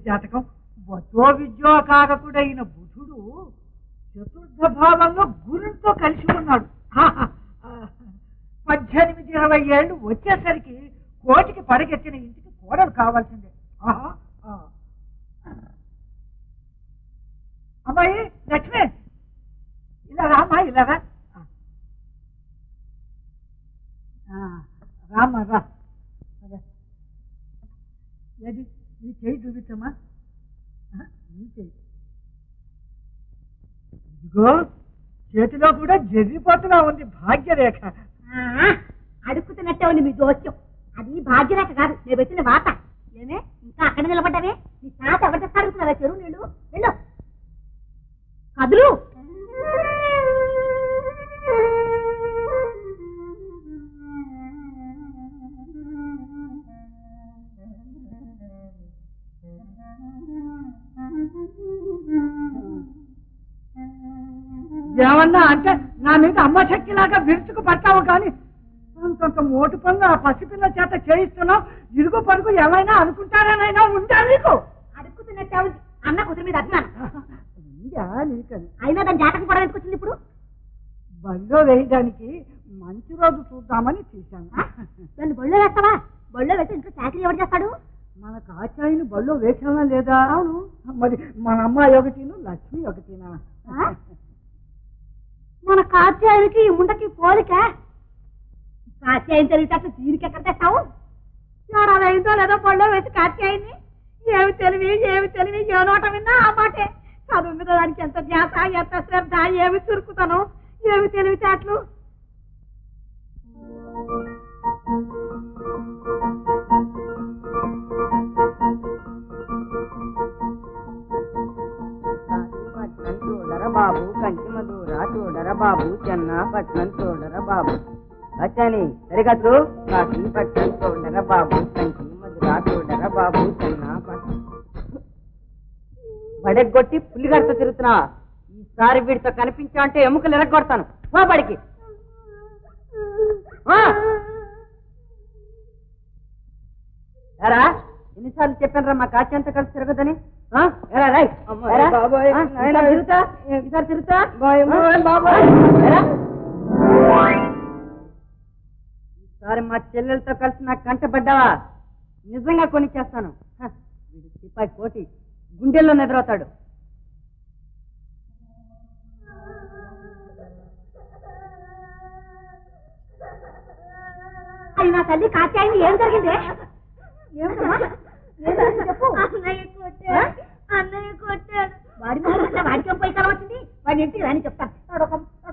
జాతకం వచో విద్యోకారకుడైన బుధుడు చతుర్థ భావంలో గురుంతో కలిసి ఉన్నాడు ఆహా! ఆ, పద్దెనిమిది ఇరవై ఏళ్ళు వచ్చేసరికి కోటికి పడగెత్తిన ఇంటికి కోడలు కావాల్సిందే ఆహా! ఆ. అమ్మాయి లక్ష్మి ఇలా రామా ఇలా రా ఆ, రామ్మా రా అదే. ఏది నీ చేయి చూపించమ్మా ఆ, నీ చేయి ఇదిగో చేతిలో కూడా జర్రిపోతులా ఉంది భాగ్యరేఖ అడుక్కుతున్నట్టే ఉంది మీ దోషం అది భాగ్యరేఖ కాదు నేను పెట్టిన వాత ఏమే ఇంకా అక్కడ నిలబడ్డావే నీ తాత ఎవరి తెస్తా అడుగుతున్నావా చెరువు నీళ్ళు వెళ్ళు కదులు ఏమన్నా అంటే నా మీద అమ్మ శక్తిలాగా విరుచుకు పట్టావు కానీ అంతంత మోటు పనులు ఆ పసిపిల్ల చేత చేయిస్తున్నావు ఇరుగు పరుగు ఏమైనా అనుకుంటారనైనా ఉందా నీకు అడుక్కుతున్నట్టే ఉంది అన్న కుదిరి మీద అభిమానం ఉందా నీకని అయినా దాని జాతకం కూడా ఎందుకు ఇప్పుడు బడిలో వేయడానికి మంచి రోజు చూద్దామని తీశాను నన్ను బళ్ళో వేస్తావా బళ్ళో వేస్తే ఇంట్లో చాకరీ ఎవరు చేస్తాడు మన కాచాయిని బడిలో వేసామా లేదా అవును మరి మన అమ్మాయి ఒకటిను లక్ష్మి ఒకటినా ఆ? మన కాత్యాయనికి ఈ ముండకి పోలిక కాత్యాయం తెలివితే దీనికి ఎక్కడ తెస్తావు అది అయిందో లేదో పళ్ళో వేసి కాత్యాయని ఏమి తెలివి ఏమి తెలివి ఏ నోట విన్నా ఆ మాటే చదువు మీద దానికి ఎంత ధ్యాస ఎంత శ్రద్ధ ఏమి చురుకుతాను ఏమి తెలివితేటలు పట్నం చూడర బాబు కంచి మధుర చూడర బాబు చెన్నాపట్నం చూడర బాబు వచ్చాని సరిగట్లు కాశీ పట్నం చూడర బాబు కంచి మధుర చూడర బాబు చెన్నాపట్నం బడెగ్గొట్టి పుల్లిగారితో తిరుగుతున్నా ఈసారి వీడితో కనిపించా అంటే ఎముకలు ఎరగొడతాను పో బడికి ఆ! ఎరా ఎన్నిసార్లు చెప్పాను మా కాచ్యంత కలిసి తిరగదని ఆ? ఎరా రై ఎరా? ఆ? ఈసారి తిరుగుతా ఈసారి తిరుగుతా ఆ? ఎరా? ఈసారి మా చెల్లెలతో కలిసి నాకు కంటపడ్డావా నిజంగా కొనిచ్చేస్తాను హ, వీడు సిపాయి కోటి గుండెల్లో నిద్రవుతాడు అది నా తల్లి కాత్యాయని ఏం జరిగింది ఏమిటమ్మా ఏం జరిగింది చెప్పు అన్నయ్య కొట్టాడు అన్నయ్య కొట్టాడు వాడి మొహం అంటే వాడికి ఏం పోయి కాలం వచ్చింది వాడి ఇంటికి రాని చెప్తాను నడు ఒక నడు.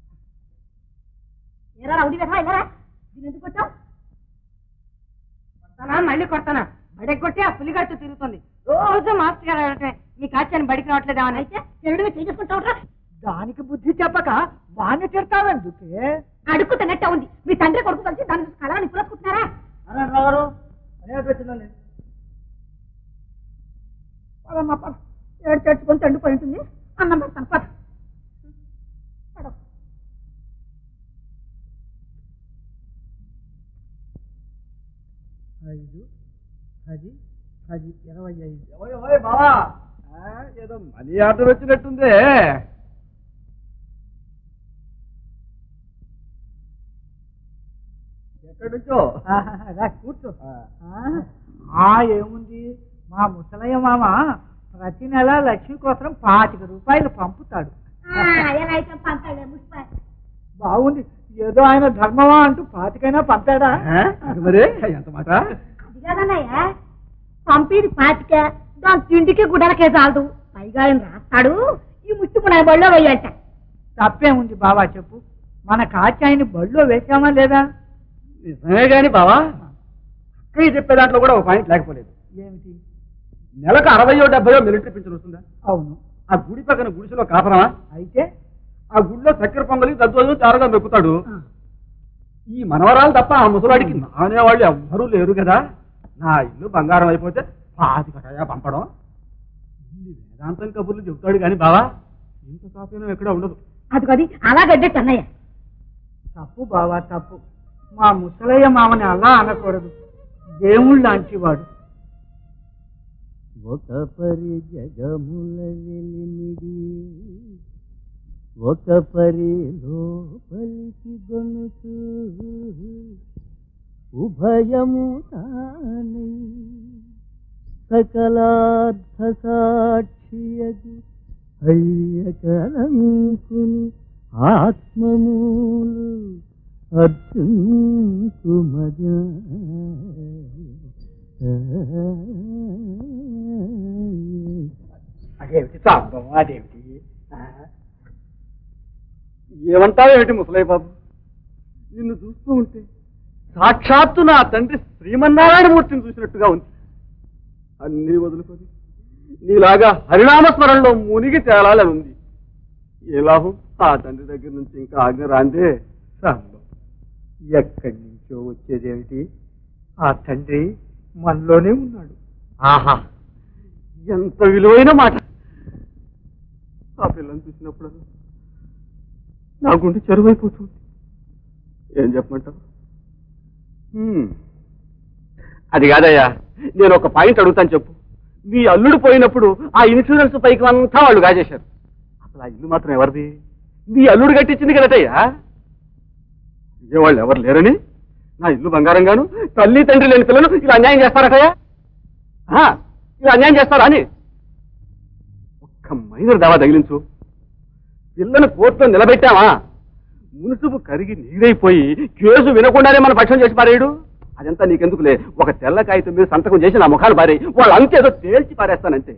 ఏరా రౌడీ వ్యధ ఇలా దీని ఎందుకు కొట్టావు కొడతానా మళ్ళీ కొడతానా బడెగ్గొట్టి ఆ పులిగాడితో తిరుగుతుంది రోజు మాస్టర్ గారు అడగటమే, మీ కాచ్యాన్ని బడికి రావట్లేదా అని అయితే చెరుడు చేసుకుంటావుట్రా దానికి బుద్ధి చెప్పక వాణ్ణి తిడతావెందుకే అడుక్కు తిన్నట్టే ఉంది మీ తండ్రి కొడుకు కలిసి దాని కళని పులసుకుంటున్నారా పదమ్మా పద ఏడు తెచ్చుకొని తండ్రిపోయి ఉంటుంది అన్నం పెడతాను పద పద. ఐదు పది పది ఇరవై ఐదు బావా ఏదో మనీ ఆర్డర్ వచ్చినట్టుందే ఎక్కడి నుంచో ఆహా, రా కూర్చో ఆ, ఆ ఏముంది మా ముసలయ్య మామ ప్రతి నెల లక్ష్మి కోసం పాతిక రూపాయలు పంపుతాడు ఆ, ఎలా అయితే పంపాలే ముష్పా బాగుంది ఏదో ఆయన ధర్మమా అంటూ పాతికైనా పంపాడా ఆ? అది మరి ఎంత మాట అది కాదన్నయ్య పంపిది పాతిక దాని తిండికి గుడలకే చాలదు పైగా ఆయన రాస్తాడు ఈ ముష్టి మన బళ్ళో వెయ్యంట తప్పేముంది బావా చెప్పు మన కాచాయిని బడిలో వేసామా లేదా నిజమే గాని బావా అక్కయ్య చెప్పే దాంట్లో కూడా ఒక పాయింట్ లేకపోలేదు ఏమిటి నెలకు అరవయో డెబ్బయో మిలిటరీ పింఛన్ వస్తుందా అవును ఆ గుడి పక్కన గుడిసెలో కాపరమా అయితే ఆ గుడిలో చక్కెర పొంగలి దద్దోజు చారుగా మెక్కుతాడు ఆ, ఈ మనవరాలు తప్ప ఆ ముసలాడికి నానేవాళ్ళు ఎవ్వరూ లేరు కదా నా ఇల్లు బంగారం అయిపోతే పాతికటయా పంపడం ఇన్ని వేదాంతం కబుర్లు చెబుతాడు కానీ బావా ఇంత కాపీనం ఎక్కడ ఉండదు అది అది అలా గడ్డట్టు అన్నయ్య తప్పు బావా తప్పు మా ముసలయ్య మామని అలా అనకూడదు దేవుళ్ళు లాంటి వాడు ఒక పరి జగముల వెలిమిడి ఒక పరి లోపలికి గొనుతూ ఉభయము తానై సకలార్థ సాక్షియగు అయ్యకలంకుని ఆత్మమూలు అర్జుంకు అదేమిటి సంభవం అదేమిటి ఏమంటావేమిటి ముసలయ్య బాబు నిన్ను చూస్తూ ఉంటే సాక్షాత్తు నా తండ్రి శ్రీమన్నారాయణమూర్తిని చూసినట్టుగా ఉంది అన్నీ వదులుకొని నీలాగా హరినామస్మరణలో మునిగి తేలాలని ఉంది ఏ లాభం ఆ తండ్రి దగ్గర నుంచి ఇంకా ఆజ్ఞ రాందే సంభవం ఎక్కడి నుంచో వచ్చేదేమిటి ఆ తండ్రి మనలోనే ఉన్నాడు ఆహా ఎంత విలువైన మాట ఆ పిల్లని చూసినప్పుడు నా గుండె చెరువైపోతుంది ఏం చెప్పమంటావు హ్మ్. అది కాదయ్యా నేను ఒక పాయింట్ అడుగుతాను చెప్పు మీ అల్లుడు పోయినప్పుడు ఆ ఇన్సూరెన్స్ పైకి అంతా వాళ్ళు కాజేశారు అసలు ఆ ఇల్లు మాత్రం ఎవరిది మీ అల్లుడు కట్టించింది కదటయ్యా ఇదే వాళ్ళు ఎవరు లేరని నా ఇల్లు బంగారంగాను తల్లి తండ్రి లేని పిల్లలు ఇలా అన్యాయం చేస్తారటయ్యా ఆ, ఇలా అన్యాయం చేస్తారా అని ఒక్క మైనర్ దావా తగిలించు పిల్లను కోర్టులో నిలబెట్టామా మునుసుపు కరిగి నీరైపోయి కేసు వినకుండానే మన పక్షం చేసి పారేయడు అదంతా నీకెందుకులే ఒక తెల్ల కాగితం మీద సంతకం చేసి నా ముఖాలు పారేయి వాళ్ళు అంతేదో తేల్చి పారేస్తానంతే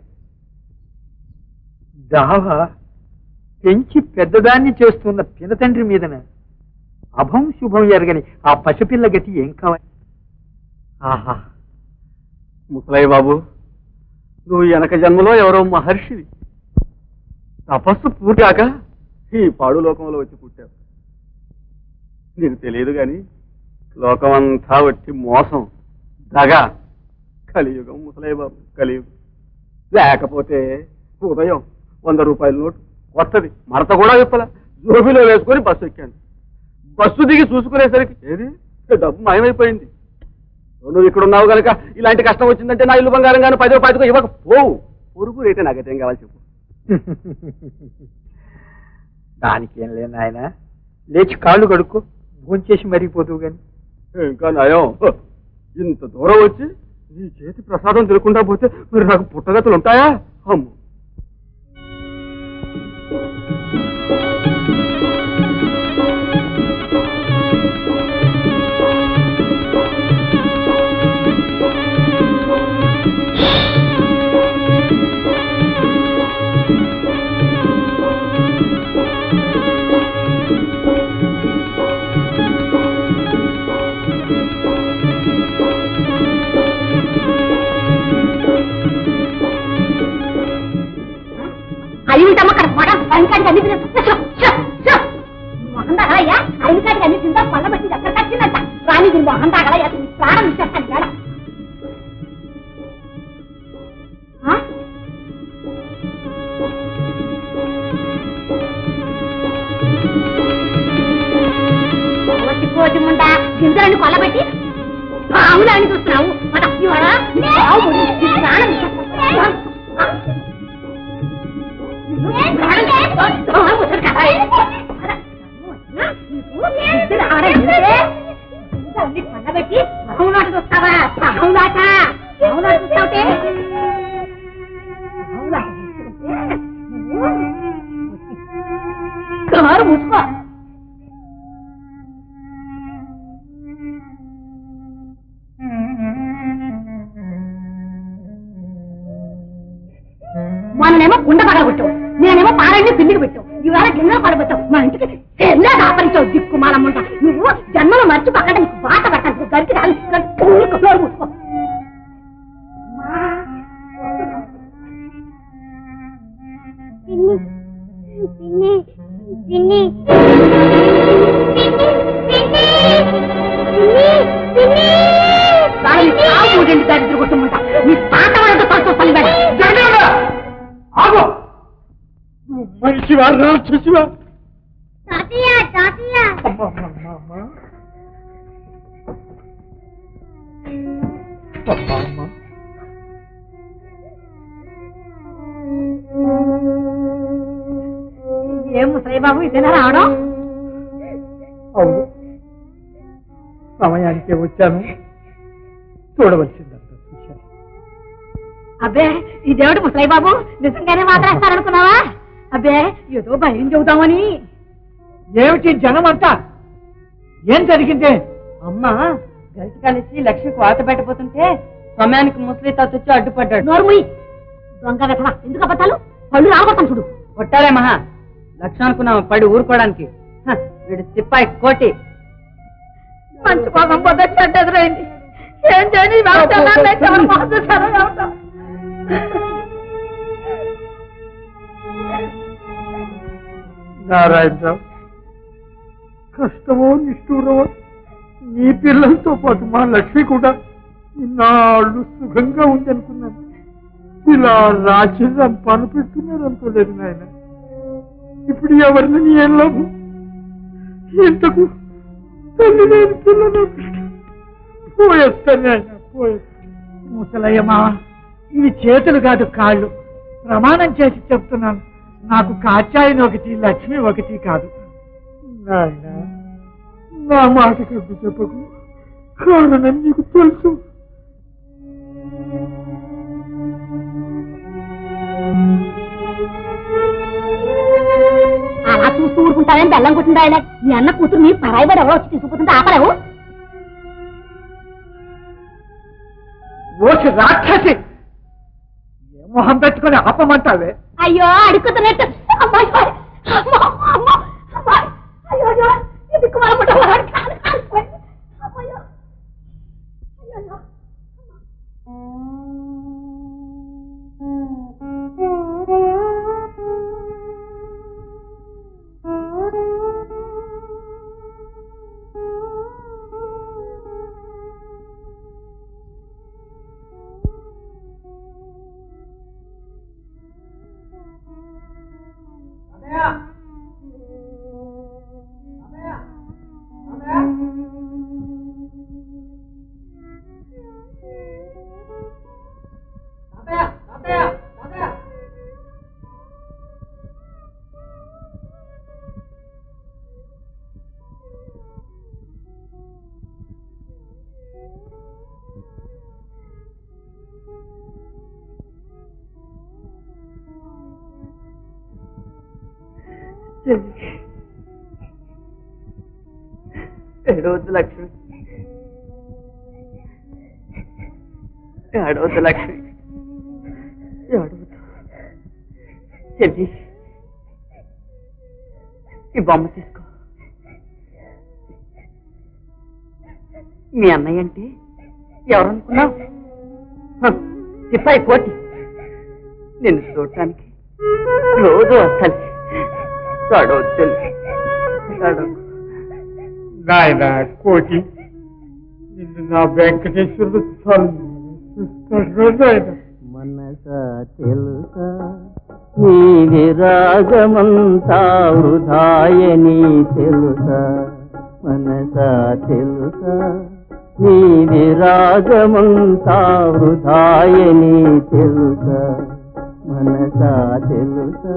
దావా పెంచి పెద్దదాన్ని చేస్తున్న పినతండ్రి మీదన అభం శుభం ఎరగని ఆ పసిపిల్ల గతి ఏం కావాలి ఆహా ముసలయ్య బాబు నువ్వు వెనక జన్మలో ఎవరో మహర్షివి తపస్సు పూర్తిగాక ఈ పాడు లోకంలో వచ్చి పుట్టావు నీకు తెలియదు గాని లోకమంతా వచ్చి మోసం దగ కలియుగం ముసలయ్య బాబు కలియుగం లేకపోతే ఉదయం వంద రూపాయల నోటు కొత్తది మడత కూడా విప్పల జోబిలో వేసుకొని బస్సు ఎక్కాను బస్సు దిగి చూసుకునేసరికి ఏది డబ్బు మాయమైపోయింది నువ్వు ఇక్కడ ఉన్నావు కనుక ఇలాంటి కష్టం వచ్చిందంటే నా ఇల్లు బంగారం కానీ పదో పాతికో ఇవ్వక పోవు పొరుగు రేటే నాకైతే ఏం కావాలి చెప్పు దానికేం లేని ఆయన లేచి కాళ్ళు కడుక్కో భోంచేసి మరిగిపోతువు గాని ఇంకా నయం ఇంత దూరం వచ్చి నీ చేతి ప్రసాదం తినకుండా పోతే మరి నాకు పుట్టగతులు ఉంటాయా అమ్ము అయ్యుంటమ్మ అక్కడ కూడా అయ్యకాడికి అన్ని తినేస్తా మొహం తాగలయ్యా అయ్యకాడికి అన్ని తింటా పళ్ళ బట్టి ఎక్కడ కట్టిందంట రాని దీని మొహం తాగలయ్యా నీ ప్రాణం ఇచ్చేస్తాను వేళ కోటి కోటి ముండా గింజలను కొల్లబెట్టి పావులని చూస్తున్నావు మన ఇవాళ పావు ముడి, నీ ప్రాణం ఇచ్చేస్తాను. మూసుకో మొన్నేమో గుండె పగలగొట్టావు నేనేమో పాలన్నీ పిల్లికి పెట్టావు ఇవాళ గిన్నెలు పడబెట్టావు మా ఇంటికి ఎన్నో దాపరించావు దిక్కు మాలమ్మంట నువ్వు జన్మలో మర్చి పక్కన నీకు బాట పడతాను గరికి రాలి మూసుకో పిన్ని పిన్ని దాని చావు మూడింటి దారి కొట్టుకుంటా నీ తాత వాళ్ళతో తలతో పలివాడు ఆగో నువ్వు మనిషి వారు చూసివా తాతయ్య తాతయ్య ఏం ముసలయ్య బాబు ఇదేనా రావడం అవును సమయానికే వచ్చాను చూడవలసిందంతా చూశాను అబ్బే ఇదేమిటి ముసలయ్య బాబు నిజంగానే మాట్లాడతారనుకున్నావా అబ్బే ఏదో భయం చెబుతామని ఏమిటి జనం అంతా ఏం జరిగింది అమ్మ గరిటి కలిసి లక్ష్మికి వాత పెట్టబోతుంటే సమయానికి ముసలి తాత వచ్చి అడ్డుపడ్డాడు నోర్ముయ్ దొంగ వెతవా ఎందుకు అబద్ధాలు పళ్ళు రాగొట్టాను చూడు కొట్టాలే మహా లక్ష్యం అనుకున్నాము పడి ఊరుకోవడానికి హ, వీడు సిప్పాయి కోటి మంచి కోసం పొద్దు చెడ్డ ఎదురైంది ఏం చేయని ఈ వ్యవస్థ ఎవరు మోసం చేశారో ఏమిటో. నారాయణరావు కష్టమో నిష్ఠూరమో నీ పిల్లలతో పాటు మా లక్ష్మి కూడా ఇన్నాళ్ళు సుఖంగా ఉంది అనుకున్నాను ఇలా రాక్షసం పని పెడుతున్నారు అనుకోలేదు నాయన ఇప్పుడు ఎవరిని ఏం లాభం ఇంతకు తల్లి లేని పిల్లలు పోయేస్తాను నాయన పోయేస్తాను ముసలయ్య మావ ఇవి చేతులు కాదు కాళ్ళు ప్రమాణం చేసి చెప్తున్నాను నాకు కాచాయని ఒకటి లక్ష్మి ఒకటి కాదు నాయన నా మాట కద్దు చెప్పకు కారణం నీకు తెలుసు అలా చూస్తూ ఊరుకుంటావేం బెల్లం కొట్టిందా ఆయన నీ అన్న కూతురు నీ పరాయి వాడు ఎవరో వచ్చి తీసుకుపోతుంటే ఆపలేవు ఓసి రాక్షసి ఏ మొహం పెట్టుకుని ఆపమంటావే అయ్యో అడుగుతున్నట్టు అమ్మాయి అమ్మో, అమ్మో, అమ్మాయి. అయ్యో, అయ్యో, ఈ దిక్కుమాల పుట్ట వాడు కాలు కాలిపోయింది. అమ్మయ్యో. అయ్యో, అయ్యో. ఏడవద్దు లక్ష్మి ఏడవద్దు లక్ష్మి ఏడవద్దు చెల్లి ఈ బొమ్మ తీసుకో మీ అన్నయ్య అంటే ఎవరనుకున్నావు హ, సిపాయి కోటి నిన్ను చూడటానికి రోజు వస్తాను ఏడవద్దు చెల్లి ఏడవద్దు నాయన కోటి నిన్ను నా వెంకటేశ్వరుడు చూస్తాడు నాయన మనస తెలుసా నీ విరాగమంతా వృధాయని తెలుసా మనస తెలుసా నీ విరాగమంతా వృధాయని తెలుసా మనస తెలుసా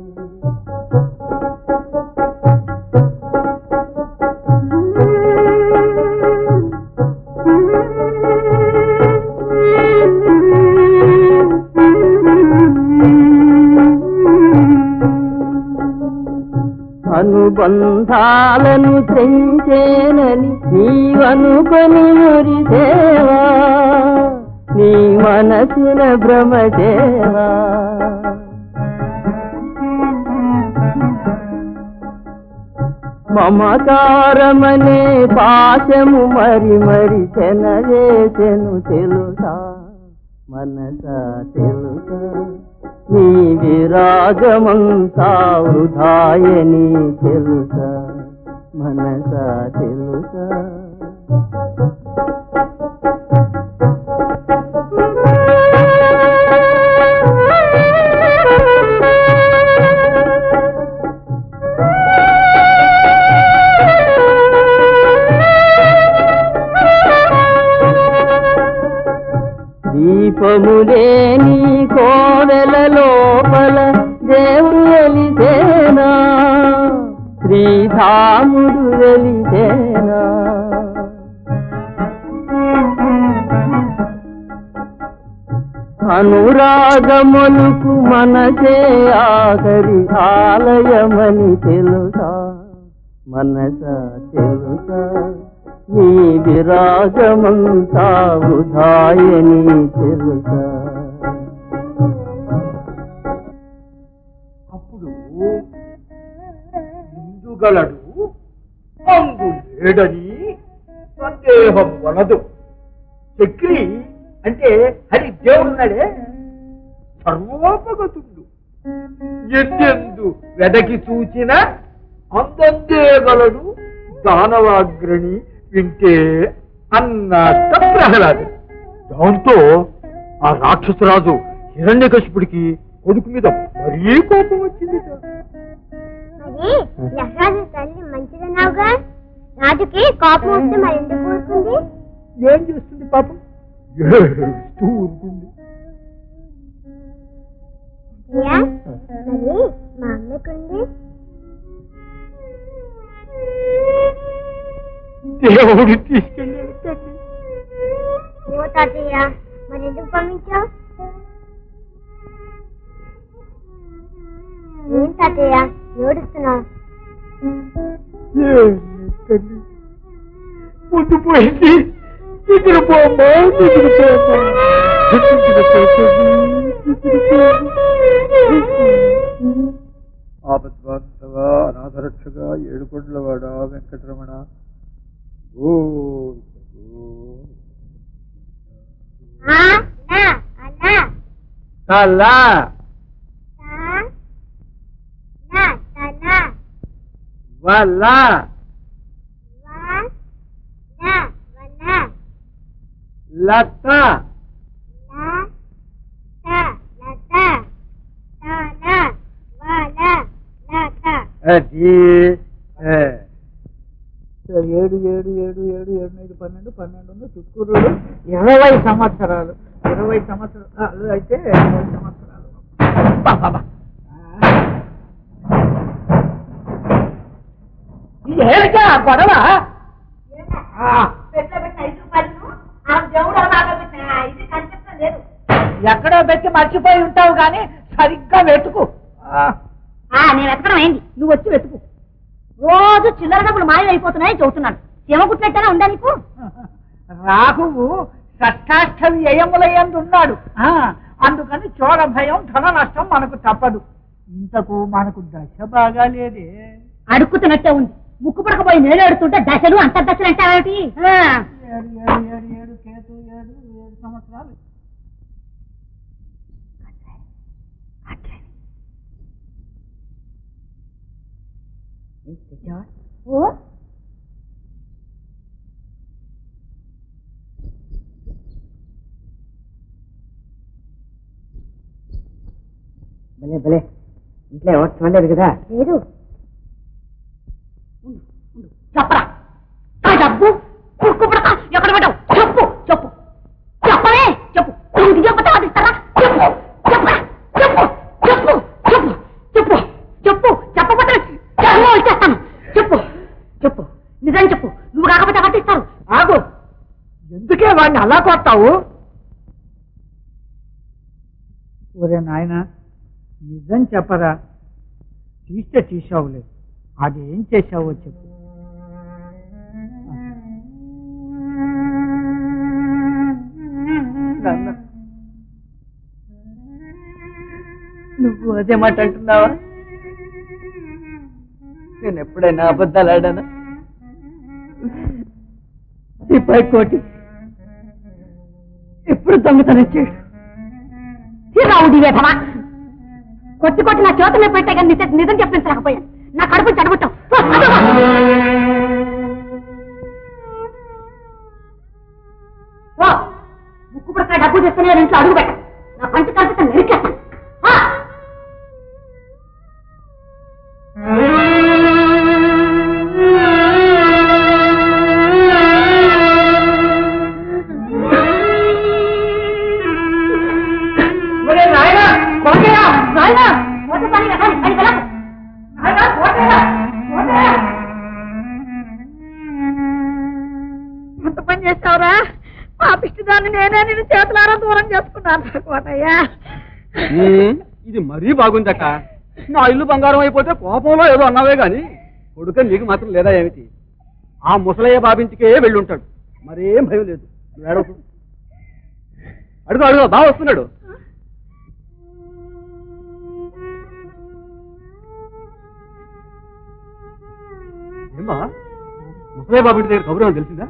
అనుబంధాలను తెంచేనని నీవనుకొని మురిసేవా నీ మనసున భ్రమదేవా మమకారమనే పాశము మరి మరి చెనవేసెను తెలుసా మనస తెలుసా నీ విరాగమంతా వృధాయని తెలుసా మనస తెలుసా దీపములేని కోవెల లోపల దేవుడు వెలిసేనా శ్రీధాముడు వెలిసేనా అనురాగములకు మనసే ఆఖరి ఆలయమని తెలుసా మనస తెలుసా నీ విరాగమంతా వృధాయని తెలుసా అప్పుడు ఇందుగలడు అందు లేడని సందేహం వలదు చక్రి అంటే హరి దేవుడున్నాడే సర్వోపగతుండు ఎందెందు వెదకి చూచిన అందందే గలడు దానవాగ్రణి వింటే అన్నట్ట ప్రహ్లాదు దాంతో ఆ రాక్షసరాజు హిరణ్యకశిపుడికి కొడుకు మీద మరీ కోపం వచ్చింది మరి యశోద తల్లి మంచిదన్నావుగా రాజుకి కోపం వస్తే మరి ఎందుకు ఊరుకుంది ఏం చేస్తుంది పాపం ఏడుస్తూ ఊరుకుంది అయ్యా మరి మా అమ్మకుంది దేవుడు తీసుకెళ్ళాడు తల్లి ఓ తాతయ్య మరి ఎందుకు పంపించావు ఏం తాతయ్య ఏడుస్తున్నావు ఏం తల్లి ముందు పోయింది నిద్రపోమ్మా నిద్రపోమ్మా ఆపద్వాంతవ అనాథరక్షక ఏడుకొండలవాడ వెంకటరమణ గోవింద గోవింద. ఆ, నా, అన్నా, తల్లా తా, నా, తనా, వల్ల వా, నా, వనా, లత లా, తా, లత, తానా, వాలా, లత. అది ఏ. ఏడు ఏడు ఏడు ఏడు ఏడు ఐదు పన్నెండు పన్నెండు ఉంది చుక్కూరుడు ఇరవై సంవత్సరాలు ఇరవై సంవత్సరాలు అయితే ఇరవై సంవత్సరాలు బా, బా, బా. ఇది ఏమిటా గొడవ ఆ, పెట్టిన పెట్టిన ఐదు రూపాయలు ఆ దేవుడు అలా బాగా పెట్టిన ఇది కనిపించడం లేదు ఎక్కడో పెట్టి మర్చిపోయి ఉంటావు కానీ సరిగ్గా వెతుకు ఆ, ఆ నేను వెతకడం ఏంది నువ్వు వచ్చి వెతుకు రోజు చిల్లర డబ్బులు మాయమైపోతున్నాయని చెబుతున్నాడు చెమ కుట్టినట్టేనా ఉందా నీకు రాహువు షష్టాష్ట వ్యయములయందు ఉన్నాడు ఆ, అందుకని చోర భయం ధన నష్టం మనకు తప్పదు ఇంతకు మనకు దశ బాగా లేదే అడుక్కుతున్నట్టే ఉంది ముక్కు పడకపోయి నేను ఎడుతుంటే దశలు అంతర్దశలు అంటావేమిటి ఆ, ఏడు ఏడు ఏడు ఏడు కేతు ఏడు ఏడు సంవత్సరాలు ఓ భలే భలే ఇంట్లో ఎవరు చూడలేదు కదా లేదు చెప్పరా ఆ డబ్బు కుక్కు పడక ఎక్కడ పెట్టావు చెప్పు చెప్పు చెప్పవే చెప్పు నువ్వు చెప్పతా అది ఇస్తారా చెప్పు చెప్పరా చెప్పు చెప్పు చెప్పు చెప్పు చెప్పు చెప్పకపోతే చర్మం వచ్చేస్తాను చెప్పు చెప్పు నిజం చెప్పు నువ్వు కాకపోతే పట్టిస్తారు ఆగు ఎందుకే వాడిని అలా కొట్టావు ఒరే నాయన నిజం చెప్పరా తీస్తే తీసావులే అదేం చేసావో చెప్పు నాన్న నువ్వు అదే మాట అంటున్నావా నేను ఎప్పుడైనా అబద్ధాలు ఆడానా సిపాయి కోటి ఎప్పుడు దొంగతనం చేయడు రావుడి వేధమా కొట్టి కొట్టి నా చేతుల్లో పెట్టే కానీ నిజం నిజం చెప్పించలేకపోయాను నా కడుపు చెడగొట్టావు ముక్కు పడక డబ్బు తెస్తున్నా ఇంట్లో అడుగు పెట్ట నా పంట కలిపితే నరికేస్తాను ఆ! ఒరే నాయన కొడకయా నాయన పోతే పని కదా, పని వెళ్ళకు. నాయనా, పోతేరా, పోతేరా. నన్ను నేనే నిన్ను చేతులారా దూరం చేసుకున్నాను కోటయ్య ఉమ్, ఇది మరీ బాగుందక్క నా ఇల్లు బంగారం అయిపోతే కోపంలో ఏదో అన్నావే గాని కొడుక నీకు మాత్రం లేదా ఏమిటి ఆ ముసలయ్య బాబింటికే వెళ్ళి ఉంటాడు మరేం భయం లేదు నువ్వు ఏడవకు. అడుగు అడుగు బాగా వస్తున్నాడు ఏమ్మా ముసలయ్య బాబింటి దగ్గర కబురు ఏమన్నా తెలిసిందా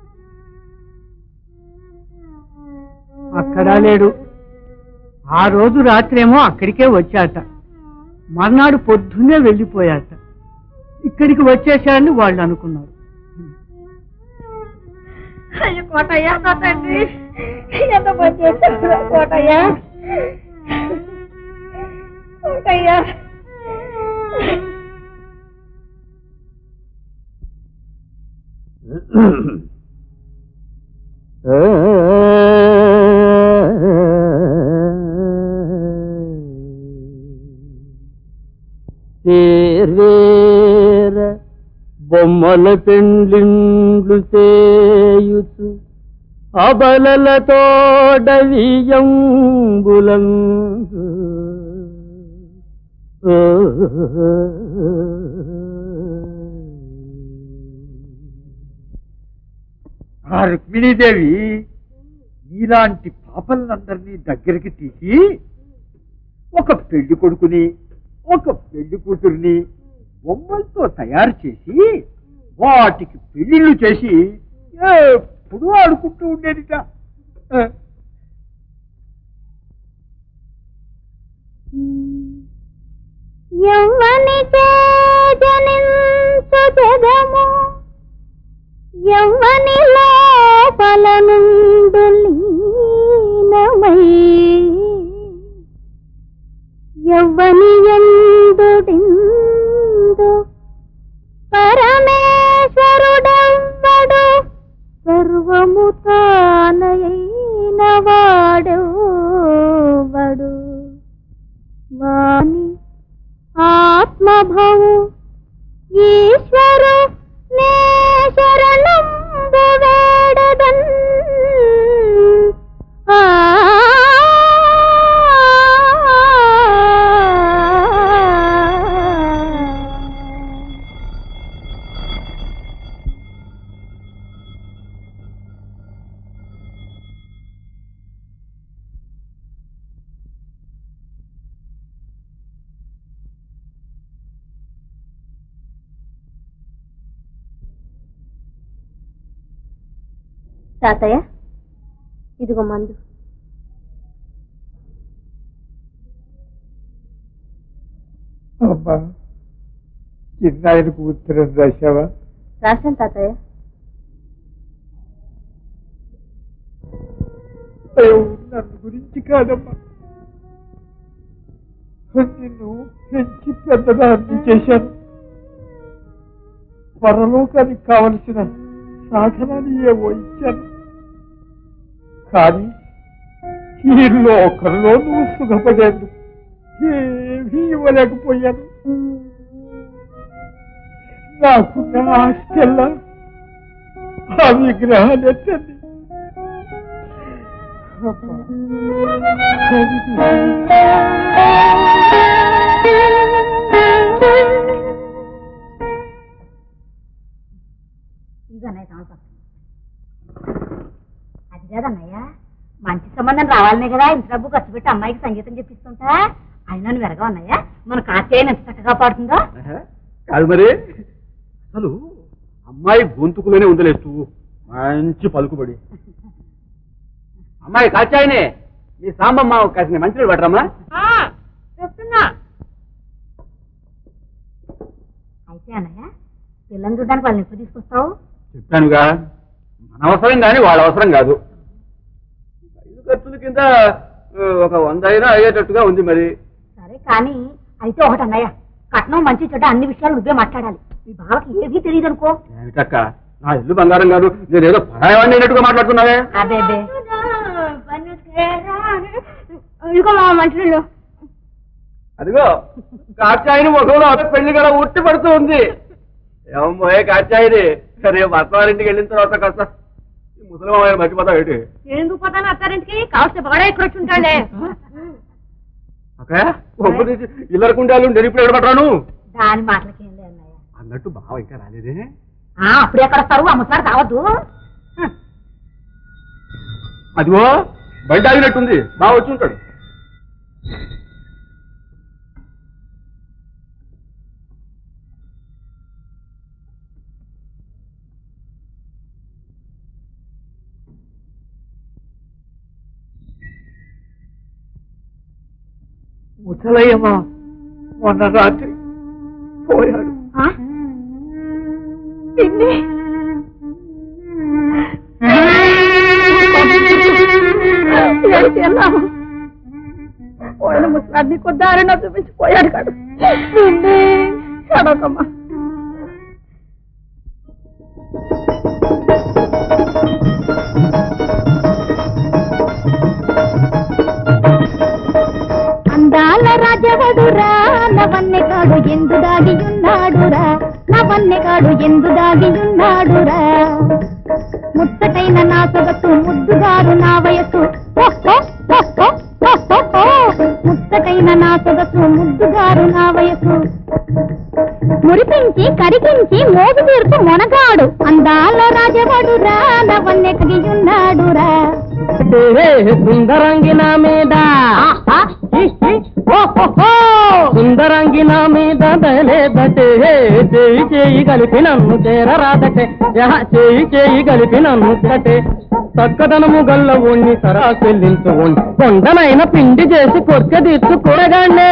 అక్కడా లేడు ఆ రోజు రాత్రేమో అక్కడికే వచ్చాట మర్నాడు పొద్దున్నే వెళ్ళిపోయాట ఇక్కడికి వచ్చేసారని వాళ్ళు అనుకున్నారు అయ్యో కోటయ్య నా తండ్రి ఎంత పని చేశారు కోటయ్య కోటయ్య వేర్వేర బొమ్మల పెండ్లిండ్లు చేయుచు అబలలతోడవియంబులం ఆ రుక్మిణీదేవి నీలాంటి పాపలందరినీ దగ్గరికి తీసి ఒక పెళ్లి కొడుకుని ఒక పెళ్లి కూతుర్ని బొమ్మలతో తయారు చేసి వాటికి పెళ్లిళ్ళు చేసి ఎప్పుడూ ఆడుకుంటూ ఉండేదిట ఆ, యవ్వని జనించు జగము యవ్వని లోపల నుండు లీనమై యవ్వని ఎందుడిందు పరమేశ్వరుడెవ్వడు సర్వము తానయైన వాడెవ్వడు వాని ఆత్మభవు ఈశ్వరు నే శరణంబు వేడదన్ ఆ తాతయ్య ఇదిగో మందు అమ్మా చిన్నాయనకు ఉత్తరం రాశావా రాశాను తాతయ్య అయ్యో, నన్ను గురించి కాదమ్మా నిన్ను పెంచి పెద్దదాన్ని చేశాను పరలోకానికి కావలసిన సాధనాలు ఏవో ఇచ్చాను కానీ ఈ లోకంలో నువ్వు సుఖపడేందుకు ఏమీ ఇవ్వలేకపోయాను నాకున్న ఆస్తిల్లా ఆ విగ్రహాలు ఎత్తండి ఇదన్నయ్య సంవత్సరం అది కాదన్నయ్య మంచి సంబంధం రావాలనే కదా ఇంత డబ్బు ఖర్చు పెట్టి అమ్మాయికి సంగీతం చెప్పిస్తుంటా అయినా నువ్వు ఎరగా ఉన్నాయా మన కార్తీయని ఎంత చక్కగా పాడుతుందో ఆహా, కాదు మరి అసలు అమ్మాయి గొంతుకులోనే ఉందలేస్తూ మంచి పలుకుబడి అమ్మాయి కాచాయనే మీ సాంబమ్మ కాసిన మంచి పడరమ్మా చెప్తున్నా అయితే అన్నయ్య పిల్లని చూడడానికి వాళ్ళని ఎప్పుడు తీసుకొస్తావు చెప్పానుగా మన అవసరం కానీ వాళ్ళ అవసరం కాదు ఐదు ఖర్చుల కింద ఆ, ఒక వంద అయినా అయ్యేటట్టుగా ఉంది మరి సరే కానీ అయితే ఒకటి అన్నయ్య కట్నం మంచి చెడ్డ అన్ని విషయాలు నువ్వే మాట్లాడాలి మీ బావకి ఏది తెలియదు అనుకో ఏమిటక్క నా ఇల్లు బంగారం కాదు నేనేదో పరాయవాణ్ణి అయినట్టుగా మాట్లాడుతున్నావే అదే అదే ఇదిగో మా మంచి అదిగో కాచాయిని ముఖంలో అదే పెళ్లి కూడా ఉట్టి పడుతూ ఉంది ఏమోయే కాచాయిని రేపు అత్తవారింటికి వెళ్ళిన తర్వాత కాస్త ఈ ముసలి మర్చిపోతా ఏంటి ఎందుకు పోతాను అత్తారింటికి కావస్తే బాగా ఇక్కడ వచ్చి ఉంటాడే అక్కడ ఒప్పు తీసి ఇల్లర కుండాలు నేను ఇప్పుడు ఎక్కడ పట్టాను దాని మాటలకేం లే అన్నయ్య అన్నట్టు బావ ఇంకా రాలేదే ఆ, అప్పుడు ఎక్కడ వస్తారు అమ్మసారి కావద్దు అదిగో బయట ఆగినట్టుంది బాగా వచ్చి ఉంటాడు ముసలయ్యమ్మ మొన్న రాత్రి పోయాడు పిన్ని ఏడ్చేన్నాము పోయిన ముసలాన్ని కొద్దారణ చూపించిపోయాడు కాడు పిన్ని అడగమ్మా అందాల రాజవడురా నవన్నెగాడు ఎందు దాగియున్నాడురా నవన్నెగాడు ఎందు దాగియున్నాడురా ముచ్చటైన నా సొగసు ముద్దుగారు నా వయసు హో, హో, హో, హో, హో, హో, హో. ముచ్చటైన నా సొగసు ముద్దుగారు నా వయసు మురిపించి కరిగించి మోగు తీర్పు మొనగాడు అందాల రాజవడురా నవన్నెగియున్నాడురా సుందరంగి నా మీద సుందరంగి నా మీద దలేదటే చేయి చేయి కలిపి నన్ను చేరరాదటే యహ, చేయి చేయి కలిపి నన్ను తటే చక్కదనము గల్ల ఒన్ని సరా చెల్లించు ఒన్ని కొండనైన పిండి చేసి కొర్క తీర్చు కూరగానే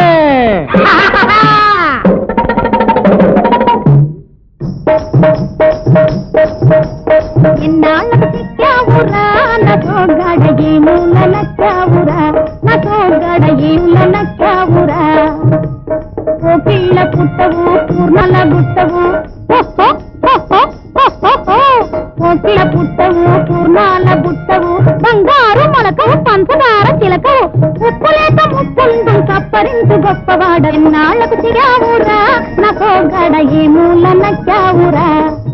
ఎన్నాళ్ళకు చిక్కావురా నా తోగాడ ఏముల నచ్చావురా నా తోగాడ ఏముల నచ్చావురా ఓ పిల్ల పుట్టవు పూర్ణల గుట్టవు హో, హో, హో, హో, హో, హో, హో. ఓ పిల్ల పుట్టవు పూర్ణాల బుట్టవు బంగారు మొలకవు పంచదార చిలకవు ఉప్పు లేక ముప్పుండు సప్పరించు గొప్పవాడ ఎన్నాళ్ళకు చిరావురా నా తోగాడ ఏముల నచ్చావురా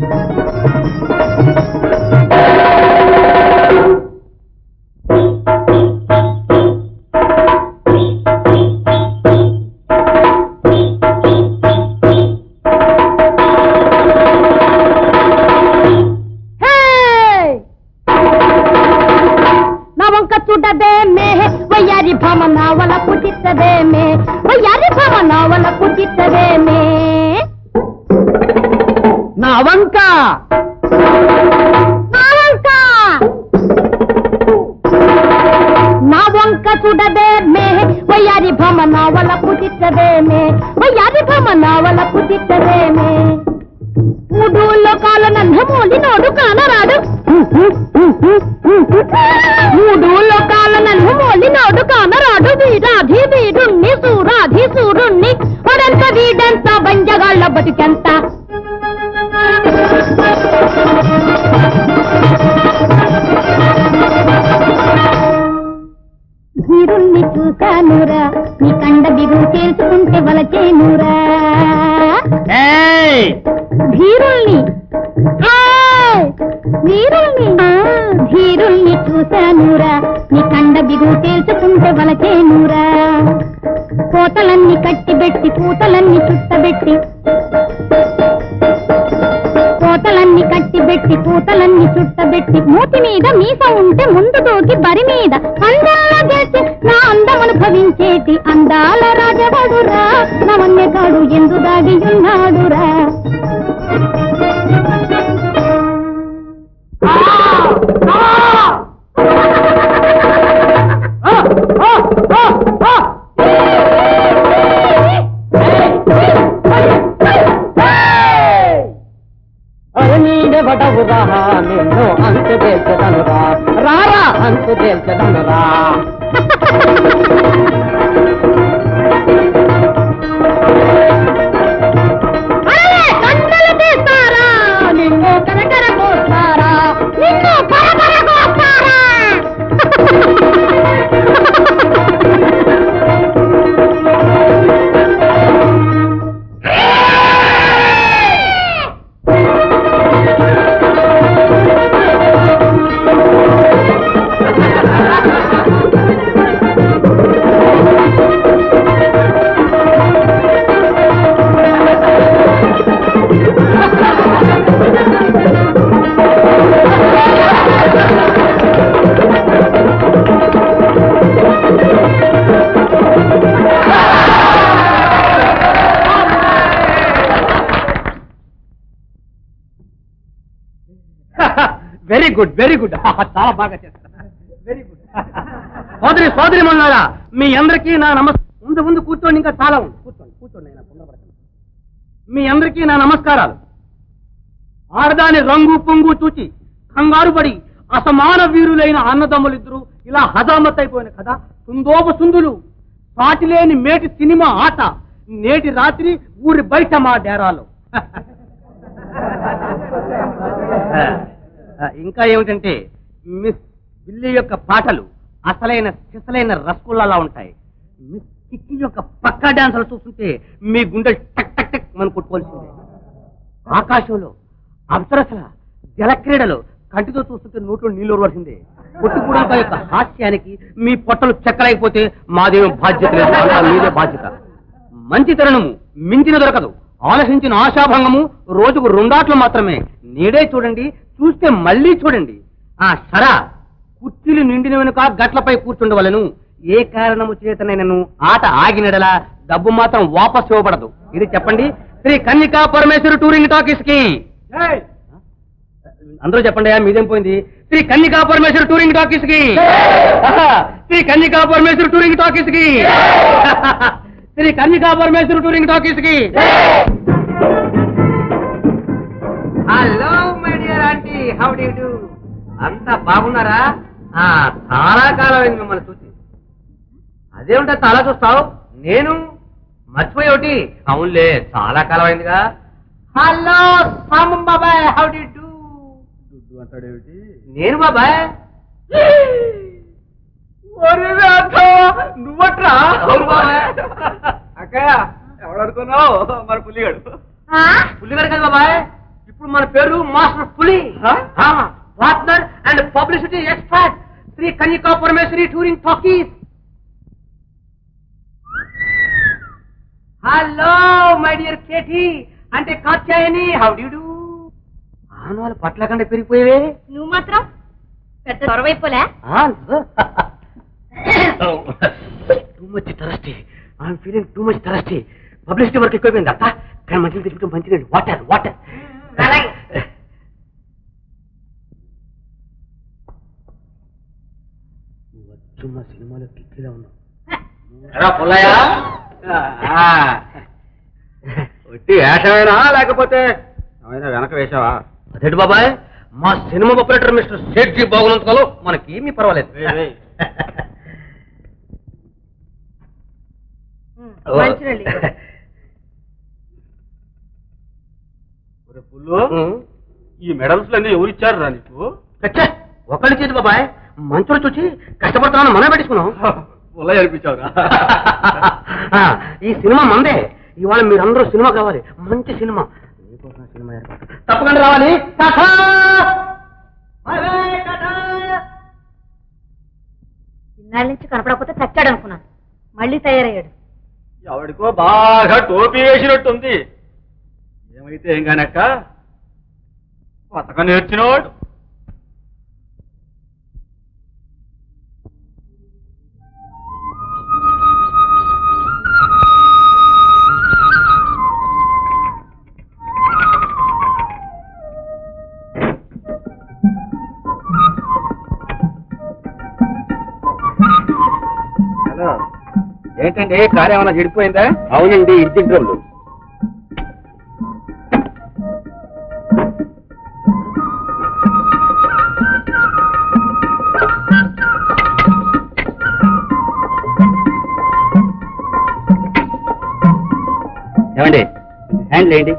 నా వంక చూడదే మే వయ్యారి భామ నావల పుట్టిత్తదే మే వయ్యారి భామ నావల పుట్టిత్తదే మే నా వంక నా వంక నా వంక చూడదే మే వయ్యారి భామ నావల పుట్టిత్తదే మే వయ్యారి భామ నావల పుట్టిత్తదే మే మూడు లోకాల నన్నమూలి నోడు కానరాడు మూడు లోకాల నన్నమూలి నోడు కానరాడు వీరాధి వీరుణ్ణి సూరాధి సూరుణ్ణి ఒడంత వీడంత బంజగాళ్ళ బతికెంత వీరుణ్ణి చూశానురా నీ కండ బిగులు చేర్చుకుంటే వలచేనురా ఏయ్ ధీరుల్ని హాయ్! వీరుల్ని ధీరుల్ని చూశానురా నీ కండ బిగులు తేల్చుకుంటే వలకేనురా కోతలన్నీ కట్టిబెట్టి పూతలన్నీ చుట్టబెట్టి కోతలన్నీ కట్టిబెట్టి పూతలన్నీ చుట్టబెట్టి మూతి మీద మీస ఉంటే ముందు దూకి బరి మీద అందాల గెలిచి నా అందమును భవించేటి అందాల రాజవడురా నవన్యగాడు ఎందు దాగి ఉన్నాడురా నీడ బడవురా నిన్ను అంతు తేల్చదనురా రారా అంతు తేల్చదనురా అరే, కన్నులు తీస్తారా నిన్ను కరకర కోస్తారా నిన్ను కరకర కోస్తారా వెరీ గుడ్ వెరీ గుడ్ చాలా బాగా చేస్తారు వెరీ గుడ్ సోదరి సోదరి మన్నారా మీ అందరికీ నా నమస్ ముందు ముందు కూర్చోండి ఇంకా చాలా ఉంది కూర్చోండి కూర్చోండి అయినా తొందరపడకండి. మీ అందరికీ నా నమస్కారాలు ఆడదాని రంగు పొంగు చూచి కంగారు పడి అసమాన వీరులైన అన్నదమ్ములిద్దరూ ఇలా హజామత్ అయిపోయిన కదా సుందోప సుందులు సాటిలేని మేటి సినిమా ఆట నేటి రాత్రి ఊరి బయట మా డేరాలో ఆ, ఇంకా ఏమిటంటే మిస్ బిల్లి యొక్క పాటలు అసలైన సిసలైన రసగుల్లాలా ఉంటాయి మిస్ కిక్కి యొక్క పక్కా డాన్సులు చూస్తుంటే మీ గుండె టక్ టక్ టక్ మనం కొట్టుకోవాల్సిందే ఆకాశంలో అప్సరసల జలక్రీడలు కంటితో చూస్తుంటే నోట్లో నీళ్ళు ఊరవలసిందే కొట్టుకుడాక యొక్క హాస్యానికి మీ పొట్టలు చెక్కలేకపోతే మాదేమో బాధ్యత లేదు అంతా మీదే బాధ్యత మంచి తరుణము మించిన దొరకదు ఆలోచించిన ఆశాభంగము రోజుకు రెండాట్లు మాత్రమే నేడే చూడండి చూస్తే మళ్ళీ చూడండి ఆ సరా కుర్చీలు నిండిన వెనుక గట్లపై కూర్చుండవలను ఏ కారణము చేతనైనను ఆట ఆగినడలా డబ్బు మాత్రం వాపస్ ఇవ్వబడదు ఇది చెప్పండి శ్రీ కన్నికా పరమేశ్వరి టూరింగ్ టాకీస్ కి అందరూ చెప్పండి అయ్యా, మీదేం పోయింది శ్రీ కన్నికా పరమేశ్వరి టూరింగ్ టాకీస్ కి ఆహా, శ్రీ కన్నికా పరమేశ్వరి టూరింగ్ టాకీస్ కి శ్రీ కన్నికా పరమేశ్వరి టూరింగ్ టాకీస్ కి hello my dear aunty how do you అంతా బాగున్నారా ఆ చాలా కాలం అయింది మిమ్మల్ని చూసి అదేమిటా చాలా చూస్తావు నేను మర్చిపోయి ఒకటి అవునులే చాలా కాలం అయిందిగా హలో సామం బాబాయ్ హౌ డు డూ దుడ్డు అంటాడేమిటి నేను బాబాయ్ నువ్వట్రా అవును బాబాయ్. అక్కయ్య ఎవడనుకున్నావు మరి పులిగాడు పులిగారు కదా బాబాయ్ ఇప్పుడు మన పేరు master Puli partner and publicity expert Sri Kanyaka Parameswari touring talkies hello my dear KT అంటే కాత్యాయని హౌ డు డూ ఆనవాళ్ళు పట్ల కంటే పెరిగిపోయేవే నువ్వు మాత్రం పెద్ద దొరవైపోలే too much thirsty I'm feeling too much thirsty publicity work ఎక్కువైపోయింది అత్త కానీ మంచిగా తెచ్చుకుంటే మంచిగా వాటర్ వాటర్ వచ్చున్న సినిమాలో కిక్కిలా ఉన్నావు ఎరా పుల్లయ్య ఒట్టి వేషమేనా లేకపోతే ఏమైనా వెనక వేసావా అదేంటి బాబాయ్ మా సినిమా ఆపరేటర్ మిస్టర్ సేట్జీ బాగున్నంతకాలం మనకి ఏమీ పర్వాలేదు వేయ్, వేయ్. ఓ. మంచినీళ్ళు. ఒరే పుల్లు ఉమ్. ఈ మెడల్స్ అన్ని ఎవరు ఇచ్చారు రా నీకు కచ్చా ఒకళ్ళ చేతి బాబాయ్ మంచులు చూచి కష్టపడతామని మనమే పెట్టించుకున్నాం పుల్లయ్య అనిపించావురా ఆ, ఈ సినిమా మందే ఇవాళ మీరందరూ సినిమా కావాలి మంచి సినిమా మీకోసం సినిమా ఏర్పాటు. తప్పకుండా రావాలి టాటా! By by, Tata! ఇన్నాళ్ళ నుంచి కనపడకపోతే చచ్చాడు అనుకున్నాను మళ్ళీ తయారయ్యాడు ఎవడికో బాగా టోపీ వేసినట్టుంది ఏమైతే ఏం కానక్క కొత్తగా నేర్చినవాడు హలో ఏంటండి కారు ఏమైనా చెడిపోయిందా అవునండి ఇంటి డ్రమ్లు ఏమండి హ్యాండ్ ఏంటి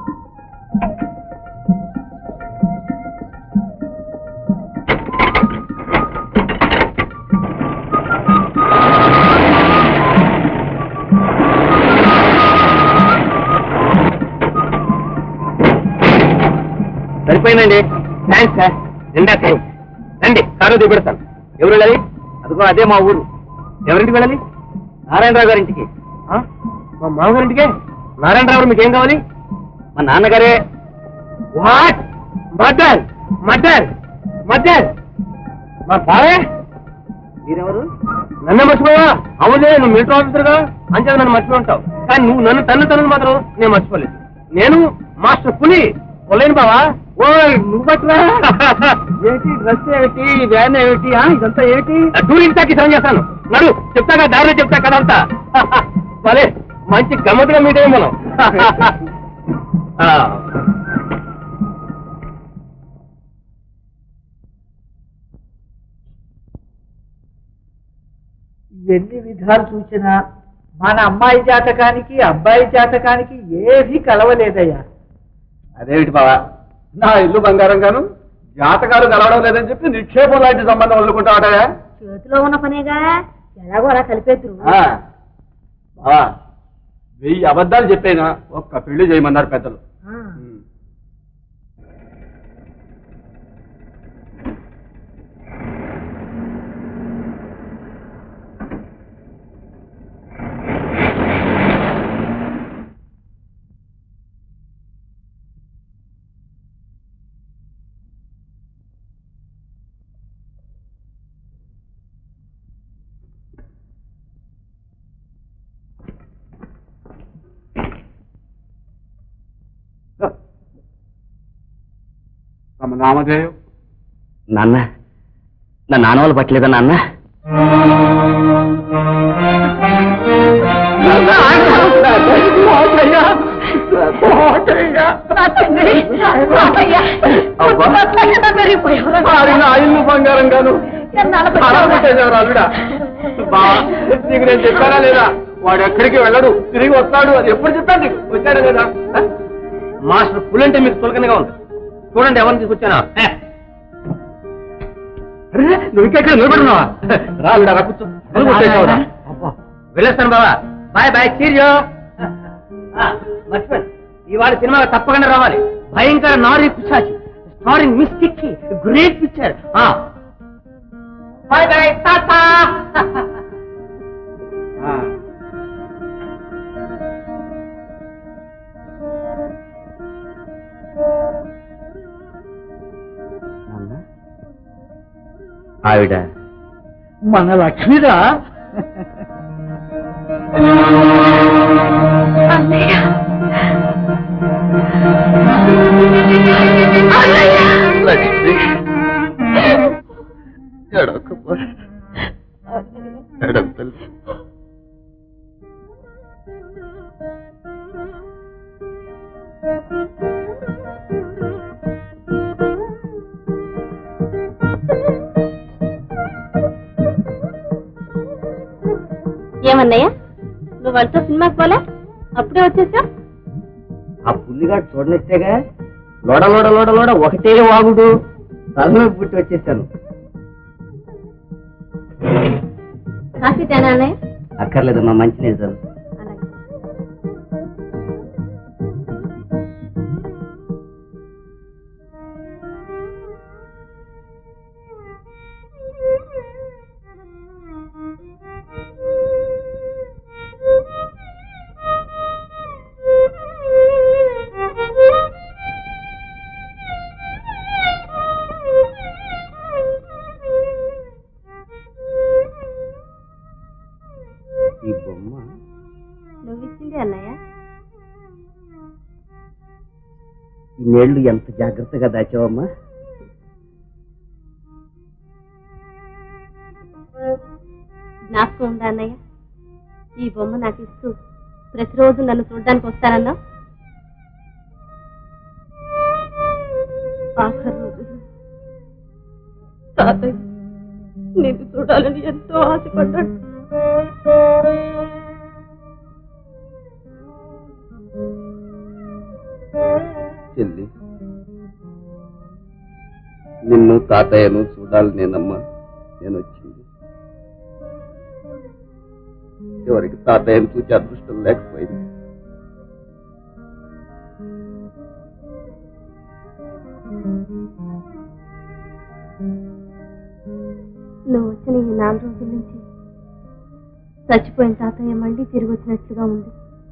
సరిపోయిందండి థ్యాంక్స్ సార్ నిండా థ్యాంక్స్ రండి కారు దిగబెడతాను ఎవరు వెళ్ళాలి అదిగో అదే మా ఊరు ఎవరింటికి వెళ్ళాలి నారాయణరావు గారింటికి ఆ? మా మామగారింటికే నారాయణరావు గారు మీకేం కావాలి మా నాన్నగారే వాట్ మర్డర్ మర్డర్ మర్డర్ మా బావే మీరెవరు నన్ను మర్చిపోయా అవునే నువ్వు మిలిటరీ ఆఫీసర్గా అంచేత నన్ను మర్చిపోయి ఉంటావు కానీ నువ్వు నన్ను తన్ను తన్ను మాత్రం నేను మర్చిపోలేదు నేను మాస్టర్ పులి పొలేను బావా ఓ నువ్వు పట్టురా ఏంటి డ్రెస్ ఏమిటి వ్యాన్ ఏమిటి ఆ, ఇదంతా ఏమిటి టూరింగ్ ప్యాకేజ్ రన్ చేస్తాను నడు చెప్తాగా దారిలో చెప్తా కదా అంతా భలే మంచి గమ్మత్తుగా మీట్ అయ్యాం మనం ఆ, ఎన్ని విధాలు చూసినా మన అమ్మాయి జాతకానికి అబ్బాయి జాతకానికి ఏది కలవలేదయ్యా అదేమిటి బావా నా ఇల్లు బంగారం గాను జాతకాలు కలవడం లేదని చెప్పి నిక్షేపం లాంటి సంబంధం వదులుకుంటావటయా చేతిలో ఉన్న పనేగా ఎలాగో అలా కలిపేద్దరు బావా వెయ్యి అబద్ధాలు చెప్పేనా ఒక్క పెళ్లి చేయమన్నారు పెద్దలు ఉమ్. తమ నామధేయం నాన్న నా నాన్న వాళ్ళు పట్టలేదా నాన్న నా ఇల్లు బంగారం గాను అల్లుడా బా నీకు నేను చెప్పానా లేదా వాడు ఎక్కడికి వెళ్ళడు తిరిగి వస్తాడు అది ఎప్పుడు చెప్పాను నీకు వచ్చాడా లేదా ఆ? మాస్టర్ పుల్ అంటే మీకు చులకనగా ఉంది చూడండి ఎవరిని తీసుకొచ్చానా అరే, నువ్వు ఇంకా ఇక్కడ నిలబడున్నావా రాలుడా రా కూర్చో నువ్వు కొట్టేశావురా. వెళ్ళేస్తాను బాబా బాయ్ బాయ్ చీర్యో మర్చిపోయి ఇవాళ సినిమా తప్పకుండా రావాలి భయంకర నారీ పిశాచి starring miss Kikki great picture bye bye tata ఆ. ఆవిడ మన లక్ష్మిరా లక్ష్మి ఎడకపో ఎడకు తల్లి ఏమన్నయ్య నువ్వు వాళ్ళతో సినిమాకి పోలే అప్పుడే వచ్చేసా ఆ పుల్లిగా చూడనిస్తేగా లోడ లోడ లోడ లోడ ఒకటే వాగుడు తలలో పుట్టి వచ్చేసాను కాఫీ తేనా అన్నయ్య అక్కర్లేదమ్మా మంచి నిజాలు అలాగే ఈ బొమ్మ నువ్వు ఇచ్చింది అన్నయ్య ఈ నేళ్లు ఎంత జాగ్రత్తగా దాచావమ్మా జ్ఞాపకం ఉందా అన్నయ్య ఈ బొమ్మ నాకు ఇస్తూ ప్రతిరోజు నన్ను చూడడానికి వస్తానన్నా ఆఖరి రోజులు తాతయ్య నిన్ను చూడాలని ఎంతో ఆశపడ్డాడు చెల్లి నిన్ను తాతయ్యను చూడాలి నేనమ్మా నేను వచ్చింది చివరికి తాతయ్యను చూసి అదృష్టం లేకపోయింది నువ్వు వచ్చిన ఈ నాలుగు రోజుల నుంచి చచ్చిపోయిన తాతయ్య మళ్ళీ తిరిగి వచ్చినట్లుగా ఉంది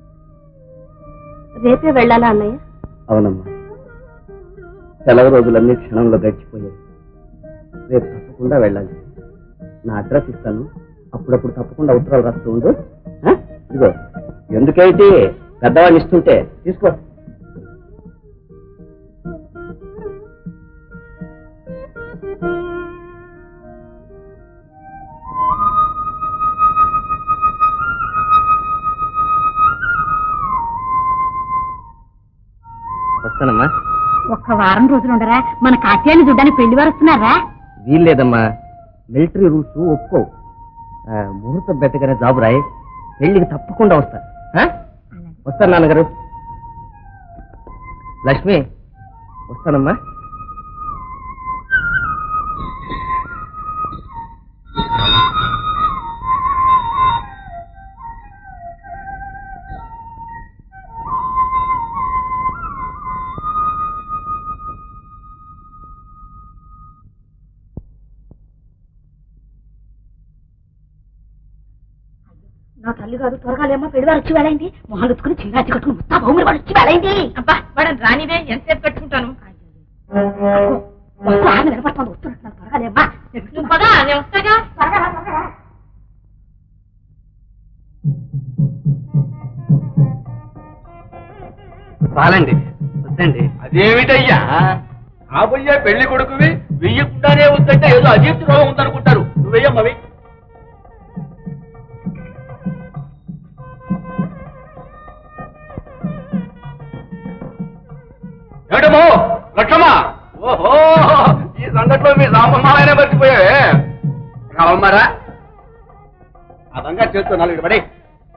రేపే వెళ్ళాలా అన్నయ్య అవునమ్మా సెలవు రోజులన్నీ క్షణంలో గడిచిపోయాయి రేపు తప్పకుండా వెళ్ళాలి నా అడ్రస్ ఇస్తాను అప్పుడప్పుడు తప్పకుండా ఉత్తరాలు రాస్తూ ఉండు ఆ? ఇదిగో ఎందుకేంటి పెద్దవాడిని ఇస్తుంటే తీసుకో వస్తానమ్మా ఒక్క వారం రోజులు ఉండరా మన కాట్యాన్ని చూడడానికి పెళ్లి వారు వస్తున్నారా వీల్లేదమ్మా మిలిటరీ రూల్స్ ఒప్పుకో ఆ, ముహూర్తం పెట్టగానే జాబు రాయి పెళ్లికి తప్పకుండా వస్తా ఆ? వస్తాను నాన్నగారు లక్ష్మి వస్తానమ్మా నా తల్లి కాదు త్వరగా లేమ్మా పెళ్లి వారు వచ్చి వెళ్ళైంది మొహాలు ఎత్తుకుని చీరాచి కట్టుకుని ముత్తా భూములు వాడు వచ్చి వెళ్ళైంది అబ్బా వాడని రానివే ఎంతసేపు కట్టుకుంటాను వస్తూ ఆమె నిలబడుతుంది వస్తున్నట్టు నాకు త్వరగా లేమ్మా నువ్వు పదా నేను వస్తాగా త్వరగా రా, త్వరగా రా. చాలండి వద్దండి అదేమిటయ్యా కాబోయే పెళ్లి కొడుకువి వెయ్యకుండానే వద్దంటే ఏదో అజీర్తి రోగం ఉందనుకుంటారు నువ్వు వెయ్యమ్మవి ఏమిటమ్మో లక్షమా ఓహో ఈ సంగతిలో మీ సాంబమ్మాయనే మర్చిపోయావే రావమ్మారా అదంగా చేస్తున్నాను ఇక్కడ పడి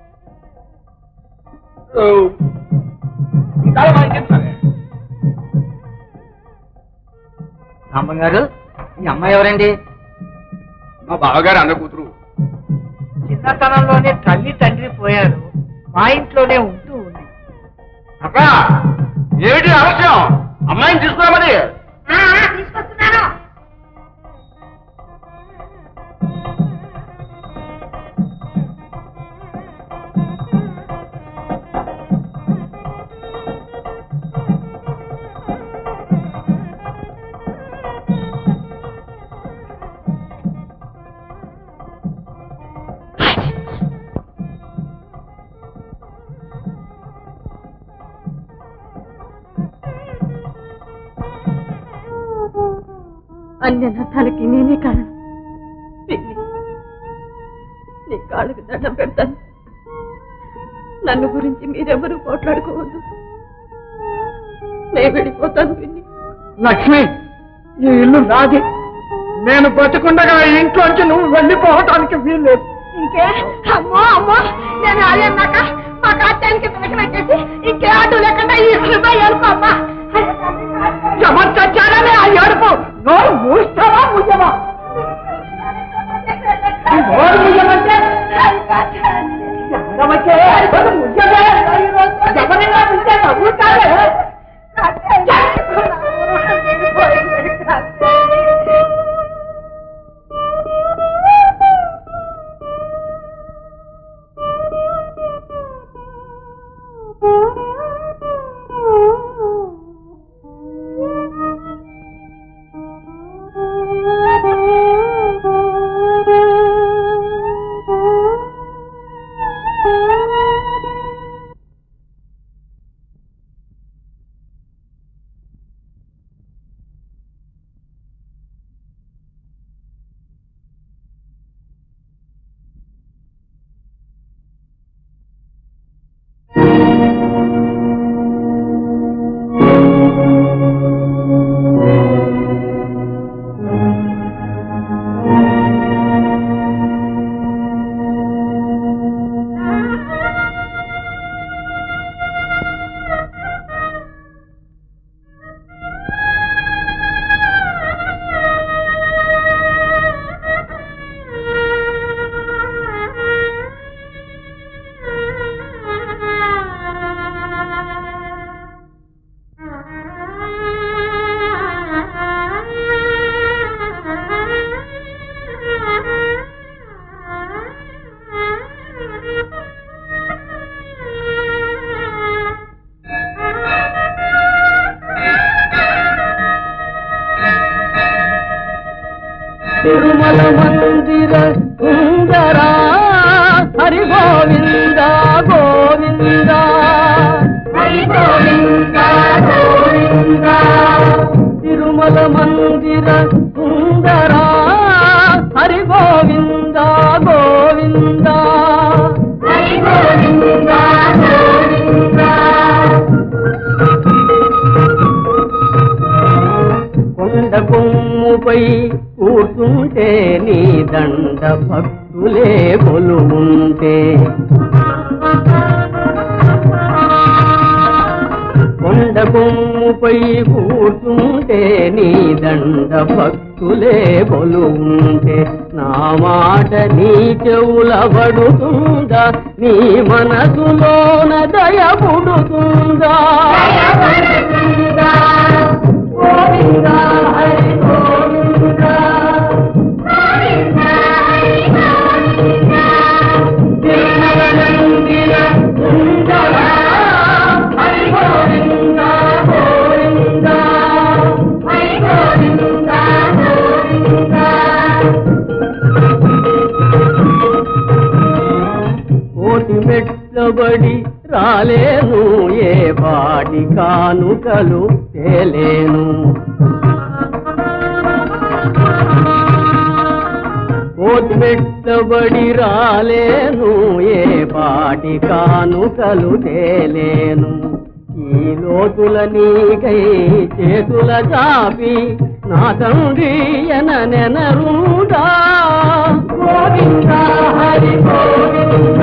ఓ, ఇంకా మనకి రామం గారు ఈ అమ్మాయి ఎవరండి మా బావగారు అన్న కూతురు చిన్నతనంలోనే తల్లి తండ్రి పోయారు మా ఇంట్లోనే ఉంటూ ఉంది అక్క ఏమిటి ఆలస్యం అమ్మాయిని తీసుకురా మరి ఆ, ఆ, తీసుకొస్తున్నాను అన్య నర్థాలకి నేనే కారణం పిన్ని, నీ కాళ్ళకి దండం పెడతాను నన్ను గురించి మీరెవరూ పోట్లాడుకోవద్దు నేను వెళ్ళిపోతాను పిన్ని లక్ష్మి ఈ ఇల్లు నాది నేను బతుకుండగా ఈ ఇంట్లోంచి నువ్వు వెళ్ళిపోవటానికి వీల్లేదు ఇంకే అమ్మో అమ్మో నేను అది అన్నాక మా కాత్యానికి పిలక పెట్టేసి ఇంకే అడ్డు లేకుండా ఈ హృదయ అమ్మా ఎవరు చచ్చారని ఆ ఏడుపు నోరు మూస్తావా ముయ్యవా ఈ నోరు ముయ్యమంటే ఎవరవచ్చే? నోరు ముయ్యవే. ఎవరైనా ముయ్య నవ్వుతారే తిరుమల మందిర సుందరా హరి గోవింద గోవింద హరి గోవింద గోవింద తిరుమల మందిర సుందరా హరి గోవింద గోవింద హరి గోవింద గోవింద దండ భక్తులే కొలువుంటే కొండ కొమ్ముపై కూర్చుంటే నీ దండ భక్తులే కొలువుంటే నా మాట నీ చెవుల పడుతుందా నీ మనసులోన దయ పుడుతుందా గోవిందా, హరి గోవిందా. తిరుమలనందిన సుందరా, హరి గోవిందా, గోవిందా. హరి గోవిందా, గోవిందా. కోటి మెట్లబడి రాలేను ఏ పాటి కానుకలు తేలేను కోటి మెట్లబడి రాలేను ఏ పాటి కానుకలు తేలేను ఈ లోతుల నీకై చేతుల చాపి నా తండ్రి ఎన నెనరుడా గోవింద హరి గోవింద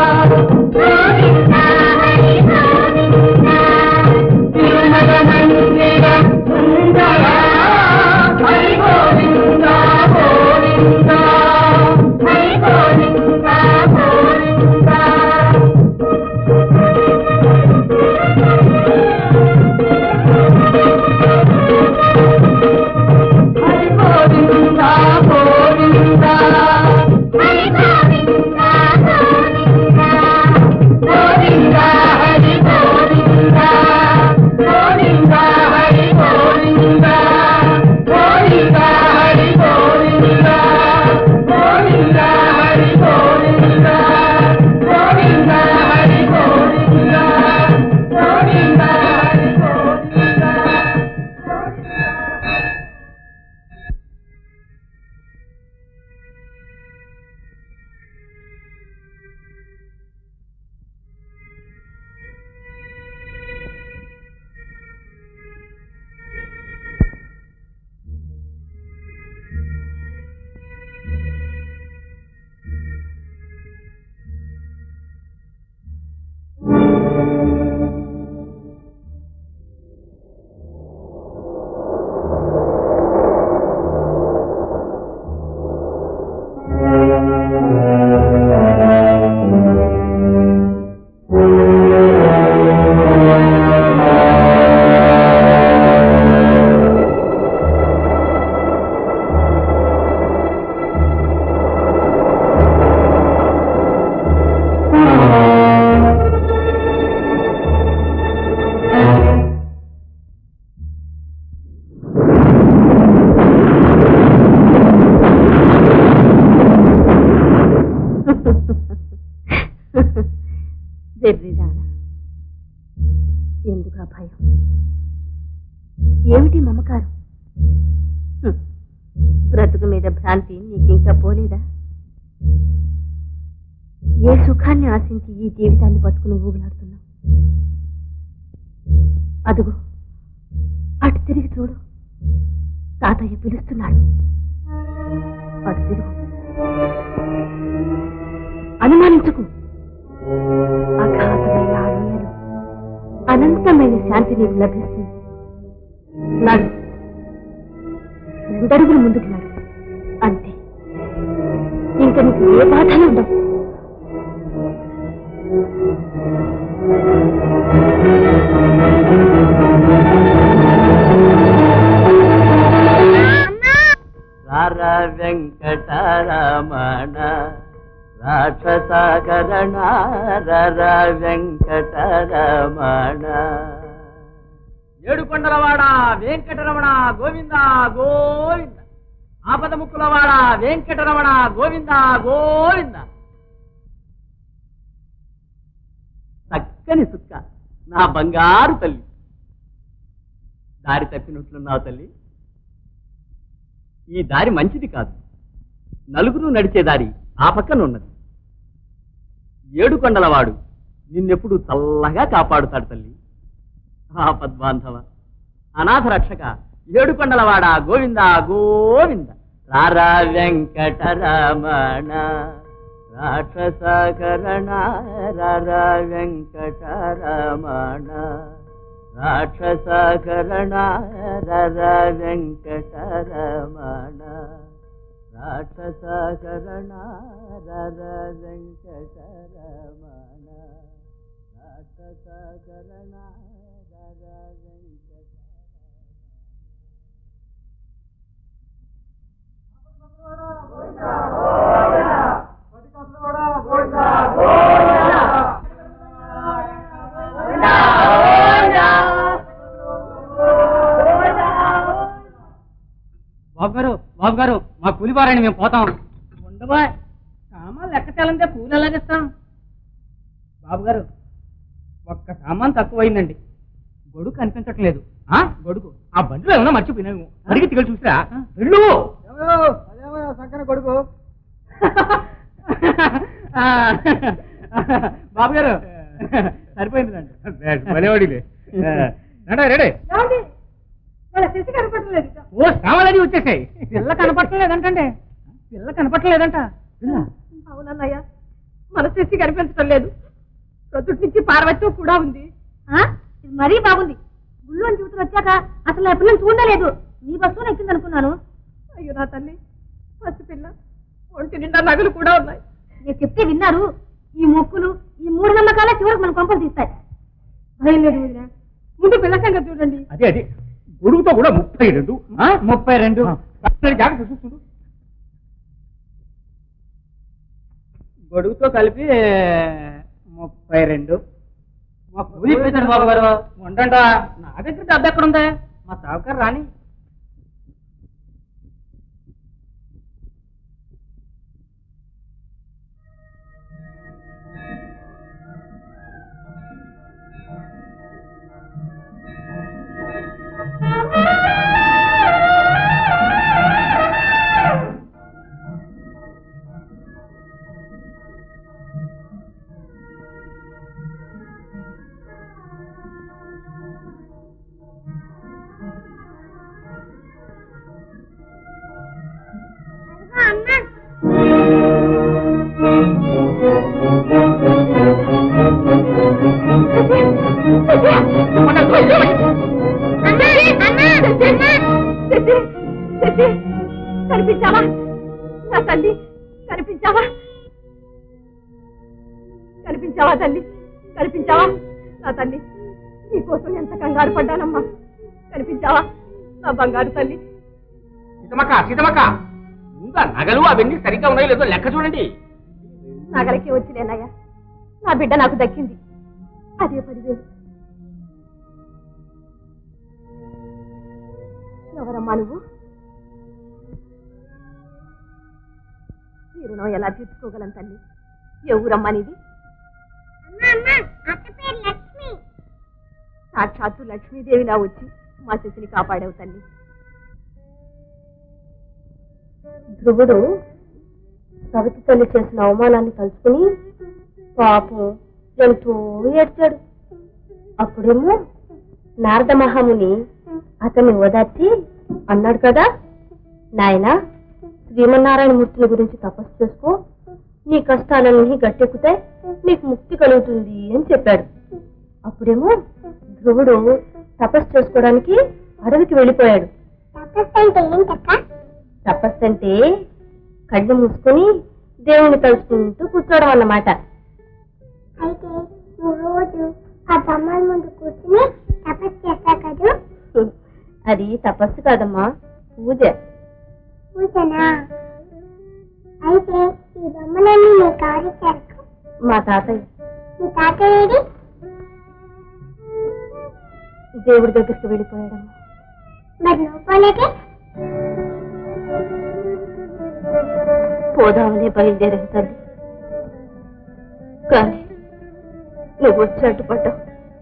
తిరుమల మందిర సుందర హరి గోవింద గోవింద హరి గోవింద గోవింద హరి గోవింద గోవింద హరి గోవింద గోవింద గోవింద హరి గోవింద గోవింద హరి గోవింద గోవింద హరి గోవింద గోవింద హరి గోవింద గోవింద హరి గోవింద గోవింద హరి గోవింద వెర్రిదాన ఎందుకు ఆ భయం ఏమిటి మమకారం హ్మ్. బ్రతుకు మీద భ్రాంతి నీకింకా పోలేదా ఏ సుఖాన్ని ఆశించి ఈ జీవితాన్ని పట్టుకుని ఊగులాడుతున్నావు అదుగో అటు తిరిగి చూడు తాతయ్య పిలుస్తున్నాడు అటు తిరుగు అనుమానించుకు అగాధమైన ఆలయాలు అనంతమైన శాంతి నీకు లభిస్తుంది నడు రెండడుగులు ముందుకు నడు అంతే ఇంకా నీకు ఏ బాధలు ఉండవు రార వెంకటరమణ రాక్షసాకరణ రర వెంకటరమణ ఏడుకొండలవాడ వెంకటరమణ గోవింద గోవింద ఆపద ముక్కులవాడ వెంకటరమణ గోవింద గోవింద చక్కని సుక్క నా బంగారు తల్లి దారి తప్పినట్లున్నావు తల్లి ఈ దారి మంచిది కాదు నలుగురు నడిచే దారి ఆ పక్కన ఉన్నది ఏడు కొండలవాడు నిన్నెప్పుడు చల్లగా కాపాడుతాడు తల్లి ఆ పద్మాంధవ అనాథ రక్షక ఏడు కొండలవాడ గోవింద గోవింద రారా వెంకటరమణ రాక్షసకరణ రారా వెంకటరమణ రాక్షసకరణ రారా వెంకటరమణ రాక్షసకరణ రారా వెంకటరమణ రాక్షసకరణ రారా వెంకట బాబు గారు బాబు గారు మా కూలి బారండి మేము పోతాం ఉండవా సామాన్ లెక్క తెలంటే కూలి ఎలాగిస్తాం బాబు గారు ఒక్క సామాన్ తక్కువైందండి గొడుగు కనిపించట్లేదు ఆ గొడుగు ఆ బండిలో ఏమన్నా మర్చిపోయినాము అడిగి తిరిగి చూసిరా వెళ్ళు సంకన కొడుకు ఆ, బాబు గారు సరిపోయింది భలేవాడిలే రెడీ ఏమండి వాళ్ళ శశి కనపడలేదు ఇక. ఓ సామాన్లన్నీ వచ్చేసాయి పిల్ల కనపట్టలేదంటండి పిల్ల కనపట్టలేదంట పిల్ల అవునన్నయ్య మన శశి కనిపించడం లేదు ప్రొద్దుటి నుంచి పార్వతి కూడా ఉంది ఆ? ఇది మరీ బాగుంది గుళ్ళు అని చూతులు వచ్చాక అసలు ఆ పిల్లని చూడలేదు నీ బస్సులో ఎక్కింది అనుకున్నాను అయ్యో నా తల్లి పసి పిల్ల ఒంటి నిండా నగలు కూడా ఉన్నాయి నేను చెప్తే విన్నారు ఈ మొక్కులు ఈ మూడు నమ్మకాలే చివరికి మన కొంపలు తీస్తాయి భయం లేదు వదినా. ముందు పిల్ల సంగతి చూడండి అదే అదే గొడుగుతో కూడా ముప్పై రెండు ముప్పై రెండు జాగ్రత్త చూస్తుండు గొడుగుతో కలిపి ముప్పై రెండు మా కూలి ఇప్పించండి బాబు గారు ఉండండా నా దగ్గర డబ్బు ఎక్కడ ఉందా మా సావుకారు రాని కనిపించావా నా తల్లి కనిపించావా కనిపించావా తల్లి కనిపించావా నా తల్లి నీకోసం ఎంత కంగారు పడ్డానమ్మా కనిపించావా నా బంగారు తల్లి సీతమక్క సీతమక్క ముందు ఆ నగలు అవన్నీ సరిగ్గా ఉన్నాయో లేదో లెక్క చూడండి నగలకి వచ్చిలేనయ్యా నా బిడ్డ నాకు దక్కింది అదే పదివేలు ఎవరమ్మా నువ్వు నీ రుణం ఎలా తీర్చుకోగలను తల్లి ఏ ఊరమ్మా నీది సాక్షాత్తు లక్ష్మీదేవిలా వచ్చి మా శశిని కాపాడావు తల్లి ధ్రువుడు సవితి తల్లి చేసిన అవమానాన్ని తలుచుకుని పాపం ఎంతో ఏడ్చాడు అప్పుడేమో నారద మహాముని అతన్ని ఓదార్చి అన్నాడు కదా నాయనా శ్రీమన్నారాయణ మూర్తిని గురించి తపస్సు చేసుకో నీ కష్టాలన్నీ గట్టెక్కుతాయి నీకు ముక్తి కలుగుతుంది అని చెప్పాడు అప్పుడేమో ధ్రువుడు తపస్సు చేసుకోవడానికి అడవికి వెళ్ళిపోయాడు తపస్సు అంటే కళ్ళు మూసుకొని దేవుణ్ణి తలుచుకుంటూ కూర్చోవడం అన్నమాట అయితే నువ్వు రోజు ఆ బొమ్మల ముందు కూర్చుని తపస్సు చేస్తావు కదూ అది తపస్సు కాదమ్మా పూజ పూజనా అయితే ఈ బొమ్మలన్నీ నీకు ఎవరిచ్చారు మా తాతయ్య నీ తాతయ్యేది దేవుడి దగ్గరికి వెళ్ళిపోయాడమ్మా మరి నువ్వు పోలేదే పోదామని బయలుదేరాను తల్లి కానీ నువ్వు వచ్చి అడ్డుపడ్డావు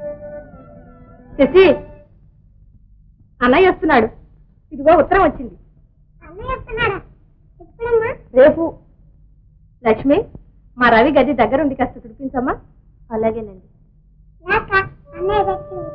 శశి అన్నయ్య వస్తున్నాడు ఇదిగో ఉత్తరం వచ్చింది అన్నయ్య వస్తున్నాడా ఎప్పుడమ్మా రేపు లక్ష్మి మా రవి గది దగ్గరుండి కాస్త తుడిపించమ్మా అలాగేనండి నాక అన్నయ్య తెచ్చింది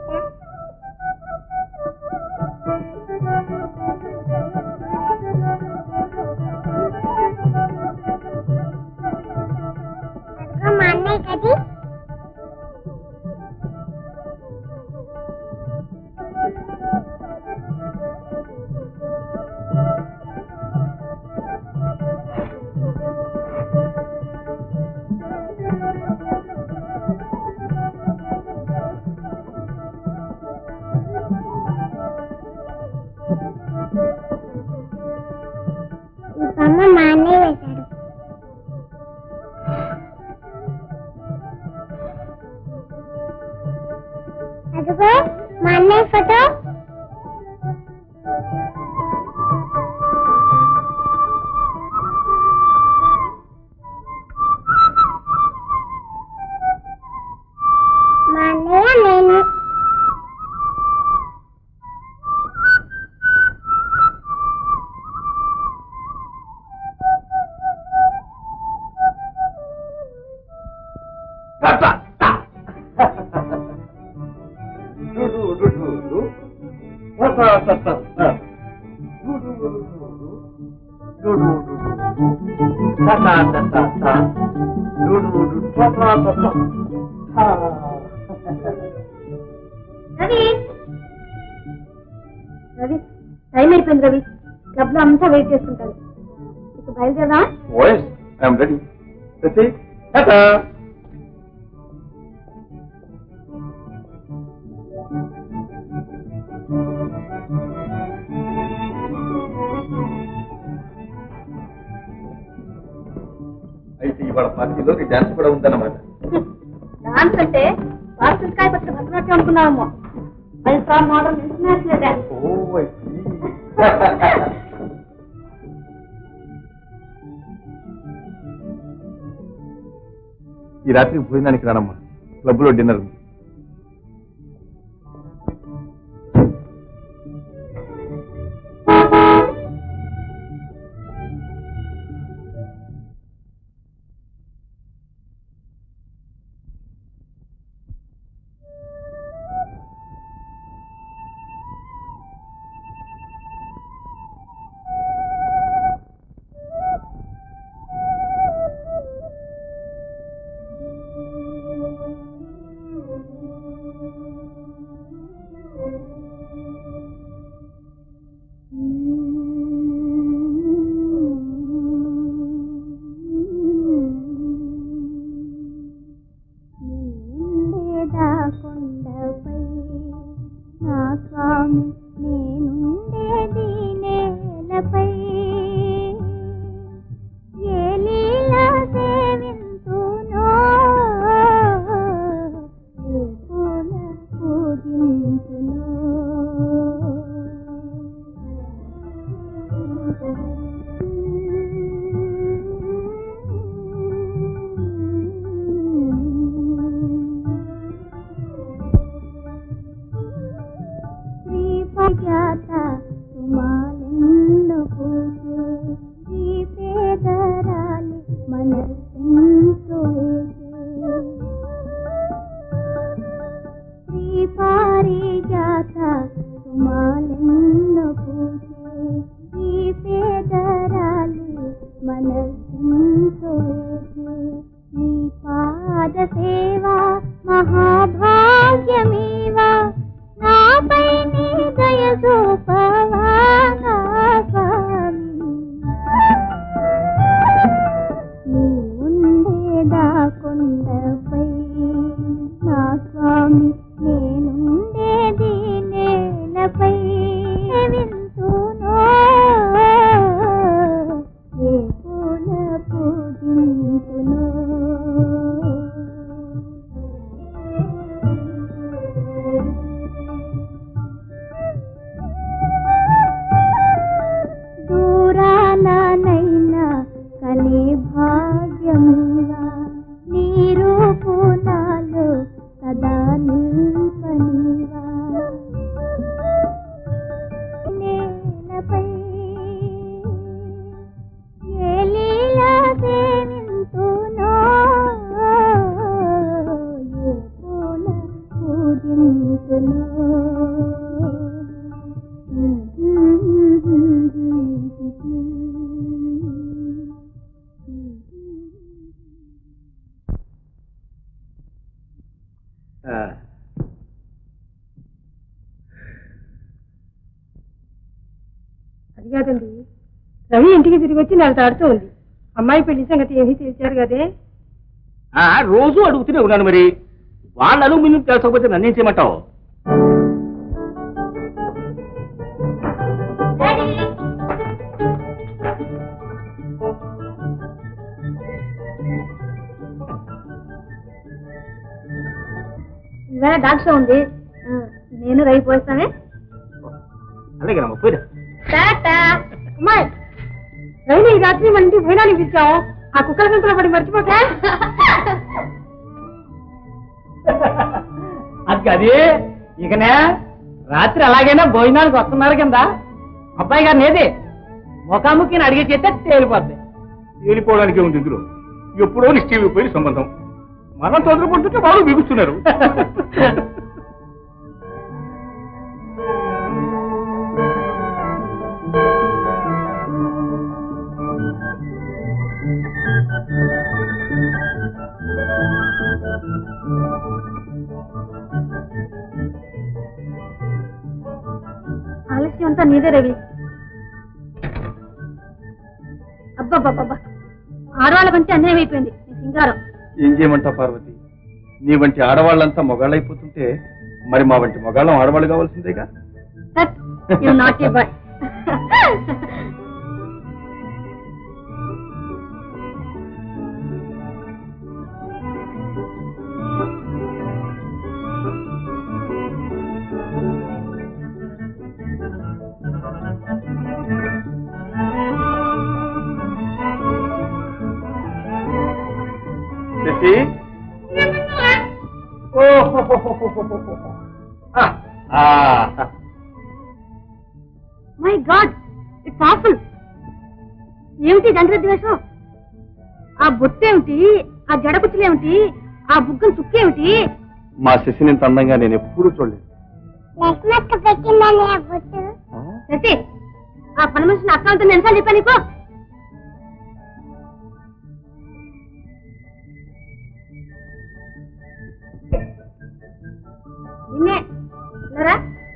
అదిగో మా అన్నయ్య ఫోటో మా అన్నయ్య నేను రవి రవి టైం అయిపోయింది రవి క్లబ్ లో అంతా వెయిట్ చేస్తుంటారు ఇక బయలుదేరా వాయిస్ ఐఎమ్ రెడీ సచి టాటా అయితే ఇవాళ పార్టీలో నీ డాన్స్ కూడా ఉందన్నమాట డాన్స్ అంటే వార్షికాయ పట్ల భరతనాట్యం అనుకున్నామేమో అది sir model international dance oh I see. ఈ రాత్రికి భోజనానికి రానమ్మా క్లబ్ లో డిన్నర్ ఉంది ఉండేదా కొండపై నా స్వామి నేనుండేది నేలపై ఏ లీలా సేవింతునో ఏ పూల పూజింతునో శ్రీపజాత సుమాలెన్ను పూజే ఈ పేదరాలి మనస్సెంతో వేసే శ్రీపారిజాత సుమాలెన్ను పూజే ఈ పేదరాలి మనస్సెంతో వేసే నీ పాద సేవా మహాభాగ్యమేవా నాపై నీ దయ చూపవా నా స్వామి నీ ఉండేదా కొండపై నా స్వామి నేనుండేది నేలపై వింటునో ఏ పూల పూజించునో దూరానైనా కనే భాగ్యమీవా నీరు పూనాలు సదా నిల్పనీవా నేలపై ఏ లీలా సేవింతునో ఏ పూల పూజింతునో అది కాదండి రవి ఇంటికి తిరిగి వచ్చి నెల తాడుతూ ఉంది అమ్మాయి పెళ్లి సంగతి ఏమీ తెలిసారు కదే ఆ, రోజు అడుగుతూనే ఉన్నాను మరి వాళ్ళ అలుమినియం తెలుసకపోతే నన్నేం చేయమంటావు ఇవాళ డాక్టర్ ఉంది ఆ, నేను రవి పోస్తానే అలాగేనమ్మా పోయిరా టాటా అమ్మాయి రవిని ఈ రాత్రి మన ఇంటికి భోజనానికి పిలిచావు ఆ కుక్కల సంతలో పడి మర్చిపోతా అది అది ఇకనే రాత్రి ఎలాగైనా భోజనానికి వస్తున్నారు కింద అబ్బాయి గారిని ఏది ముఖాముఖిని అడిగి చేస్తే తేలిపోద్ది తేలిపోవడానికి ఉంది ఇందులో ఎప్పుడో నిశ్చయమైపోయిన సంబంధం మనం తొందరపడుతుంటే వాళ్ళు బిగుస్తున్నారు ఆలస్యం అంతా నీదే రవి అబ్బబ్బబ్బబ్బా ఆడవాళ్ళ కంటే అన్యాయం అయిపోయింది నీ సింగారం ఏం చేయమంటావు పార్వతి నీ వంటి ఆడవాళ్ళంతా మొగాళ్ళైపోతుంటే మరి మా వంటి మొగాళ్ళం ఆడవాళ్ళు కావాల్సిందేగా you not a boy Sashi my god it's awful ఏమిటి దండ్రి ద్వేషం ఆ బొట్టేమిటి ఆ జడకుచ్చులేమిటి ఆ బుగ్గన చుక్కేమిటి మా శశిని ఇంత అందంగా నేను ఎప్పుడూ చూడలేదు లక్ష్మక్క పెట్టిందని ఆ బొట్టు శశి ఆ పని మనిషిని అక్కంతో నేను చెప్పాను నీకు నిన్నే లేరా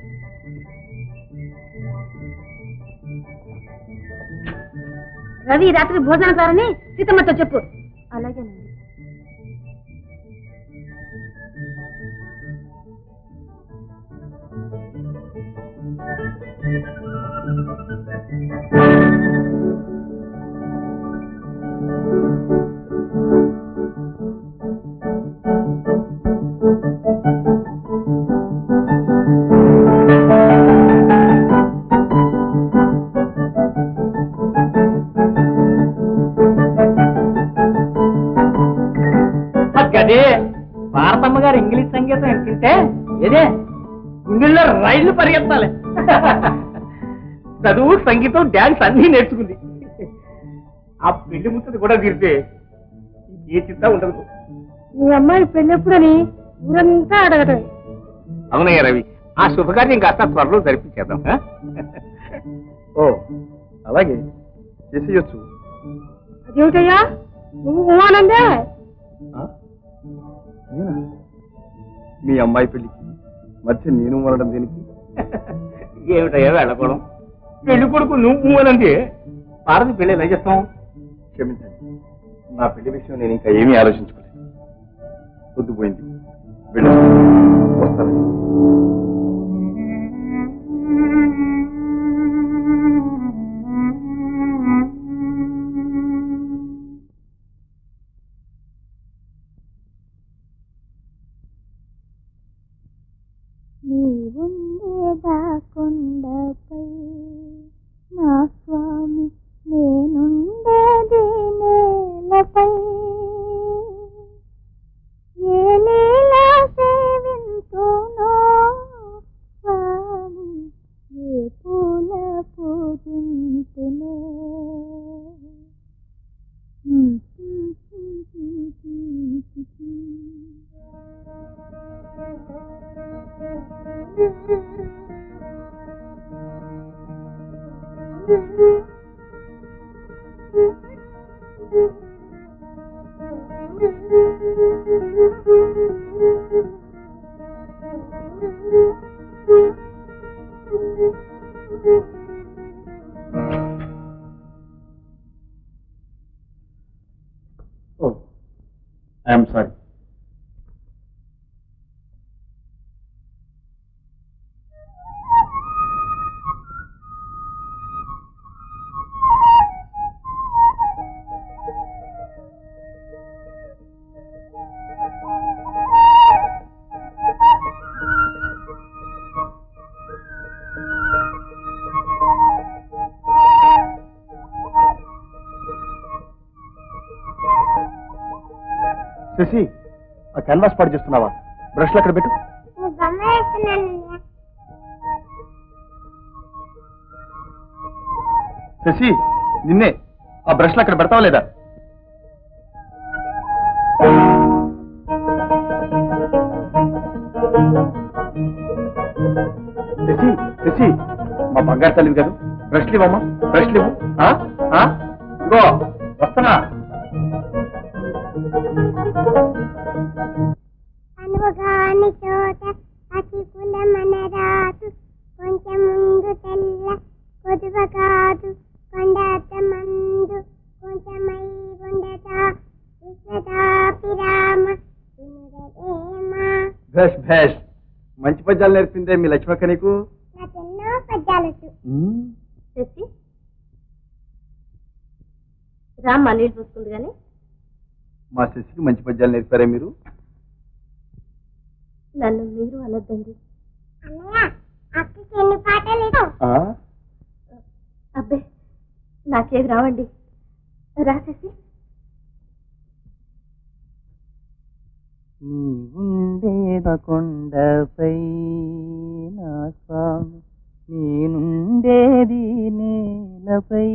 రవి ఈ రాత్రి భోజనం కారని సీతమ్మతో చెప్పు అలాగేనండి గదే భారతమ్మ గారు ఇంగ్లీష్ సంగీతం వింటుంటే ఏదే గుండెల్లో రైళ్లు పరిగెత్తాలి చదువు సంగీతం డాన్స్ అన్ని నేర్చుకుంది ఆ పెళ్లి ముచ్చట కూడా తీరితే ఏ చింత ఉండదు మీ అమ్మాయి పెళ్ళెప్పుడని ఊరంతా అడగటం అవునయ్య రవి ఆ శుభకార్యం కాస్త త్వరలో జరిపించేద్దాం ఆ? ఓ అలాగే చేసేయచ్చు అదేమిటయ్యా నువ్వు ఉమానందే నేనా మీ అమ్మాయి పెళ్లికి మధ్య నేను ఉండడం దేనికి ఏమిటయ్యా వెళ్ళకూడదు పెళ్లి కొడుకు నువ్వు అనంటే పార్వతి పెళ్లి ఎలా చేస్తాం క్షమించండి నా పెళ్లి విషయం నేను ఇంకా ఏమీ ఆలోచించుకోలేదు పొద్దుపోయింది వెళ్ళు వస్తాను నీవుండేదా కొండపై నా స్వామి నేనుండేది నేలపై ఏ లీలా సేవింతునో స్వామి ఏ పూల పూజింతునో ఓ ఐఎమ్ సారీ శశి ఆ క్యాన్వాస్ పాడు చేస్తున్నావా బ్రష్లు అక్కడ పెట్టు నీ బొమ్మ వేస్తున్నాను శశి నిన్నే ఆ బ్రష్లు అక్కడ పెడతావా లేదా శశి శశి మా బంగారు తల్లివి కదా బ్రష్లు ఇవ్వమ్మా బ్రష్లు ఇవ్వు ఆ? ఆ? ఇదిగో వస్తానా అనుగాని చోట అతి కులమన రాదు కొంచెం ముందు తెల్ల కొదువ కాదు కొండత మందు కొంచెమై ఉండదా విశ్వదాపిరామ వినురవేమా భేష్ భేష్ మంచి పద్యాలు నేర్పిందే మీ లక్ష్మక్క నీకు నాకెన్నో పద్యాలొచ్చు శశి రామ్మ నీళ్ళు చూసుకుంది కానీ మా శశికి మంచి పద్యాలు నేర్పారే మీరు నన్ను మీరు అనొద్దండి అన్నయ్య అక్కకి ఎన్ని పాటలు ఆ? అబ్బే నాకేది రావండి రాసేసి నీవుండేద కొండపై నా స్వామి నేనుండేది నేలపై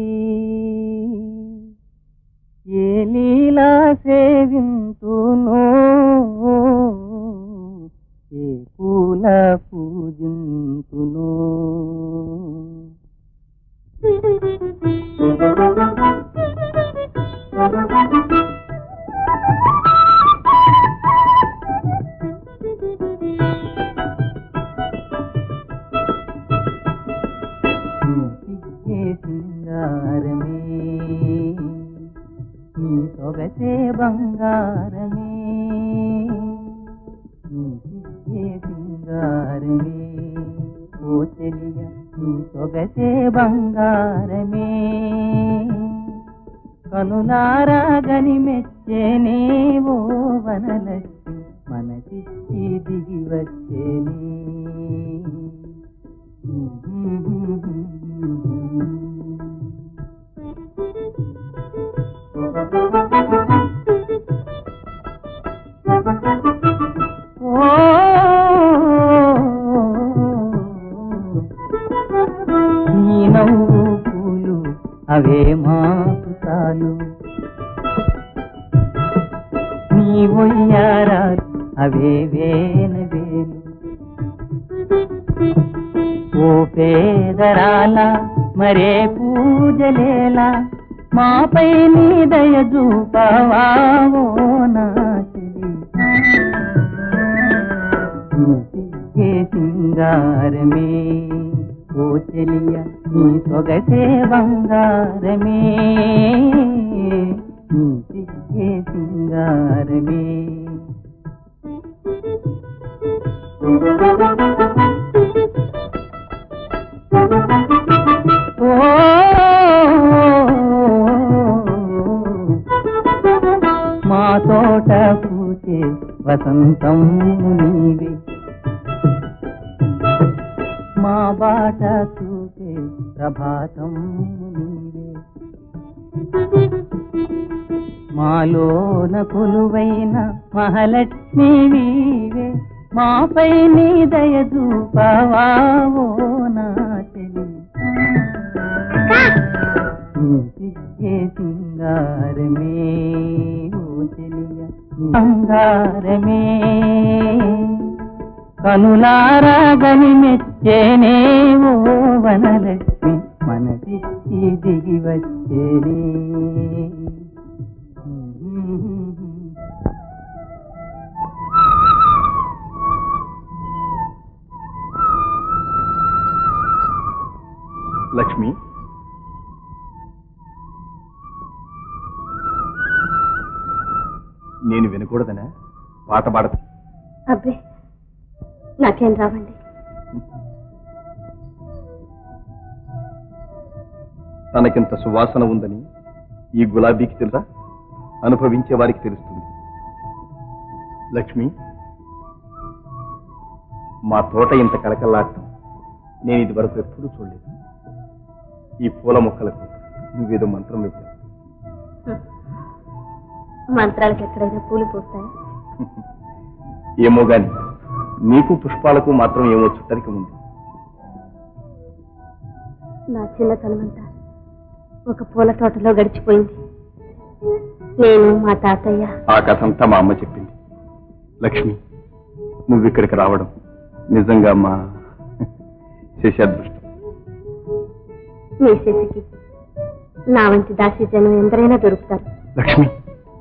ఏ లీలా సేవింతునో ఏ పూల పూజింతునో సిగ్గే సింగారమే నీ సొగసే బంగారమే నీ సిగ్గే సింగారమే ఓ చెలియ నీ సొగసే బంగారమే కనులారా గని మెచ్చేనే ఓ వనలక్ష్మి మనసిచ్చి దిగి వచ్చేనే నీ నవ్వు పూలు అవే మాకు చాలు నీ ఒయ్యారాలు అవే వేన వేలు ఓ పేదరాల మరే పూజలేలా మాపై నీ దయ చూపవా ఓ నా చెలి నీ సిగ్గే సింగారమే ఓ చెలియ నీ సొగసే బంగారమే నీ సిగ్గే సింగారమే ఓ మా తోట పూచే వసంతం నీవే మా బాట చూపే ప్రభాతం నీవే మాలోన కొలువైన మహాలక్ష్మి వీవే మాపై నీ దయ చూపవా ఓ నా చెలి నీ సిగ్గే సింగారమే ఓ చెలియ బంగారమే కనులారా గని మెచ్చేనే ఓ వనలక్ష్మి మనసిచ్చి దిగి వచ్చేనే లక్ష్మి నేను వినకూడదనా పాట పాడత అబ్బే నాకేం రావండి తనకింత సువాసన ఉందని ఈ గులాబీకి తెలుసా అనుభవించే వారికి తెలుస్తుంది లక్ష్మి మా తోట ఇంత కలకల్లాడటం నేను ఇది వరకు ఎప్పుడూ చూడలేదు ఈ పూల మొక్కలకు నువ్వేదో మంత్రం వేశావు మంత్రాలకు ఎక్కడైనా పూలు పూస్తాయి ఏమో గాని నీకు పుష్పాలకు మాత్రం ఏమో చుట్టరికి ఉంది నా చిన్నతనమంతా ఒక పూల తోటలో గడిచిపోయింది నేను మా తాతయ్య ఆ కథ అంతా మా అమ్మ చెప్పింది లక్ష్మి నువ్వు ఇక్కడికి రావడం నిజంగా మా శశాదృష్టం మీ శశికి నా వంటి దాసి జనం ఎందరైనా దొరుకుతారు లక్ష్మి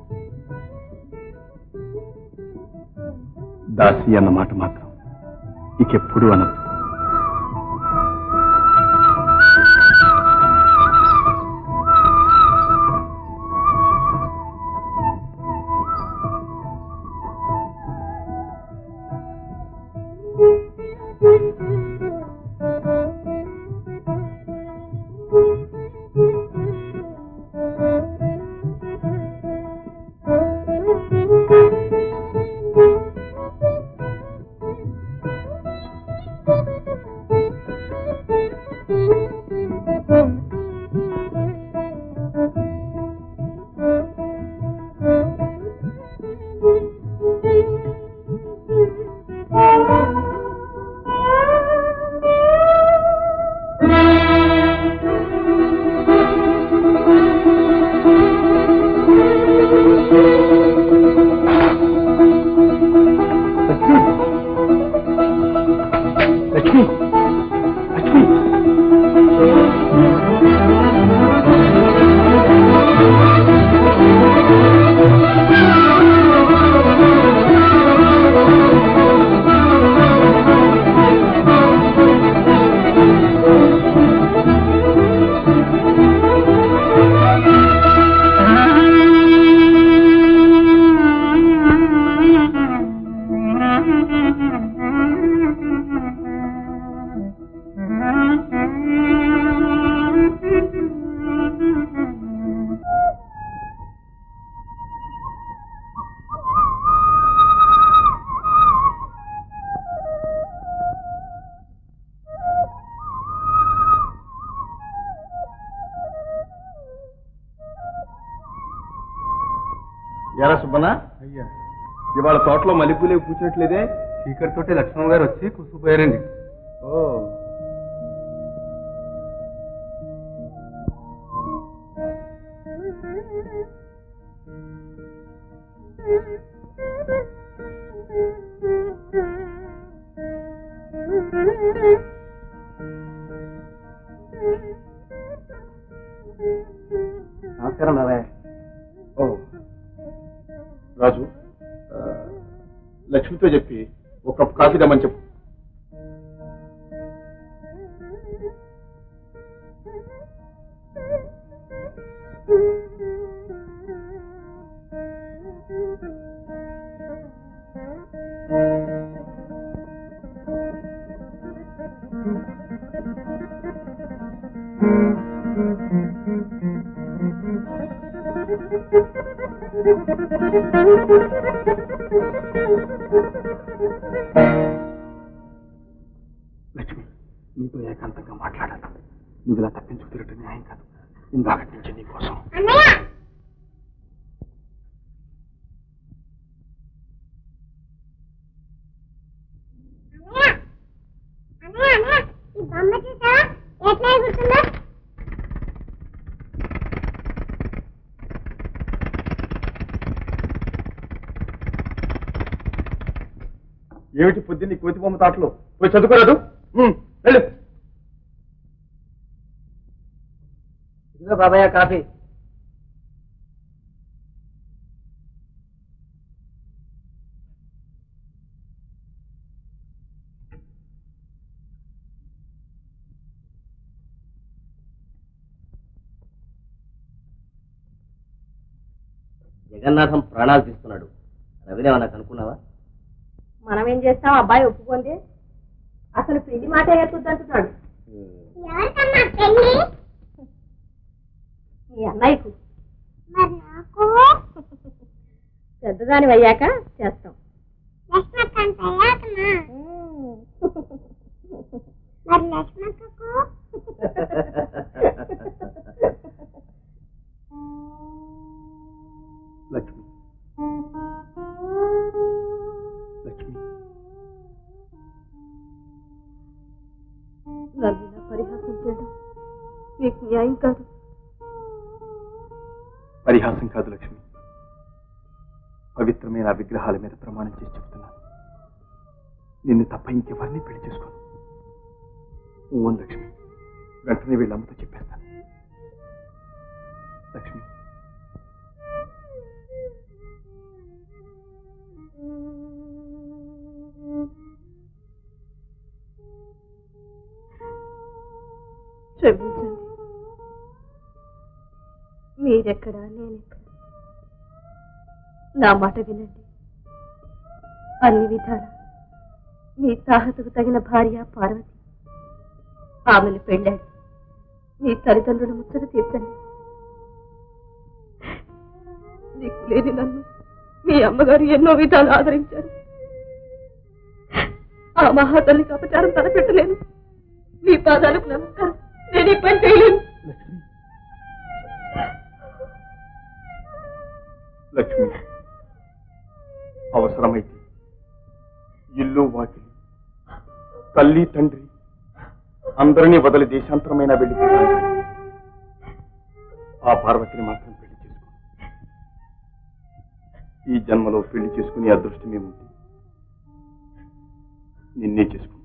దాసి అన్న మాట మాత్రం ఇకెప్పుడు అనదు లక్ష్మి లక్ష్మి ఎరా సుబ్బన్న అయ్యా ఇవాళ తోటలో మల్లెపూలే పూచినట్లేదే చీకటితోటి లక్ష్మణ్ గారు వచ్చి కూసుకుపోయారండి ఓ నమస్కారం బాబాయ్ ఓ రాజు ఆ, లక్ష్మితో చెప్పి ఒక కప్ కాఫీ దమ్మని చెప్పు లక్ష్మి నీతో ఏకాంతంగా మాట్లాడాలి నువ్వు ఇలా తప్పించుకు తిరగటం న్యాయం కాదు ఇందాకటి నుంచి నీ కోసం అన్నయ్య అన్నయ్య అన్నయ్య అన్నయ్య ఈ బొమ్మ చూసావా ఎట్లా ఎగురుతుందో ఏమిటి పొద్దున్న నీ కోతి బొమ్మ తాటలో పోయి చదువుకోరాదు ఉమ్, వెళ్ళు ఇదిగో బాబాయ్ కాఫీ జగన్నాథం ప్రాణాలు తీస్తున్నాడు రవినేమన్నా కనుక్కున్నావా మనం ఏం చేస్తాం అబ్బాయి ఒప్పుకుంది అసలు పెళ్లి మాట ఎత్తుద్దంటున్నాడు ఎవరికమ్మా పెళ్ళి మీ అన్నయ్యకు మరి నాకు పెద్దదాని అయ్యాక చేస్తాం లక్ష్మక్క అయ్యాకమ్మా మరి లక్ష్మక్కకు లక్ష్మి నన్ను ఇలా పరిహాసం చేయడం మీకు న్యాయం కాదు పరిహాసం కాదు లక్ష్మి పవిత్రమైన ఆ విగ్రహాల మీద ప్రమాణం చేసి చెప్తున్నాను నిన్ను తప్ప ఇంకెవరిని పెళ్లి చేసుకోను ఓన్ లక్ష్మి వెంటనే వీళ్ళ అమ్మతో చెప్పేస్తాను లక్ష్మి క్షమించండి మీరెక్కడా నేనెక్కడ నా మాట వినండి అన్ని విధాల మీ తాహతకు తగిన భార్య పార్వతి ఆమెను పెళ్ళాడు మీ తల్లిదండ్రుల ముచ్చట తీర్చండి దిక్కు లేని నన్ను మీ అమ్మగారు ఎన్నో విధాలు ఆదరించారు ఆ మహాతల్లికి అపచారం తలపెట్టలేను మీ పాదాలకు నమస్కారం నేను ఈ పని చేయలేను లక్ష్మి అవసరమైతే ఇల్లు వాకిలి తల్లి తండ్రి అందరినీ వదిలి దేశాంతరమైన వెళ్ళిపోతాను కానీ ఆ పార్వతిని మాత్రం పెళ్లి చేసుకో ఈ జన్మలో పెళ్లి చేసుకునే అదృష్టమే ఉంది నిన్నే చేసుకుంటాను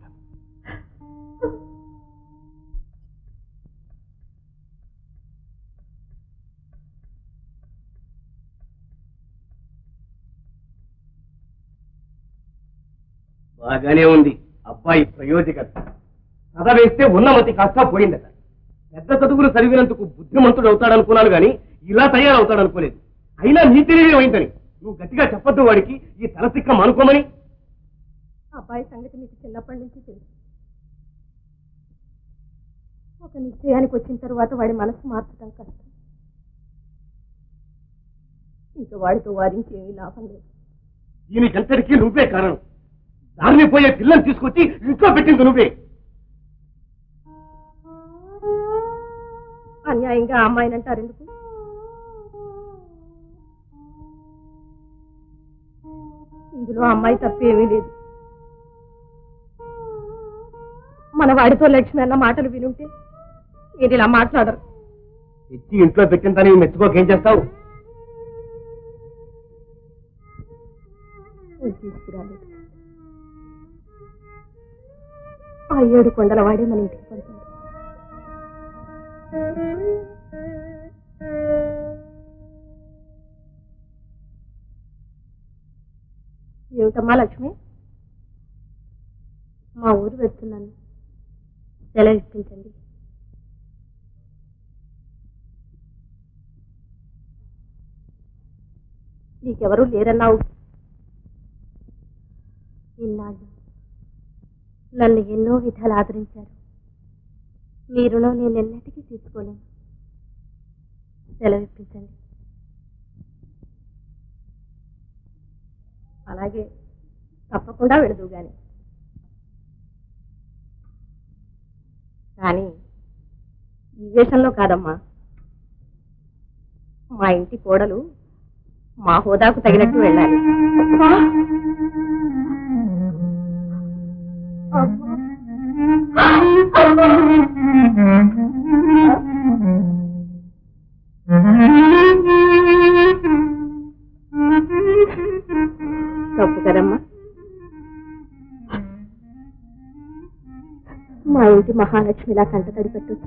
బాగానే ఉంది అబ్బాయి ప్రయోజకత చదవేస్తే ఉన్నమతి కాస్త పోయిందట పెద్ద చదువులు చదివినందుకు బుద్ధిమంతుడు అవుతాడనుకున్నాను గాని ఇలా తయారవుతాడనుకోలేదు అయినా నీ తెలివి అయిందని నువ్వు గట్టిగా చెప్పొద్దు వాడికి ఈ తలసిక్క మనుకోమని అబ్బాయి సంగతి మీకు చిన్నప్పటి నుంచి తెలుసు ఒక నిశ్చయానికి వచ్చిన తరువాత వాడి మనసు మార్చడం కష్టం ఇంకా వాడితో వాదించి ఏమీ లాభం లేదు దీనికంతటికీ నువ్వే కారణం దారిని పోయే పిల్లని తీసుకొచ్చి ఇంట్లో పెట్టింది నువ్వే అన్యాయంగా ఆ అమ్మాయిని అంటారు ఎందుకు ఇందులో ఆ అమ్మాయి తప్పేమీ లేదు మన వాడితో లక్ష్మి అన్న మాటలు వినుంటే మీరు ఇలా మాట్లాడరు తెచ్చి ఇంట్లో పెట్టిందని మెచ్చుకోకేం చేస్తావు నేను తీసుకురాలేదు ఆ ఏడు కొండల వాడే మన ఇంటికి పంపాడు ఏమిటమ్మా లక్ష్మి మా ఊరు వెళ్తున్నాను సెలవు ఇప్పించండి నీకెవరూ లేరన్నావు ఇన్నాళ్ళు నన్ను ఎన్నో విధాలు ఆదరించారు మీ రుణం నేను ఎన్నటికీ తీసుకోలేను సెలవు ఇప్పించండి అలాగే తప్పకుండా వెళదు గాని కానీ ఈ వేషంలో కాదమ్మా మా ఇంటి కోడలు మా హోదాకు తగినట్టు వెళ్ళాలి తప్పు కదమ్మా మా ఇంటి మహాలక్ష్మిలా కంట తడి పెట్టొచ్చు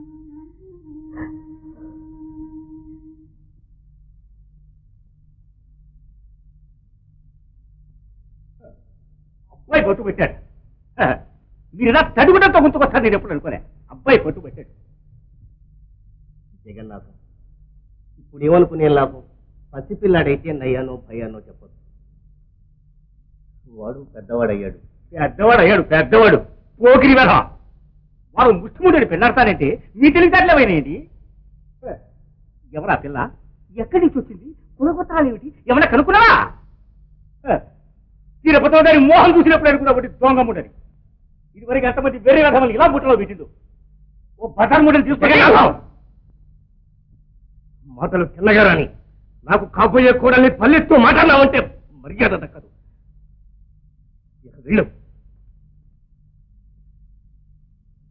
అబ్బాయి పట్టు పెట్టాడు ఆ, మీరు ఇలా తడుగుడంతో గుంతుకొస్తారు నేను ఎప్పుడు అనుకోలే అబ్బాయి పట్టు పెట్టాడు జగన్నాథం ఇప్పుడు ఏమనుకునే లాభం పసిపిల్లాడైతే నయ్యానో భయానో చెప్పదు వాడు పెద్దవాడయ్యాడు పెద్దవాడు అయ్యాడు పెద్దవాడు పోకిరి వెధ వాడు ముష్టిముడిని పెళ్ళాడతానంటే మీ తెలివితేటలేమైనాయండి ఎవరా పిల్ల ఎక్కడి నుంచి వచ్చింది కులగొత్తాలు ఏమిటి ఏమన్నా కనుక్కున్నావా తిరుపతిలో దాని మోహన్ చూసినప్పుడు అనుకున్నప్పుడు దొంగముడని ఇదివరకు ఎంతమంది వేరే రథమని ఇలా బుట్టలో పెట్టిండు ఓ బటర్ ముడని తీసుకుని మాటలు చిన్నగా రాని నాకు కాబోయే కూడల్ని పల్లెత్తు మాట్లాడినావంటే మర్యాద దక్కదు ఇక వెళ్ళు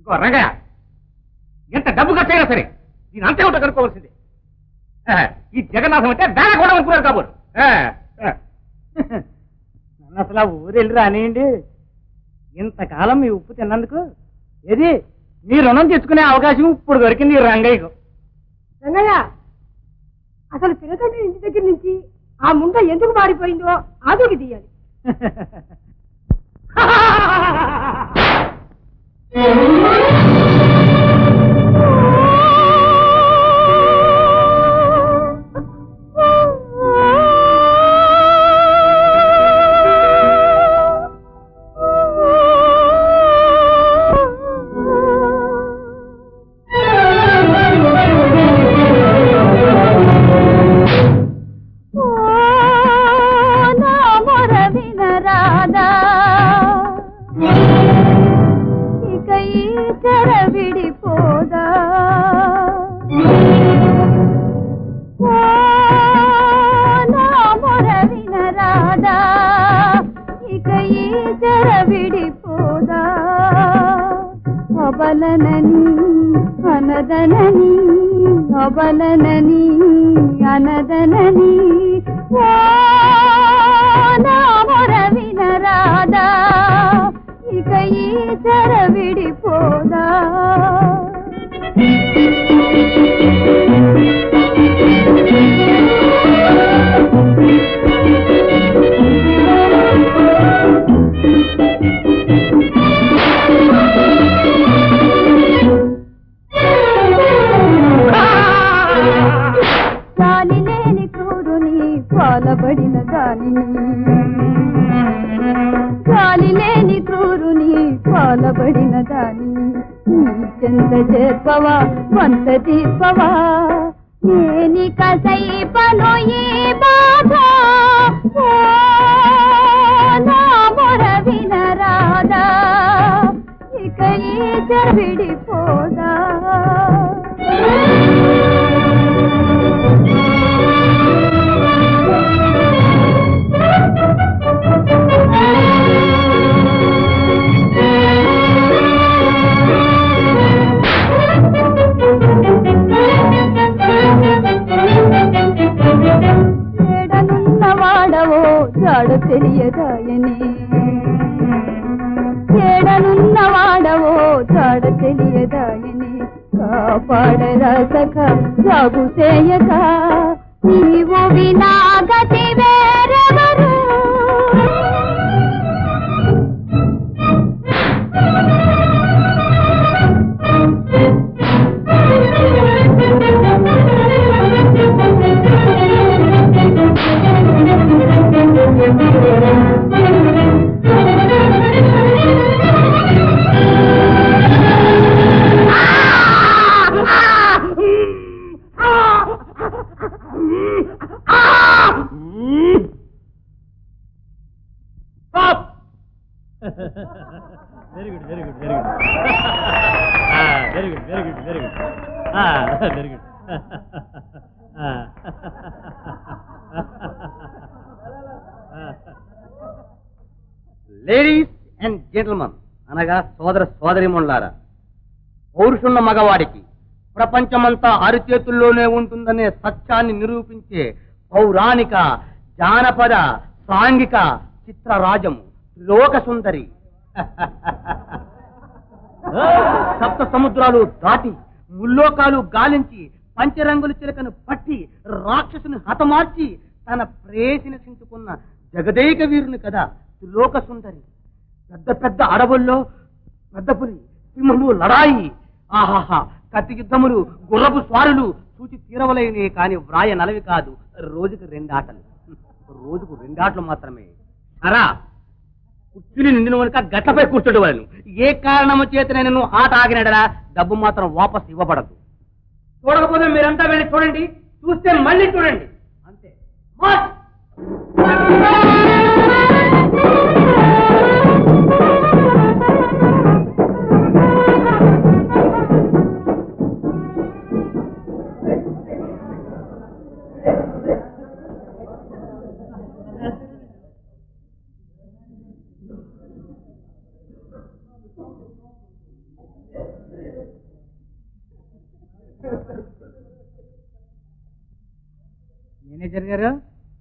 ఓ రంగయ్య ఎంత డబ్బు ఖర్చైనా సరే దీని అంతే ఉంటే కనుక్కోవాల్సిందే ఆ, ఈ జగన్నాథం అంటే వేల కూడా అనుకున్నారు కాబోలు ఆ, ఆ. నన్ను అసలు ఆ ఊరు వెళ్ళి రానియండి ఇంతకాలం మీ ఉప్పు తిన్నందుకు ఏది మీ రుణం తెచ్చుకునే అవకాశం ఇప్పుడు దొరికింది ఈ రంగయ్యకు రంగయ్య అసలు పిల్లతండ్రి ఇంటి దగ్గర నుంచి ఆ ముండ ఎందుకు మారిపోయిందో ఆదోకి తీయాలి నా మొర వినరాదా ఇక ఈ చెర విడిపోదా ఓ, నా మొర వినరాదా ఇక ఈ చెర విడిపోదా అబలనని అనదనని అబలనని అనదనని ఓ నా మొర వినరాదా ఇక ఈ చెర విడిపోదా చాలి లేని క్రూరుని పాలబడిన దానిని చాలి లేని క్రూరుని పాలబడిన దానిని నీ చెంత చేర్పవా వంత తీర్పవా నేని కసైపను ఈ బాధ ఓ, నా మొర వినరాదా ఇక ఈ చెర విడిపోదా ఏడనున్న వాడవో జాడ తెలియదాయని ఏడనున్న వాడవో జాడ తెలియదాయని కాపాడరా సఖ సాగు చేయక నీవు వినాగతి వేరెవరు very good very good very good very good very good very good very good ladies and gentleman అనగా సోదర సోదరిమణులారా పౌరుషున్న మగవాడికి ప్రపంచమంతా అరిచేతుల్లోనే ఉంటుందనే సత్యాన్ని నిరూపించే పౌరాణిక జానపద సాంఘిక చిత్రరాజము లోక సుందరి సప్త సముద్రాలు దాటి ముల్లోకాలు గాలించి పంచరంగుల చిలకను పట్టి రాక్షసుని హతమార్చి తన ప్రేసిని సించుకున్న జగదేక వీరుని కదా లోక సుందరి పెద్ద పెద్ద అడవుల్లో పెద్ద పులి సింహము లడాయి ఆహాహా కత్తి యుద్ధములు గుర్రపు స్వారులు చూచి తీరవలేనే కాని వ్రాయ నలవి కాదు రోజుకు రెండాటలు రోజుకు రెండాటలు మాత్రమే అరా కుర్చీని నిండిన వనుక గట్లపై కూర్చోడు వాళ్ళను ఏ కారణము చేత నేను ఆట ఆగినడరా డబ్బు మాత్రం వాపస్ ఇవ్వబడదు చూడకపోతే మీరంతా వెళ్ళి చూడండి చూస్తే మళ్ళీ చూడండి అంతే మార్చ్ మేనేజర్ గారు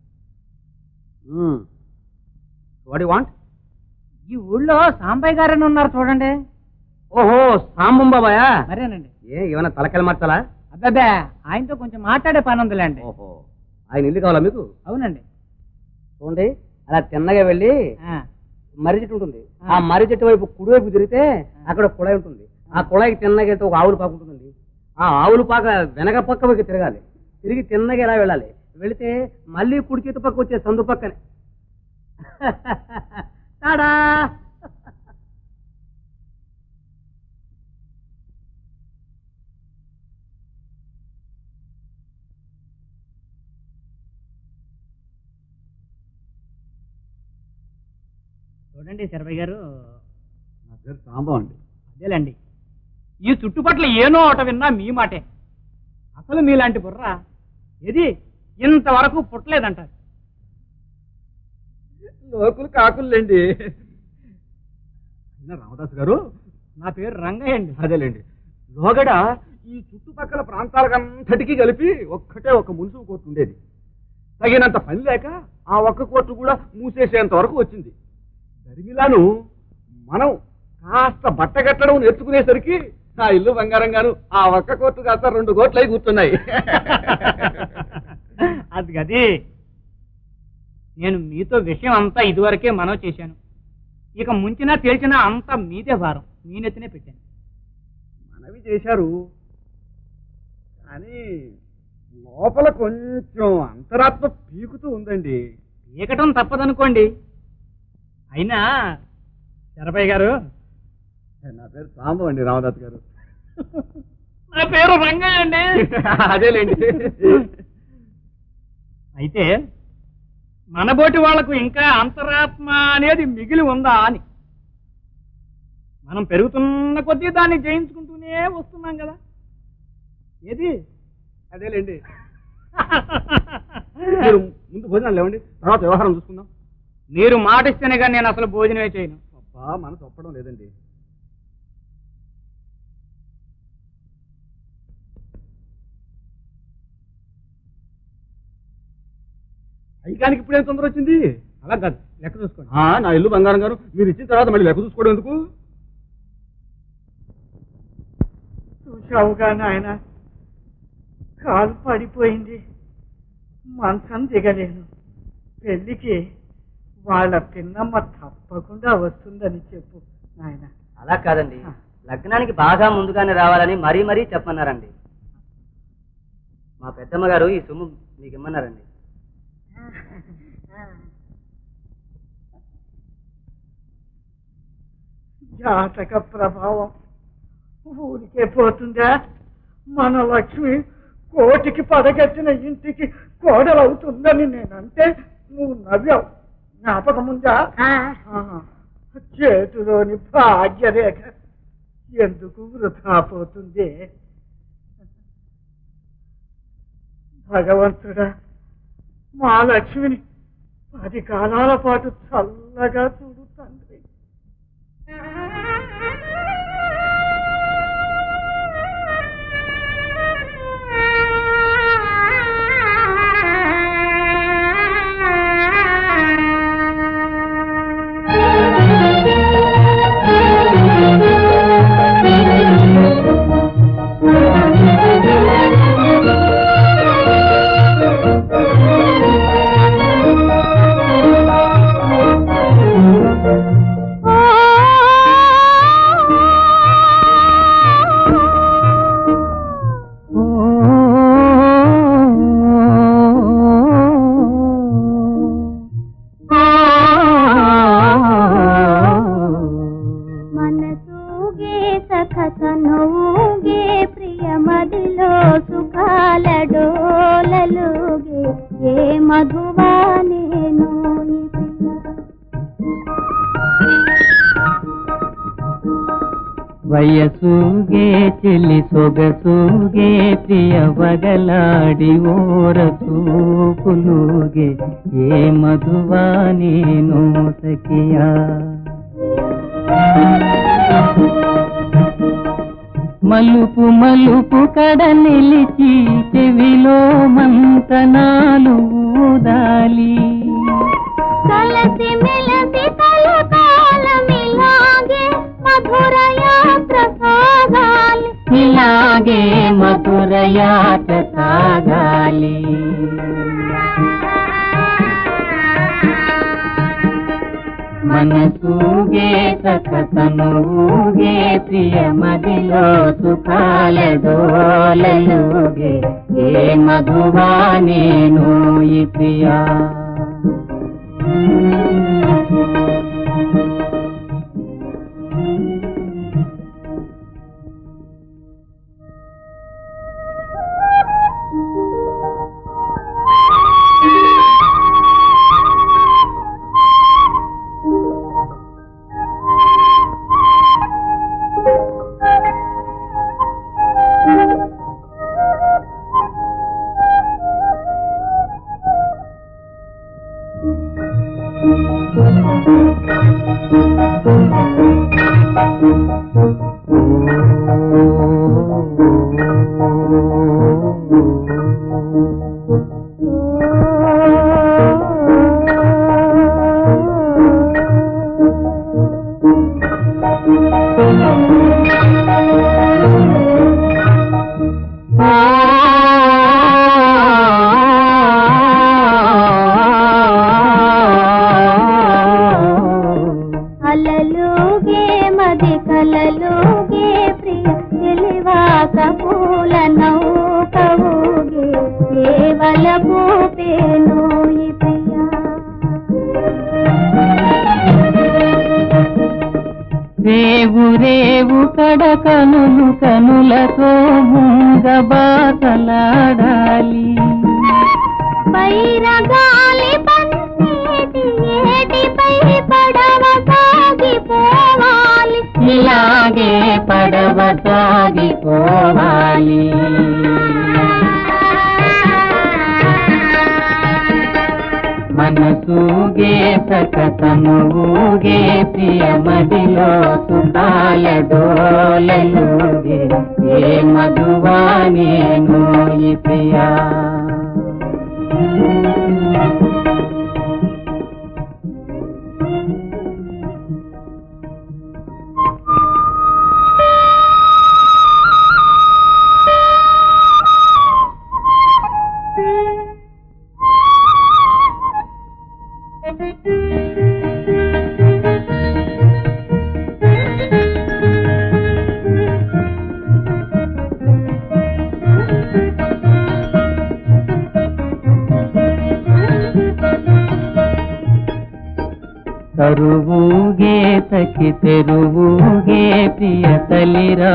వాట్ వాంట్ ఈ ఊళ్ళో సాంబయ్య గారని ఉన్నారు చూడండి ఓహో సాంబం బాబాయా మరేనండి ఏ ఏమైనా తలకాయలు మార్చాలా అబ్బాబే ఆయనతో కొంచెం మాట్లాడే పని ఉందిలేండి ఓహో ఆయన ఇల్లు కావాలా మీకు అవునండి చూడండి అలా తిన్నగా వెళ్ళి ఆ, మర్రి చెట్టు ఉంటుంది ఆ మర్రి చెట్టు వైపు కుడివైపు తిరిగితే అక్కడ కుళాయి ఉంటుంది ఆ కుళాయికి తిన్నగా వెళ్తే ఒక ఆవులు పాక ఉంటుందండి ఆ ఆవులు పాక వెనక పక్క వైపు తిరగాలి తిరిగి తిన్నగా ఎలా వెళ్ళాలి వెళితే మళ్ళీ కుడి చేతి పక్క వచ్చే సందు పక్కనే టాడా చూడండి శరభయ్య గారు నా పేరు సాంబం అండి అదేలేండి ఈ చుట్టుపట్ల ఏనో ఒకటి విన్నా మీ మాటే అసలు మీలాంటి బుర్ర ఏది ఇంతవరకు పుట్టలేదంటారు లోకులు కాకులండి అయినా రామదాస్ గారు నా పేరు రంగయ్య అండి అదేలేండి లోగడ ఈ చుట్టుపక్కల ప్రాంతాలకంతటికీ కలిపి ఒక్కటే ఒక మున్సిపల్ కోర్టు ఉండేది తగినంత పని లేక ఆ ఒక్క కోర్టు కూడా మూసేసేంత వరకు వచ్చింది దరిమిలాను మనం కాస్త బట్టగట్టడం నేర్చుకునేసరికి ఆ ఇల్లు బంగారం గాను ఆ ఒక్క కోర్టు కాస్త రెండు కోట్లు అయి కూర్చున్నాయి అది గది నేను మీతో విషయం అంతా ఇదివరకే మనవి చేశాను ఇక ముంచినా తేల్చినా అంతా మీదే భారం మీ నెత్తినే పెట్టాను మనవి చేశారు కానీ లోపల కొంచెం అంతరాత్మ పీకుతూ ఉందండి పీకటం తప్పదనుకోండి అయినా శరభయ్య గారు నా పేరు సాంబం అండి రామదాస్ గారు నా పేరు రంగయ్య అండి అదేలేండి అయితే మనబోటి వాళ్లకు ఇంకా అంతరాత్మ అనేది మిగిలి ఉందా అని మనం పెరుగుతున్న కొద్దీ దాన్ని జయించుకుంటూనే వస్తున్నాం కదా ఏది అదేలేండి మీరు ముందు భోజనాలు లేవండి తర్వాత వ్యవహారం చూసుకుందాం మీరు మాట ఇస్తేనే కానీ నేను అసలు భోజనమే చేయను అబ్బా మనసు ఒప్పడం లేదండి అయ్యానికి ఇప్పుడేం తొందర వచ్చింది అలా కాదు లెక్క చూసుకోండి ఆ, నా ఇల్లు బంగారం గారు మీరు ఇచ్చిన తర్వాత మళ్ళీ లెక్క చూసుకోవడం ఎందుకు చూశావుగా నాయన కాలు పడిపోయింది మంచం దిగలేను పెళ్లికి వాళ్ళ పిన్నమ్మ తప్పకుండా వస్తుందని చెప్పు నాయన అలా కాదండి లగ్నానికి బాగా ముందుగానే రావాలని మరీ మరీ చెప్పమన్నారండి మా పెద్దమ్మ గారు ఈ సొమ్ము మీకు ఇమ్మన్నారండి జాతక ప్రభావం ఊరికే పోతుందా మన లక్ష్మి కోటికి పడగట్టిన ఇంటికి కోడలవుతుందని నేనంటే నువ్వు నవ్వావు జ్ఞాపకం ఉందా ఆహా. చేతిలోని భాగ్యరేఖ ఎందుకు వృధా పోతుంది భగవంతుడా మా లక్ష్మిని పది కాలాల పాటు చల్లగా చూడు తండ్రి మనసూగే సఖతనుగే ప్రియ మదిలో సుఖాల డోలలుగే ఏ మధువా నేను ఈ ప్రియ వయసూగే చెల్లి సొగసూగే ప్రియ వగలాడి ఓర చూపులుగే ఏ మధువా నేను సఖియా మలుపు మలుపు కడ నిలిచి చెవిలో మంతనాలు ఊదాలి కలసి మెలసి కలకాలమిలాగే మధుర యాత్ర సాగాలి ఇలాగే మధుర యాత్ర సాగాలి మనసూగే సకతనుగే ప్రియ మదిలో సుఖాల డోలలుగే ఏ మధువా నేను ఈ ప్రియా అలలోగే మది కలలోగే ప్రియ తెలివాక పూల నౌకవుగే కేవల పూపేను ఈ ప్రియ రేవు రేవు కడ కనులు కనులతో ముంగబాసలాడాలి పైరగాలి పన్నేటి ఏటిపై పడవ సాగిపోవాలి ఇలాగే పడవ సాగిపోవాలి మనసూగే సకతనుగే ప్రియ మదిలో సుఖాల డోలలుగే ఏ మధువా నేను ఈ ప్రియా కరువుగే సఖి తెరువుగే ప్రియ తలిరా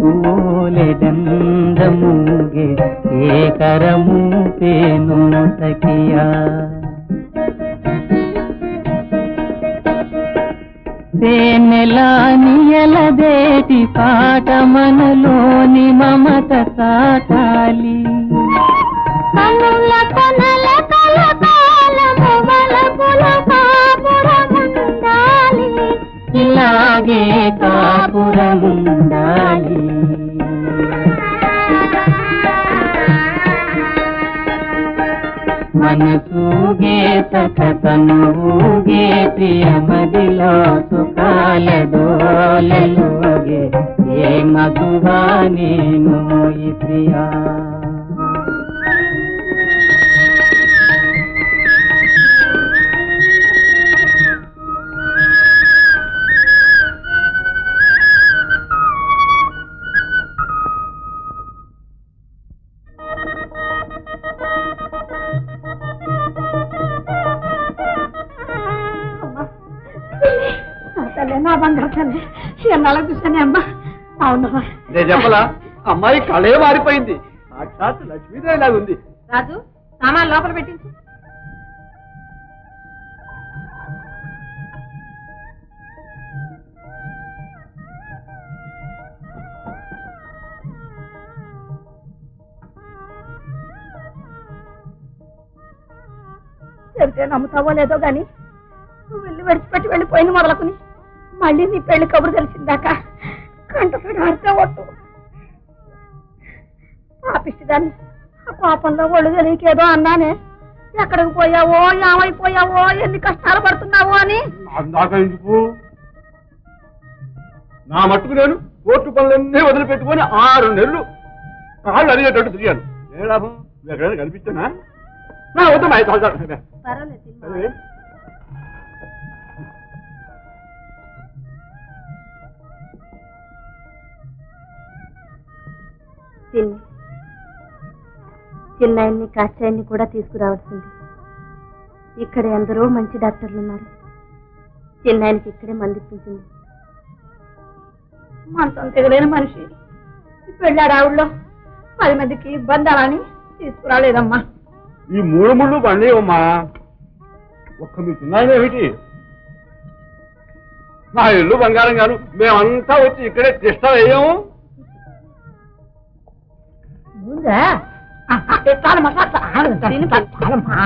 కూలెడందముగే ఏ కరము పేను సఖియా తేనెలా నియలదేటి పాట మనలోని మమత సాటాలి కనుల కొనల కలకాలము వలపుల కాపురముండాలి ఇలాగే కాపురముండాలి మనసూగే సకతనుగే ప్రియ మదిలో సుఖాల డోలలుగే ఏ మధువా నేను ఈ ప్రియా తల్లి నా బంగారు తల్లి ఎన్నాళ్ళ చూసానే అమ్మా అవునమ్మా నేను చెప్పలా అమ్మాయి కళే మారిపోయింది సాక్షాత్ లక్ష్మీదేవి ఉంది రాజు సామాన్ లోపల పెట్టించు చెబితే నమ్ముతావో లేదో గాని నువ్వు వెళ్ళి విడిచిపెట్టి వెళ్ళిపోయింది మొదలుకుని మళ్ళీ నీ పెళ్లి కబురు తెలిసిందాక కంటపడి ఆడితే ఒట్టు పిచ్చిదాన్ని ఆ కోపంలో ఒళ్ళు తెలియకేదో అన్నానే ఎక్కడికి పోయావో ఏమైపోయావో ఎన్ని కష్టాలు పడుతున్నావో అని అందాక ఎందుకు నా మట్టుకు నేను కోర్టు పనులన్నీ వదిలిపెట్టుకొని ఆరు నెలలు కాళ్ళు అరిగేటట్టు తిరిగాను ఏ లాభం నువ్వు ఎక్కడైనా కనిపించానా నా వద్దమ్మా ఐదు సంవత్సరాలు. పర్వాలేదు సరే. చిన్ని చిన్నాయన్ని కాచాయన్ని కూడా తీసుకురావాల్సింది ఇక్కడ ఎందరో మంచి డాక్టర్లు ఉన్నారు చిన్నాయనికి ఇక్కడే మందిప్పించింది మనసం తెగలేని మనిషి పెళ్ళాడు ఆవిడలో పది మందికి బంధాలని తీసుకురాలేదమ్మా ఈ మూడు ముళ్ళు బండి అమ్మా ఒక్క మీకు ఏమిటి నా ఇల్లు బంగారం గాను మేమంతా వచ్చి ఇక్కడే తిష్ట వేయము ముందే చాలమ్మా చాలమ్మా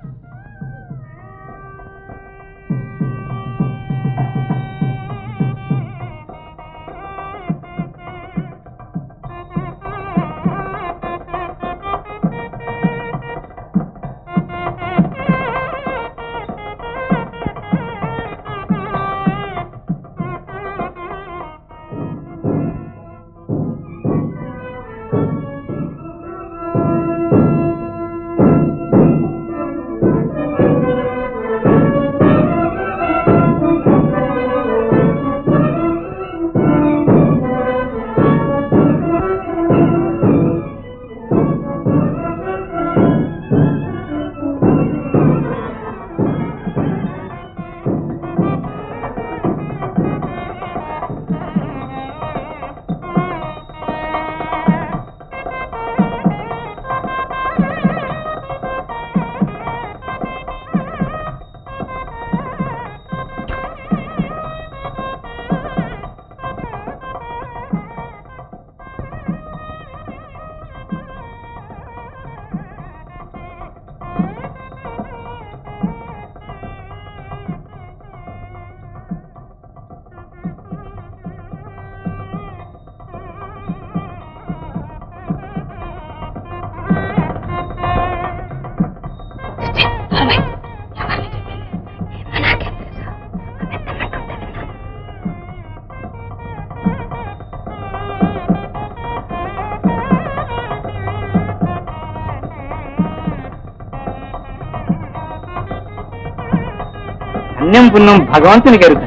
పుణ్యం పుణ్యం భగవంతుని కరుగు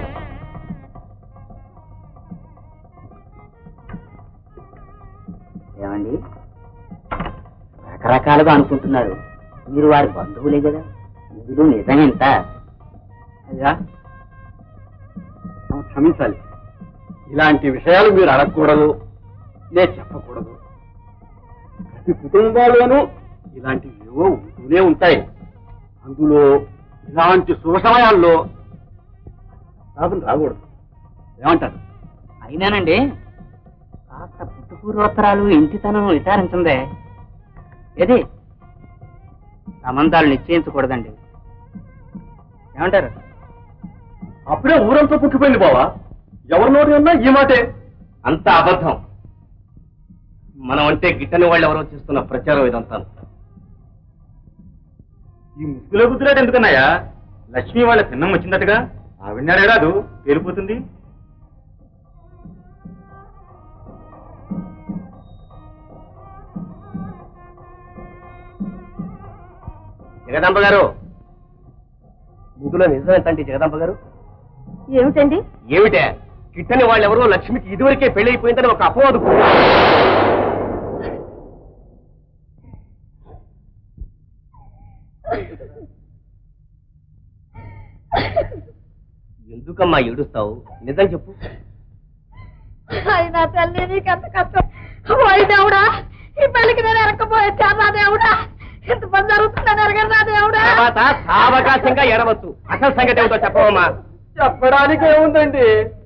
ఏమండి రకరకాలుగా అనుకుంటున్నారు మీరు వారి బంధువులే కదా ఇందులో నిజమెంత అయ్యా నన్ను క్షమించాలి ఇలాంటి విషయాలు మీరు అడగకూడదు లే చెప్పకూడదు ప్రతి కుటుంబాల్లోనూ ఇలాంటివి ఏవో ఉంటూనే ఉంటాయి అందులో ఇలాంటి శుభ సమయాల్లో లాభం రాకూడదు ఏమంటారు అయినానండి కాస్త పుట్టుపూర్వోత్తరాలు ఇంటితనం విచారించిందే ఏది సంబంధాలు నిశ్చయించకూడదండి ఏమంటారు అప్పుడే ఊరంతా పుట్టిపోయింది బావా ఎవరి నోటి ఉన్నా ఈ మాటే అంత అబద్ధం మనం అంటే గిట్టని వాళ్ళు ఎవరో చేస్తున్న ప్రచారం ఇదంతా ఈ ముసుగులో గుద్దులాట ఎందుకన్నాయా లక్ష్మి వాళ్ళ చిన్నం వచ్చిందటగా ఆవిడ రాదు తేలిపోతుంది జగదాంబ గారు ముద్దులో నిజం ఎంతండి జగదాంబ గారు ఏమిటండి ఏమిటే గిట్టని వాళ్ళెవరో లక్ష్మికి ఇదివరకే పెళ్ళైపోయిందని ఒక అపవాదు ఎందుకమ్మా ఏడుస్తావు నిజం చెప్పు అయినా తల్లి నీకెంత కష్టం ఓయ్ దేవుడా ఈ పెళ్లికి నేను ఎరకపోయే చాలా దేవుడా ఇంత పని జరుగుతుందని ఎరగరా దేవుడా తర్వాత సావకాశంగా ఎడవచ్చు అసలు సంగతి ఏమిటో చెప్పవమ్మా చెప్పడానికి ఏముందండి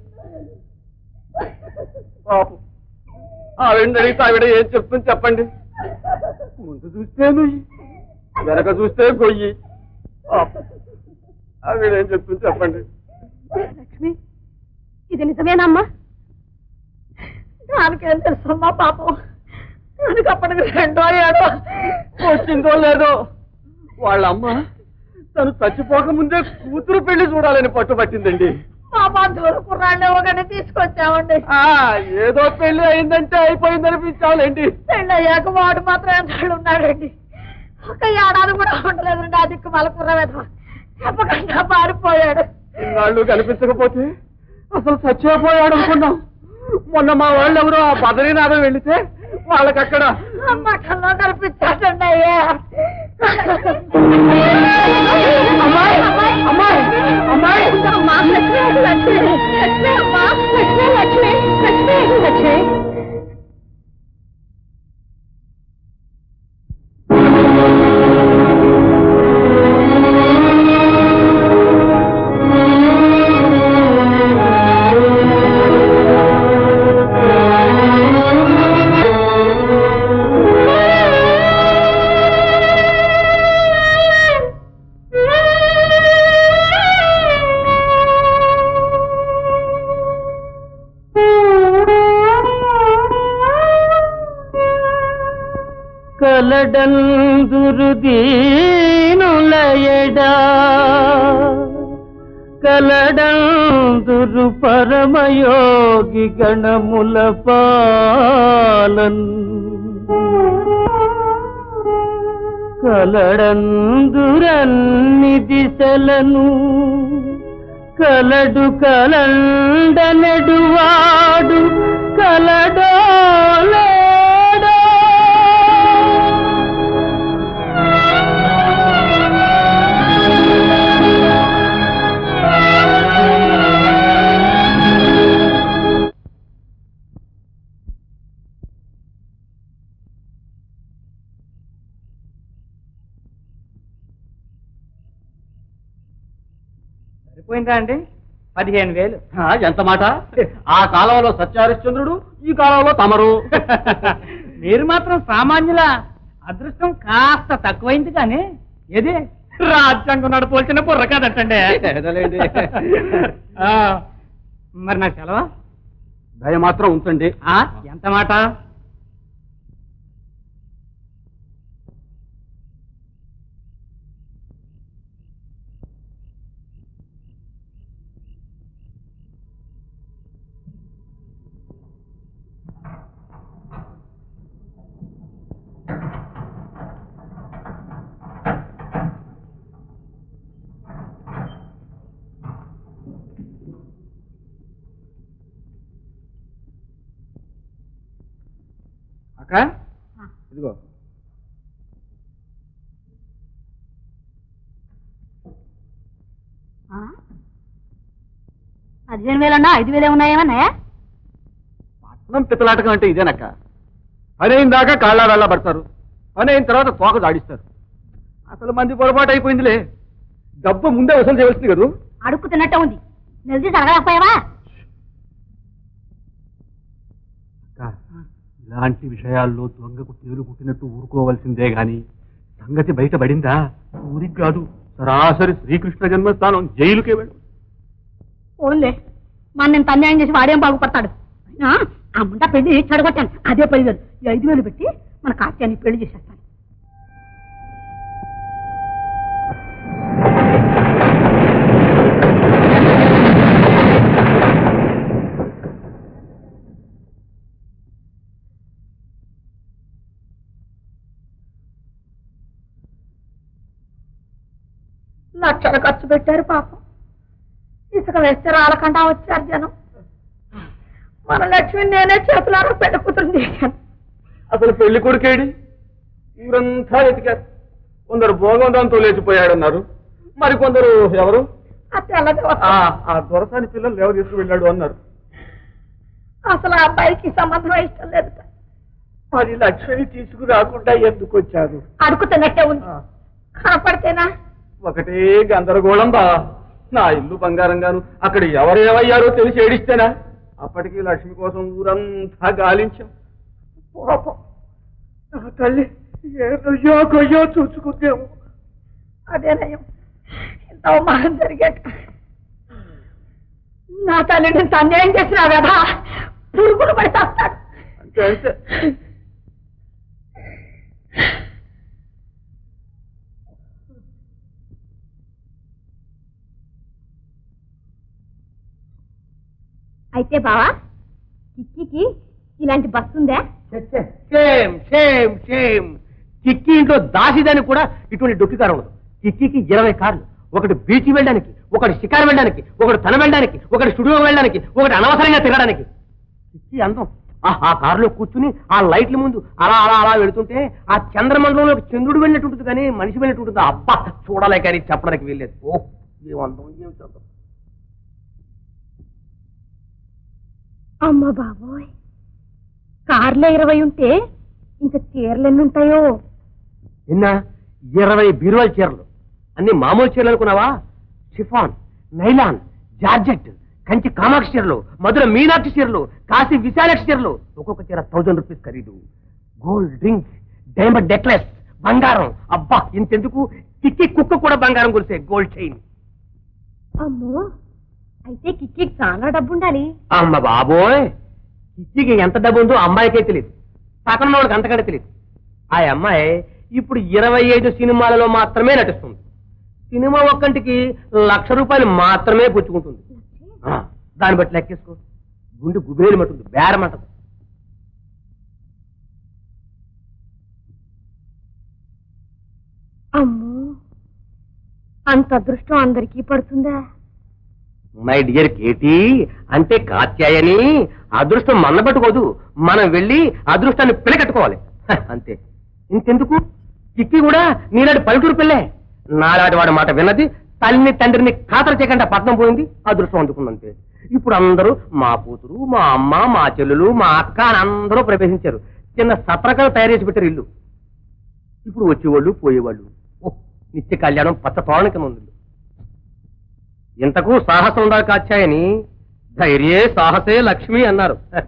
పాపం ఆవిడ అడిగితే ఆవిడ ఏం చెప్తుంది చెప్పండి ముందు చూస్తే నుయ్యి వెనక చూస్తే గొయ్యి పాపం. ఆవిడ ఏం చెప్తుంది చెప్పండి లక్ష్మి ఇది నిజమేనమ్మా దానికేం తెలుసమ్మా పాపం వెనకప్పటికి రెండో ఏడో వచ్చిందో లేదో వాళ్ళ అమ్మ తను చచ్చిపోక ముందే కూతురు పెళ్లి చూడాలని పట్టుబట్టిందండి మా బంధువులు కుర్రాళ్ళు ఒకటి తీసుకొచ్చామండి ఆ ఏదో పెళ్లి అయిందంటే అయిపోయిందనిపించాలండి పెళ్ళి అయ్యాక వాడు మాత్రం ఎన్నాళ్ళు ఉన్నాడండి ఒక ఏడాది కూడా ఉండలేదండి ఆ దిక్కు మల కుర్రవేద చెప్పకుండా పారిపోయాడు ఇన్నాళ్ళు కనిపించకపోతే అసలు చచ్చిపోయాడు అనుకున్నాం మొన్న మా వాళ్ళు ఎవరో ఆ బదరీనాథం వెళితే వాళ్ళకక్కడ మఠంలో కనిపించాడండి అయ్యా అమ్మాయి అమ్మాయి అమ్మాయి అమ్మా, లక్ష్మి, లక్ష్మి, లక్ష్మి, అమ్మా, లక్ష్మి, లక్ష్మి, లక్ష్మి, లక్ష్మి. కలడందురు దీనులయడా కలడందురు పరమయోగి గణముల పాలన్ కలడందురన్ని దిశలను కలడు కలండనెడువాడు కలడో లేడో సరిపోయిందా అండి పదిహేను వేలు ఆ, ఎంత మాట ఆ కాలంలో సత్యహరిశ్చంద్రుడు ఈ కాలంలో తమరు మీరు మాత్రం సామాన్యుల అదృష్టం కాస్త తక్కువైంది కానీ ఏది రాజ్యాంగం నడపోల్చిన బుర్ర కాదటండి ఏదోలేండి. ఆ, మరి నాకు సెలవా దయ మాత్రం ఉంచండి ఆ, ఎంత మాట అక్క ఇదిగో పదిహేను వేలన్నా ఐదు వేలే ఉన్నాయేమన్నాయా పట్నం పిత్తలాటకం అంటే ఇదేనక్క పని అయిన దాకా కాళ్ళ వెళ్ళ పడతారు పని అయిన తర్వాత తోక దాడిస్తారు అసలు మంది పొరపాటు అయిపోయిందిలే డబ్బు ముందే వసూలు చేయవలసింది కదూ అడుక్కు తిన్నట్టే ఉంది నిలదీసి అడగలేకపోయావా ఇలాంటి విషయాల్లో దొంగకు తేలు పుట్టినట్టు ఊరుకోవలసిందే గాని సంగతి బయటపడిందా ఊరికి కాదు సరాసరి శ్రీకృష్ణ జన్మస్థానం జైలుకే వెళ్ళు ఓన్లే మన నేను అన్యాయం చేసి వాడేం బాగుపడతాడు అయినా ఆ ముండా పెళ్లి చెడగొట్టాను అదే పదివేలు ఈ ఐదు వేలు పెట్టి మన కాత్యాన్ని పెళ్లి చేసేస్తాను లక్షలు ఖర్చు పెట్టారు పాపం ఇసుక వేస్తే రాలకుండా వచ్చారు జనం మన లక్ష్మి నేనే చేతులారా పెద్ద కూతురు చేశాను అసలు పెళ్లి కొడుకేడి ఊరంతా ఎతికారు కొందరు భోగంతో లేచిపోయాడన్నారు మరి కొందరు ఎవరు ఆ తెల్లది వస్తా. ఆ ఆ దొరసాని పిల్లలు ఎవరు తీసుకువెళ్ళాడు అన్నారు అసలు ఆ అబ్బాయికి సంబంధం ఇష్టం లేదు మరి లక్ష్మిని తీసుకురాకుండా ఎందుకు వచ్చారు అడుగుతున్నట్టే ఉంది కనపడితేనా ఒకటే గందరగోళం బా నా ఇల్లు బంగారంగాను అక్కడ ఎవరేమయ్యారో తెలిసి ఏడిస్తేనా అప్పటికి లక్ష్మి కోసం ఊరంతా గాలించాం పాపం నా తల్లి ఏ రొయ్యో గొయ్యో చూసుకుందేమో అదేనయం ఇంత అవమానం జరిగాక నా తల్లిని ఇంత అన్యాయం చేసిన కదా పురుగులు పడి చేస్తాడు అంటే అంటే అయితే బావా కిక్కికి ఇలాంటి బస్సు ఉందా షేమ్ షేమ్ షేమ్ కిక్కి ఇంట్లో దాసిదానికి కూడా ఇటువంటి డొక్కికారు ఉండదు కిక్కికి ఇరవై కార్లు ఒకటి బీచ్ వెళ్ళడానికి ఒకటి షికారు వెళ్ళడానికి ఒకటి తన వెళ్ళడానికి ఒకటి స్టూడియో వెళ్ళడానికి ఒకటి అనవసరంగా తిరగడానికి కిక్కి అందం ఆ ఆ కారులో కూర్చుని ఆ లైట్ల ముందు అలా అలా అలా వెళుతుంటే ఆ చంద్రమండలంలో చంద్రుడు వెళ్ళినట్టు ఉంటుంది కానీ మనిషి వెళ్ళినట్టు ఉంటుంది అబ్బా చూడాలి కానీ చెప్పడానికి వెళ్ళేది ఓ ఏం అందం ఏం చందం అమ్మ బాబోయ్ కార్లో ఇరవై ఉంటే ఇంకా చీరలు ఎన్ని ఉంటాయో నిన్న ఇరవై బీరువాల చీరలు అన్ని మామూలు చీరలు అనుకున్నావా chiffon nylon georgette Kanchi Kamakshi చీరలు మధుర మీనాక్షి చీరలు కాశీ విశాలాక్షి చీరలు ఒక్కొక్క చీర థౌజండ్ రూపీస్ ఖరీదు గోల్డ్ డ్రింక్స్ డైమండ్ నెక్లెస్ బంగారం అబ్బా ఇంతెందుకు కిక్కి కుక్క కూడా బంగారం కొలిసే గోల్డ్ చైన్ అమ్మో అయితే కిక్కి చాలా డబ్బు ఉండాలి అమ్మ బాబోయ్ కిక్కికి ఎంత డబ్బు ఉందో అమ్మాయికే తెలియదు పక్కన వాళ్ళకి అంతకంటే తెలియదు ఆ అమ్మాయి ఇప్పుడు ఇరవై ఐదు సినిమాలలో మాత్రమే నటిస్తుంది సినిమా ఒక్కంటికి లక్ష రూపాయలు మాత్రమే పుచ్చుకుంటుంది ఆ, దాన్ని బట్టి లెక్కేసుకో గుండె గుబేలమంటుంది బేరమంటది అమ్మో అంత అదృష్టం అందరికీ పడుతుందా మై డియర్ కేటీ అంటే కాత్యాయని అదృష్టం మన పట్టుకోదు మనం వెళ్ళి అదృష్టాన్ని పిలకట్టుకోవాలి హ, అంతే ఇంకెందుకు కిక్కి కూడా నీలాంటి పల్లెటూరు పిల్లే నాలాంటి వాడి మాట విన్నది తల్లిని తండ్రిని ఖాతరు చేయకుండా పట్నం పోయింది అదృష్టం అందుకుందంతే ఇప్పుడు అందరూ మా కూతురు మా అమ్మ మా చెల్లెలు మా అక్క అని అందరూ ప్రవేశించారు చిన్న సత్రకాలు తయారు చేసి పెట్టారు ఇల్లు ఇప్పుడు వచ్చేవాళ్ళు పోయేవాళ్ళు ఓ నిత్య కళ్యాణం పచ్చ తోరణ కింద ఉంది ఇల్లు. ఇంతకు సాహసం ఉండాలి కాచాయని ధైర్యే సాహసే లక్ష్మి అన్నారు హ.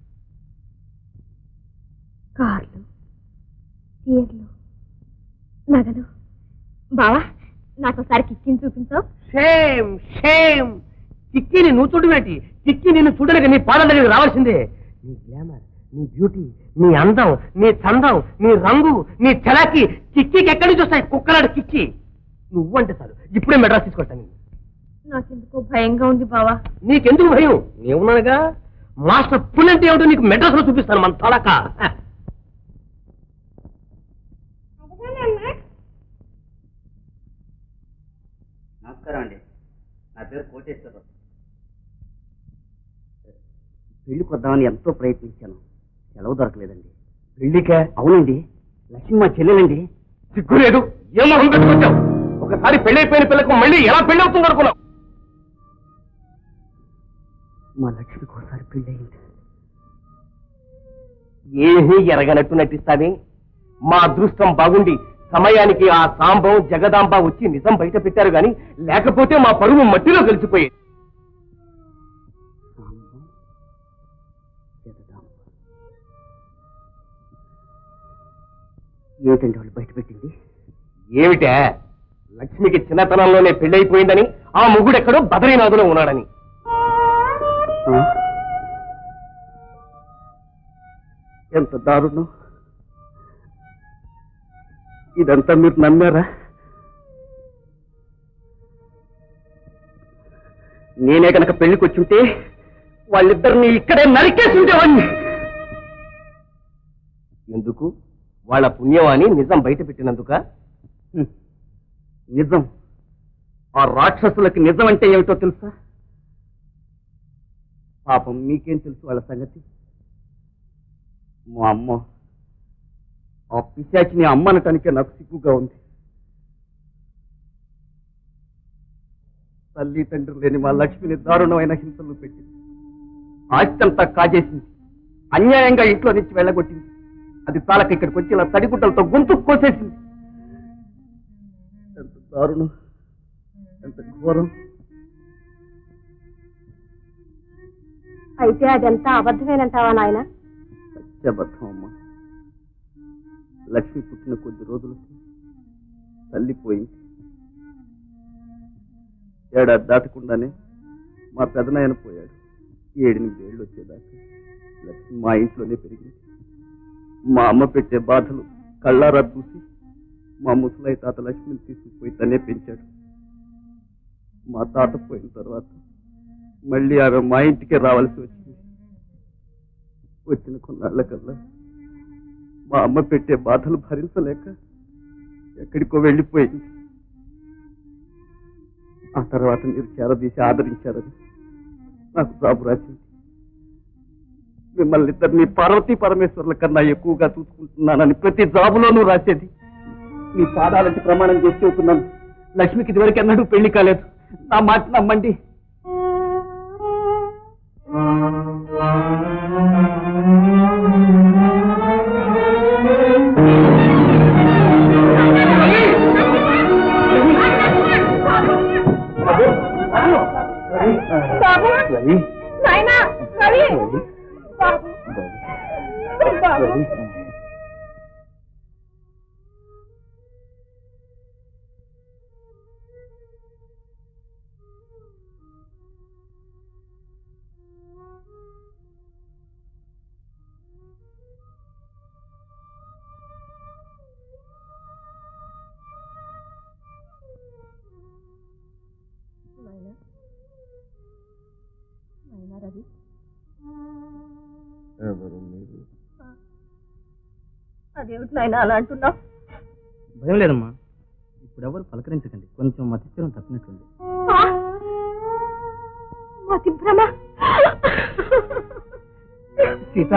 కార్లు చీరలు నగలు బావా నాకు ఒకసారి కిక్కిని చూపించావు షేమ్ షేమ్ కిక్కిని నువ్వు చూడమేటి కిక్కి నిన్ను చూడలేక నీ పాదం దగ్గరికి రావాల్సిందే నీ గ్లామర్ నీ బ్యూటీ నీ అందం నీ చందం నీ రంగు నీ చలాకి కిక్కికి ఎక్కడి నుంచి వస్తాయి కుక్కలాడు కిక్కి నువ్వు అంటే చాలు ఇప్పుడే మెడ్రాస్ తీసుకొస్తాను నిన్ను. నాకెందుకో భయంగా ఉంది బావా నీకెందుకు భయం నేనున్నానుగా మాస్టర్ పుల్ అంటే ఏమిటో నీకు మెడ్రాస్ లో చూపిస్తాను మన తొలక హ. నమస్కారం అండి నా పేరు కోటేశ్వరరావు పెళ్లికి వద్దామని ఎంతో ప్రయత్నించాను సెలవు దొరకలేదండి పెళ్లికే అవునండి లక్ష్మి మా చెల్లెలండి సిగ్గు లేదు ఏం మొహం పెట్టుకొచ్చావు ఒకసారి పెళ్ళైపోయిన పిల్లకు మళ్ళీ ఎలా పెళ్లి అవుతుంది అనుకున్నావు మా లక్ష్మికి ఒకసారి పెళ్ళయింది ఏమీ ఎరగనట్టు నటిస్తానే మా అదృష్టం బాగుండి సమయానికి ఆ సాంబం జగదాంబ వచ్చి నిజం బయట పెట్టారు గాని లేకపోతే మా పరువు మట్టిలో కలిసిపోయేది ఏమిటండి వాళ్ళు బయట పెట్టింది ఏమిటే లక్ష్మికి చిన్నతనంలోనే పెళ్ళైపోయిందని ఆ మొగుడెక్కడో బదరీనాథులో ఉన్నాడని ఆ? ఎంత దారుణం ఇదంతా మీరు నమ్మారా నేనే కనుక పెళ్లికి వచ్చుంటే వాళ్ళిద్దరిని ఇక్కడే నరికేసి ఉండేవాడిని ఎందుకు వాళ్ళ పుణ్యం అని నిజం బయట పెట్టినందుక హ్మ్. నిజం ఆ రాక్షసులకి నిజం అంటే ఏమిటో తెలుసా పాపం మీకేం తెలుసు వాళ్ళ సంగతి మా అమ్మ ఆ పిశాచిని అమ్మ అనటానికే నాకు సిగ్గుగా ఉంది తల్లి తండ్రి లేని మా లక్ష్మిని దారుణమైన హింసలు పెట్టింది ఆస్తంతా కాజేసింది అన్యాయంగా ఇంట్లో నుంచి వెళ్ళగొట్టింది అది తాలక ఇక్కడికి వచ్చి ఇలా తడిగుడ్డలతో గొంతు కోసేసింది ఎంత దారుణం ఎంత ఘోరం అయితే అదంతా అబద్ధమేనంటావా నాయన సత్యబద్ధం అమ్మా లక్ష్మి పుట్టిన కొద్ది రోజులకి తల్లిపోయింది ఏడాది దాటకుండానే మా పెదనాయన పోయాడు ఏడెనిమిది ఏళ్ళు వచ్చేదాకా లక్ష్మి మా ఇంట్లోనే పెరిగింది మా అమ్మ పెట్టే బాధలు కళ్ళారా చూసి మా ముసలయ్య తాత లక్ష్మిని తీసుకుపోయి తనే పెంచాడు మా తాత పోయిన తర్వాత మళ్ళీ ఆమె మా ఇంటికే రావాల్సి వచ్చింది వచ్చిన కొన్నాళ్ళకల్లా మా అమ్మ పెట్టే బాధలు భరించలేక ఎక్కడికో వెళ్ళిపోయింది ఆ తర్వాత మీరు చేరదీసి ఆదరించారని నాకు జాబు రాసింది మిమ్మల్ని ఇద్దరిని పార్వతీ పరమేశ్వర్ల కన్నా ఎక్కువగా చూసుకుంటున్నానని ప్రతి జాబులోనూ రాసేది మీ పాదాలకి ప్రమాణం చేసి చెబుతున్నాను లక్ష్మికి ఇదివరకు ఎన్నడూ పెళ్లి కాలేదు నా మాట నమ్మండి బాబు నాయనా రవి బాబు బాబు నాయనా రవి ఎవరు మీరు అదేమిటి నాయన అలా అంటున్నావు భయం లేదమ్మా ఇప్పుడు ఎవరు పలకరించకండి కొంచెం మతిస్థిరం తప్పినట్లుంది మతి భ్రమ సీత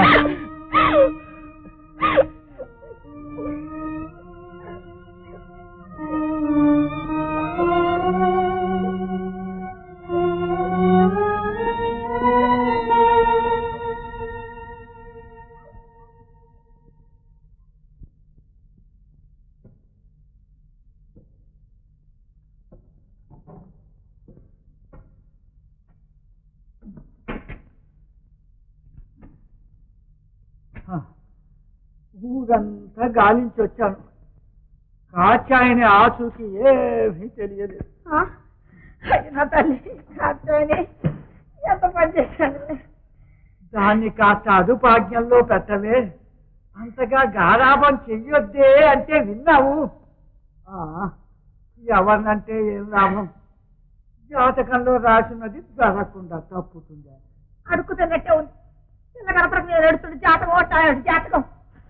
ఊరంతా గాలించి వచ్చాను కాచాయని ఆచూకి ఏమీ తెలియలేదు అయినా తల్లి కాచాయని ఎంత పని చేశాను దాన్ని కాస్త అదుపాజ్ఞంలో పెట్టవే అంతగా గారాబం చెయ్యొద్దే అంటే విన్నావు ఆ, ఎవరినంటే ఏం లాభం జాతకంలో రాసినది జరగకుండా తప్పుతుందా అడుక్కుతున్నట్టే ఉంది చిన్న కనపడక నేను ఎడుతుడు జాతకం ఓటాడు జాతకం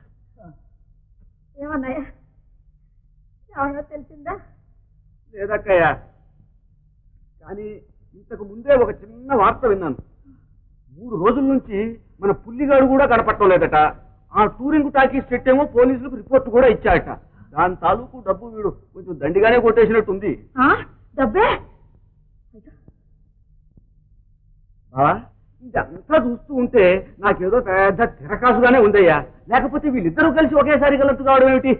ఏమన్నాయా ఎవరో తెలిసిందా లేదక్కయ్య కానీ ఇంతకు ముందే ఒక చిన్న వార్త విన్నాను మూడు రోజుల నుంచి మన పుల్లిగాడు కూడా కనపడటం లేదట ఆ టూరింగ్ టాకీస్ పెట్టేమో పోలీసులకు రిపోర్ట్ కూడా ఇచ్చాడట దాని తాలూకు డబ్బు వీడు కొంచెం దండిగానే కొట్టేసినట్టుంది డబ్బే బావా ఇదంతా చూస్తూ ఉంటే నాకేదో పెద్ద తిరకాసుగానే ఉందయ్యా లేకపోతే వీళ్ళిద్దరూ కలిసి ఒకేసారి గలత్తు కావడం ఏమిటి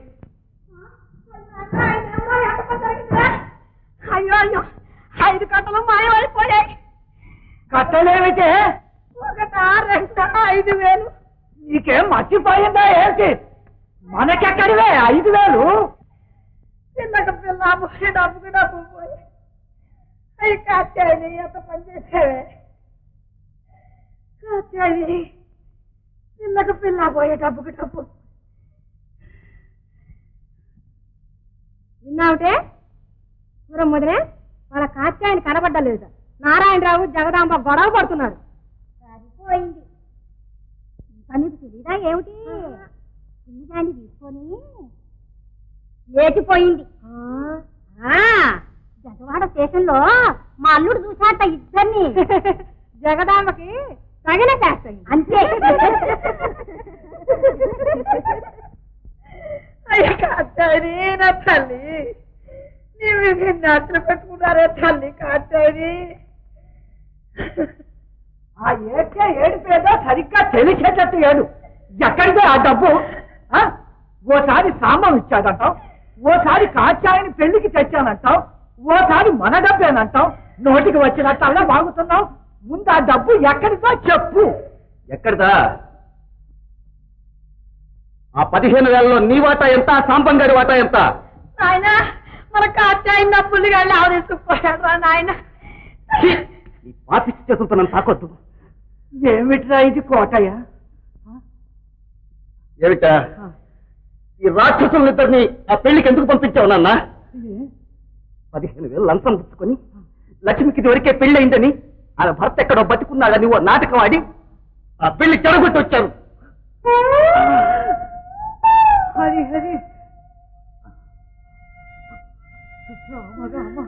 అయ్యో అయ్యో ఐదు కట్టలు మాయమైపోయాయి కట్టలేమైతే ఒకటా రెండా ఐదు వేలు నీకేం మర్చిపోయిందా ఏంటి మనకెక్కడివే ఐదు వేలు పిల్లక పిల్ల పోయి డబ్బుకి డబ్బు పోయి అయ్యి కాచాయి ఎంత పని చేసేవే కాచాయి పిల్లక పిల్ల పోయే డబ్బుకి డబ్బు విన్నావుటే దూరం ముదిరే వాళ్ళ కాత్యాయని కనబడ్డలేదు నారాయణరావు జగదాంబ గొడవ పడుతున్నారు సరిపోయింది నీకు తెలీదా ఏమిటి దాన్ని తీసుకొని లేచిపోయింది జగవాడ స్టేషన్ లో మా అల్లుడు చూశాట ఇద్దరిని జగదాంబకి తగిన చేస్తాయి అంతే అయ్యా కాచారి నా తల్లి నీవు నాట్లు పెట్టుకున్నారే తల్లి కాచారి ఆ ఏడ్చే ఏడిపేదో సరిగ్గా తెలిసేటట్టు ఏడు ఎక్కడిదే ఆ డబ్బు ఆ? ఓసారి సామం ఇచ్చాడంటావు ఓసారి కాచాయని పెళ్లికి తెచ్చానంటావు ఓసారి మన డబ్బేనంటావు నోటికి వచ్చినట్టల్లా వాగుతున్నావు ముందు ఆ డబ్బు ఎక్కడిదో చెప్పు ఎక్కడిదా ఆ పదిహేను వేలలో నీ వాటా ఎంత సాంబం గారి వాటా ఎంత నాయన మన కాచాయి నా పుల్లిగాళ్ళు ఆవరేసుకుపోయాడు రా నాయన ఈ పాపిచ్చి చేతులతో నన్ను తాకొద్దు ఏమిట్రా ఇది కోటయ్య ఏమిటా ఈ రాక్షసులిద్దరిని ఆ పెళ్లికి ఎందుకు పంపించావు నాన్న పదిహేను వేలు లంచం పుచ్చుకొని లక్ష్మికి ఇది వరకే పెళ్లి అయిందని ఆమె భర్త ఎక్కడో బతికున్నాడని ఓ నాటకం ఆడి ఆ పెళ్లి చెడగొట్టి వచ్చారు హరి హరి రామ రామ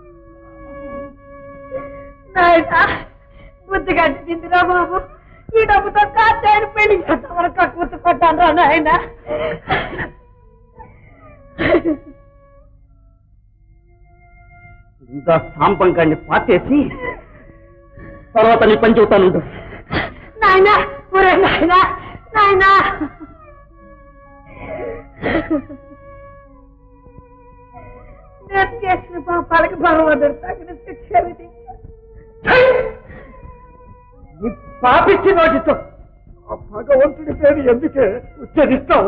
నాయనా బుద్ధి కట్టిందిరా బాబు ఈ డబ్బుతో కాచాయని పెళ్లి చేద్దాం వరకు కూతుకొట్టాను రా నాయన ఇంకా సాంపంకాన్ని పాతేసి తర్వాత నీ పని చెబుతాను నాయన ఒరే నాయన నాయన నేను చేసిన పాపాలకి భగవంతుడు తగిన శిక్ష విధించాడు నీ పాపిచ్చి నోటితో ఆ భగవంతుడి పేరు ఎందుకే ఉచ్చరిస్తావు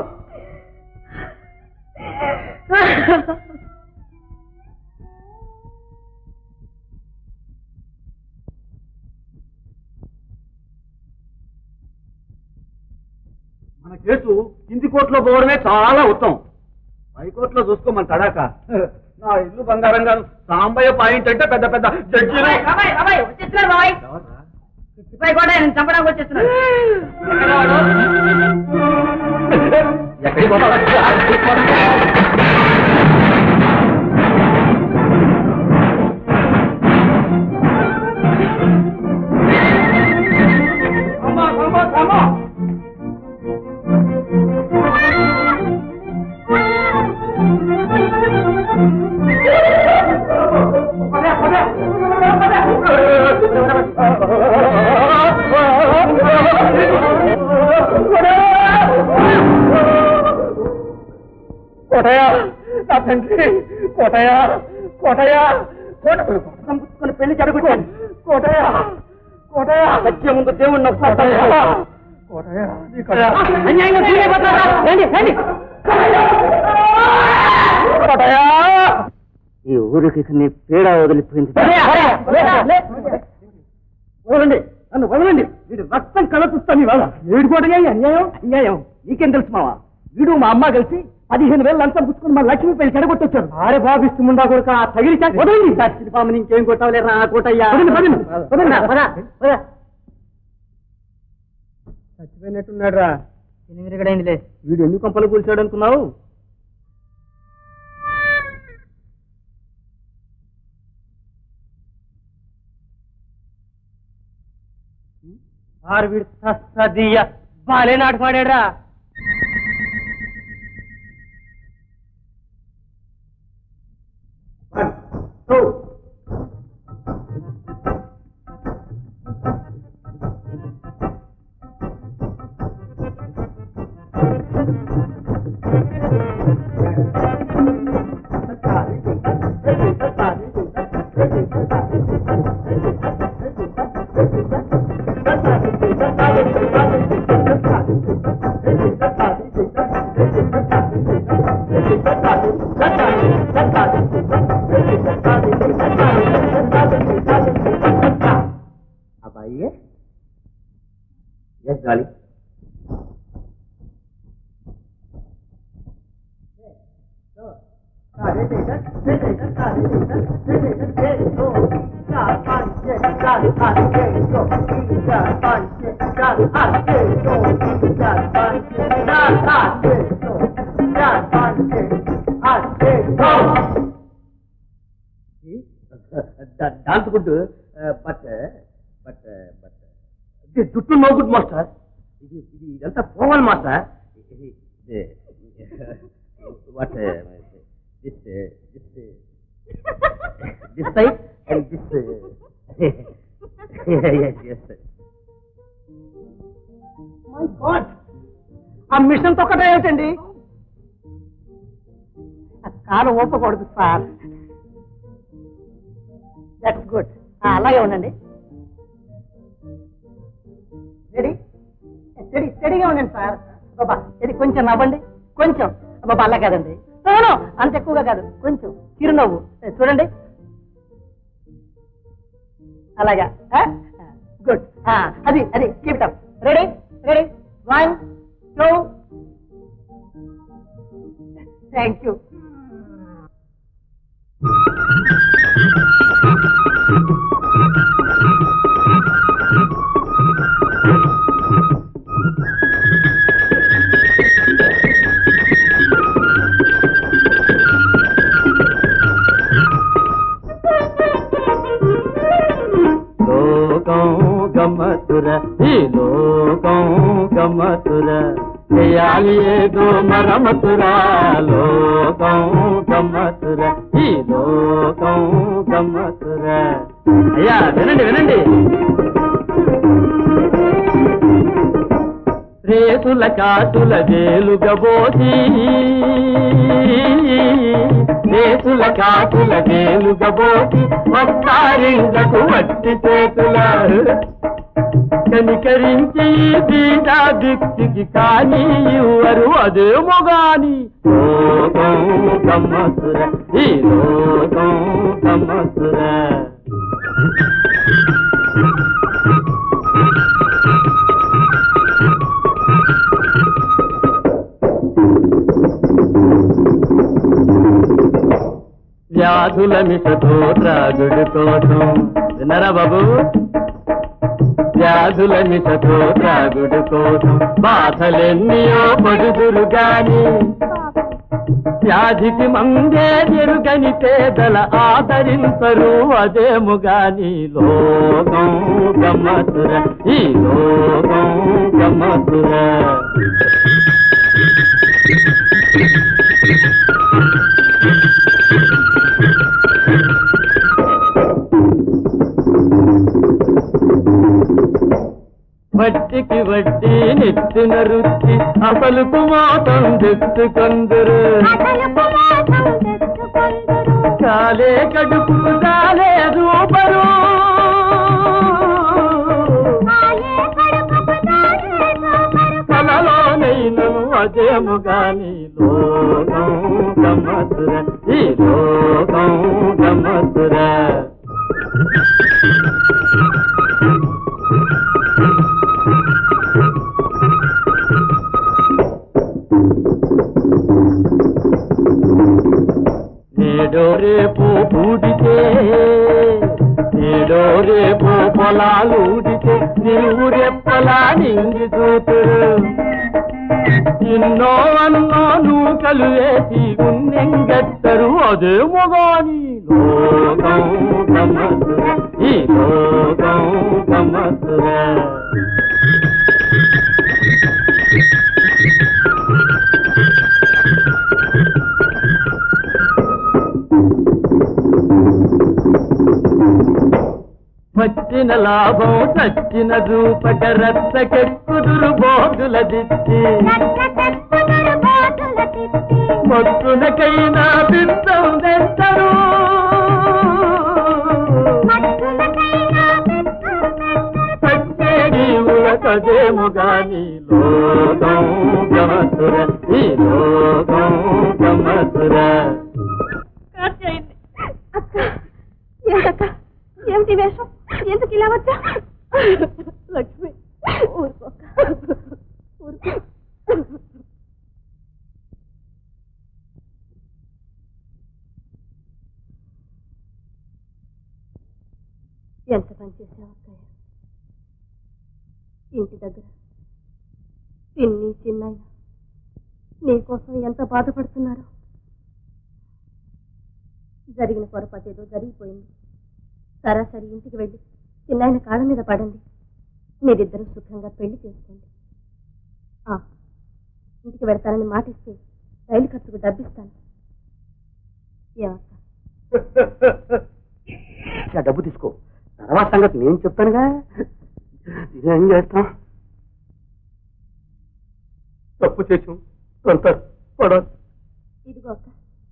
మన కేసు కింది కోర్టులో పోవడమే చాలా ఉత్తమం పై కోర్టులో చూసుకోమని తడాక నా ఇల్లు బంగారం గారు సాంబయ్య పాయింట్ అంటే పెద్ద పెద్ద జడ్జీలు వచ్చేస్తున్నారు బాబాయ్ పిచ్చిపై కూడా నేను చంపడానికి వచ్చేస్తున్నాడు ఎక్కడికి పోతావు? అమ్మా, అమ్మా, అమ్మా. కోటయ్య నా తండ్రి కోటయ్య కోటయ్య కోట పుచ్చుకొని పెళ్లి జరుగుతాను కోటయ్య కోటయ్య వచ్చే ముందు దేవుడు నాకు కోటయ్య కోటయ్య నీ కళ్ళ- అన్యాయంగా తీయబోతున్నారా? రండి, రండి. కోటయ్య ఈ ఊరికి నీ పీడ వదిలిపోయింది వదలండి నన్ను వదలండి వీడు రక్తం కలపిస్తాను ఇవాళ వీడు కూడా అన్యాయం అన్యాయం నీకేం తెలుసు మావా వీడు మా అమ్మ కలిసి పదిహేను వేలు లంచం పుచ్చుకుని మా లక్ష్మి పెళ్లి చెడగొట్టొచ్చారు ఆరే బాబిస్తు ముందా కొడుక తగిలి వదలండి పాము ఇంకేం కొట్టాలేరా ఆ కోటయ్యా చచ్చిపోయినట్టున్నాడు రా ఎనిమిదిగడైందిలే వీడు ఎన్ని కొంపలు కూల్చాడు అనుకున్నావు ఆరు వీడు సద్దీయ బాలే నాటకాడారా అబ్బాయి ఎస్ గాలి dance good but but but జుట్టు నో గుడ్ మాస్టర్ ఇది ఇది ఇదంతా పోవాలి master what this this this side and this my god ఆ మిషన్ తొక్కట ఏమిటండి ఆ కాలు ఊపకూడదు సార్ దట్స్ గుడ్ అలాగే ఉండండి రెడీ స్టడీ స్టడీగా ఉండండి సార్ బాబా ఇది కొంచెం నవ్వండి కొంచెం బాబా అలా కాదండి No, no, అంత ఎక్కువగా కాదు కొంచెం చిరునవ్వు ఏ, చూడండి అలాగా గుడ్ అది అది keep up ready ready one two thank you గమ్మతుర చేయాలి ఏదో మరమతుర లోకం గమ్మతుర ఈ లోకం గమ్మతుర అయ్యా వినండి వినండి రేతుల కాటుల వేలుగబోసి రేతుల కాటుల వేలుగబోసి ఒక్కారింగకు వట్టి చేతుల కనికరించి బీదా దిక్తికి కానీ ఇవ్వరు అదేమో గాని లోకం గమ్మతుర ఈ లోకం గమ్మతుర వ్యాధుల మిషతో త్రాగుడు కోసం విన్నరా బాబు వ్యాధుల మిషతో త్రాగుడు కోసం బాధలెన్నయో పడుదురు గాని వ్యాధికి మందే ఎరుగని పేదల ఆదరించరు అదేము గాని లోకం గమ్మతుర ఈ లోకం గమ్మతుర వడ్డీకి వడ్డీ నెత్తిన రుచి అసలు కుమాతం తెచ్చుకొందరు కాలే కడుపు కాలే రూపరు కలలోనైనను అదేము గాని లోకం గమ్మతుర ఈ లోకం గమ్మతుర నేడో రేపు పూడితే నేడో రేపు పొలాలు ఊడితే నీవు రెప్పలా నింగి చూతురు ఎన్నో అన్నో నూకలు వేసి గున్నెంగెత్తరు అదే మొగాని లోకం గమ్మతుర ఈ లోకం గమ్మతుర వచ్చిన లాభం చచ్చిన రూపక రత్తకెక్కుదురు బోగుల దిచ్చి మొత్తునకైనా బిందం తెస్తారు సత్యే నీవుల కదేము గాని లోకం గమతుర ఈ లోకం గమతుర ఏమిటక్క ఏమిటి వేషం ఎందుకు ఇలా వచ్చా లక్ష్మి ఊరుకోక ఊరుకో ఎంత పని చేసావు అక్కయ్య ఇంటి దగ్గర పిన్ని చిన్నయ్య నీకోసం ఎంత బాధపడుతున్నారు జరిగిన పొరపాటు ఏదో జరిగిపోయింది సరాసరి ఇంటికి వెళ్ళి చిన్నాయన కాళ్ళ మీద పడండి మీరిద్దరూ సుఖంగా పెళ్లి చేసుకోండి ఆ, ఇంటికి వెళ్తానని మాటిస్తే రైలు ఖర్చుకు డబ్బిస్తాను ఏమక్క ఆ డబ్బు తీసుకో తర్వాత సంగతి నేను చెప్తానుగా ఏం చేస్తాం తప్పు చేసాం కొంత పడాలి ఇదిగో అక్క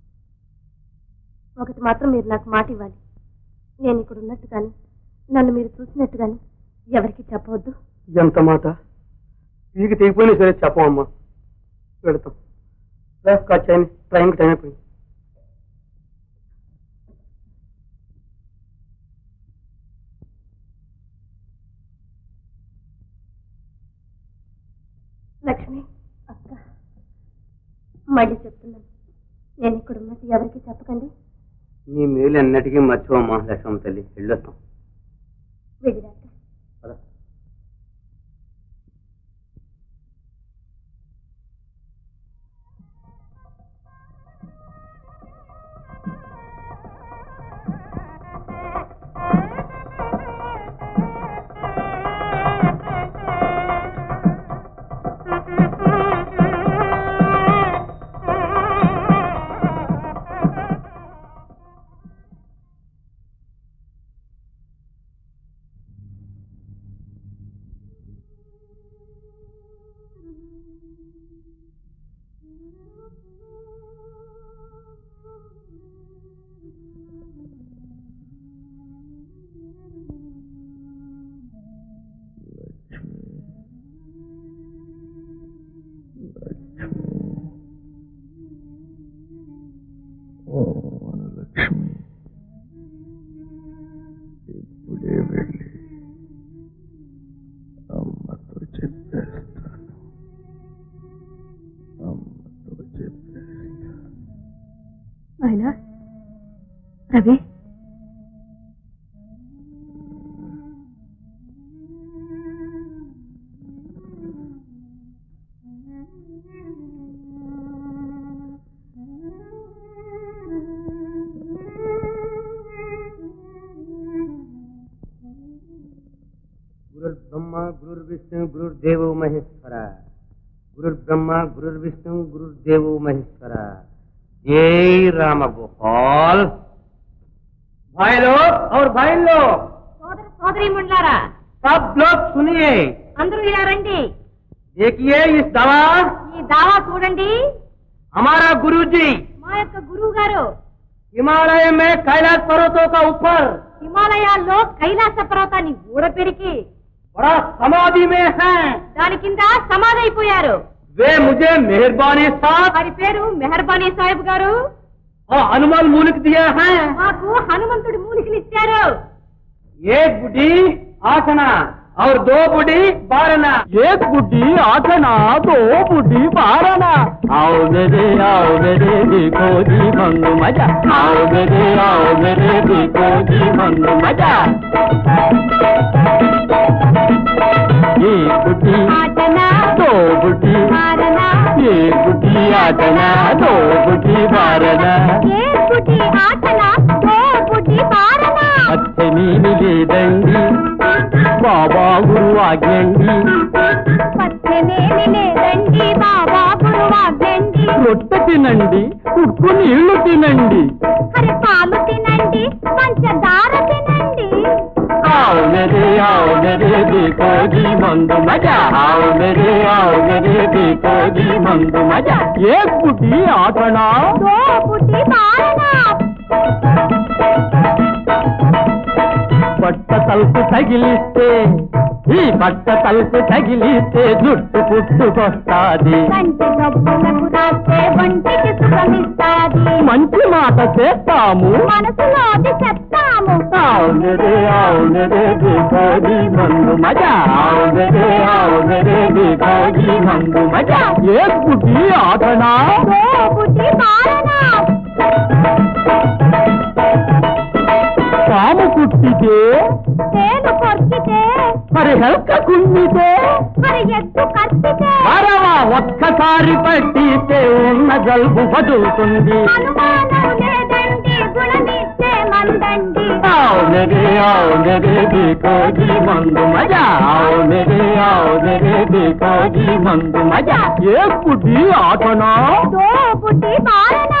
ఒకటి మాత్రం మీరు నాకు మాట ఇవ్వాలి నేను ఇక్కడ ఉన్నట్టు కానీ నన్ను మీరు చూసినట్టు కానీ ఎవరికి చెప్పవద్దు ఎంత మాట వీకి తెగిపోయినా సరే చెప్పమమ్మా పెడతాం ఖర్చు ట్రైన్కి టైం అయిపోయింది లక్ష్మి అక్క మళ్ళీ చెప్తున్నాను నేను ఇక్కడ ఉన్నట్టు ఎవరికి చెప్పకండి నీ మేలు ఎన్నటికీ మర్చిపోమ్మా లక్ష్మమ్మ తల్లి వెళ్ళొస్తాం వెళ్ళిరాక అమ్మతో చెప్పేస్తా ఆయన రవి గురుర్బ్రహ్మ గురుర్విష్ణు గురుర్దేవో మహేశ్వర గురుర్బ్రహ్మ గురుర్విష్ణు గురుర్దేవో మహేశ్వర జై రామ గోపాల్ भाई लोग और भाई लोग సోదర సోదరి ముండ్లారా सब लोग सुनिए అందరూ ఇలా రండి देखिए इस दवा ఈ దావా చూడండి हमारा गुरु जी మా యొక్క గురువు గారు हिमालय में कैलाश पर्वतों का ऊपर హిమాలయాల్లో కైలాస పర్వతాన్ని ఊడపెరికి बड़ा समाधि में हैं దాని కింద సమాధైపోయారు वे मुझे मेहरबानी साथ వారి పేరు మెహర్బానీ సాహిబ్ గారు और हनुमान मूलिक दिए हैं మాకు హనుమంతుడి మూలికలు ఇచ్చారు एक बुढ़ी आसना और दो बुढ़ी बारना एक बुढ़ी आठना दो बुढ़ी बारना आओ मेरे आओ मेरे देखो जी मंगू मजा आओ मेरे आओ मेरे देखो जी मंगू मजा एक बुढ़ी ఆటనా दो बुढ़ी మారనా एक बुढ़ी आठना दो बुढ़ी बारना ఏ బుడ్డి ఆటనా ఓ బుడ్డి పారనా అచ్చని లేదండి బాబా గురు ఆజ్ఞండి పచ్చనేమి లేదండి బాబా గురువాగ్నండి రొట్టె తినండి ఉప్పు నీళ్లు తినండి హరి పాలు తినండి పంచదార తినండి आओ मेरे आओ मेरे देखो जी मंदु मजा आओ मेरे आओ मेरे देखो जी मंदु मजा एक बुढ़ी आठना ఓ బుడ్డి పారనా బట్ట తలుపు తగిలిస్తే ఈ బట్ట తలుపు తగిలిస్తే జుట్టు పుట్టుకొస్తాది కంటి జబ్బులకు రాస్తే ఒంటికి సుఖమిస్తాది మంచి మాట చేస్తాము మనసులో అది చెప్తాము आओ मेरे आओ मेरे देखो जी मंदु मजा आओ मेरे आओ मेरे देखो जी मंदु मजा एक बुढ़ी आठना ఓ బుడ్డి పారనా పాము కుట్టితే తేలు కొరికితే మరి హెల్క కుమ్మితే మరి ఎత్తు కత్తితే మరవా ఒక్కసారి పట్టితే ఉన్న జలుబు వదులుతుంది అనుమానం లేదండి గుణమిచ్చే మందండి आओ मेरे आओ मेरे देखो जी मंदु मजा आओ मेरे आओ मेरे देखो जी मंदु मजा एक बुढ़ी आठना దో బుడ్డి పారనా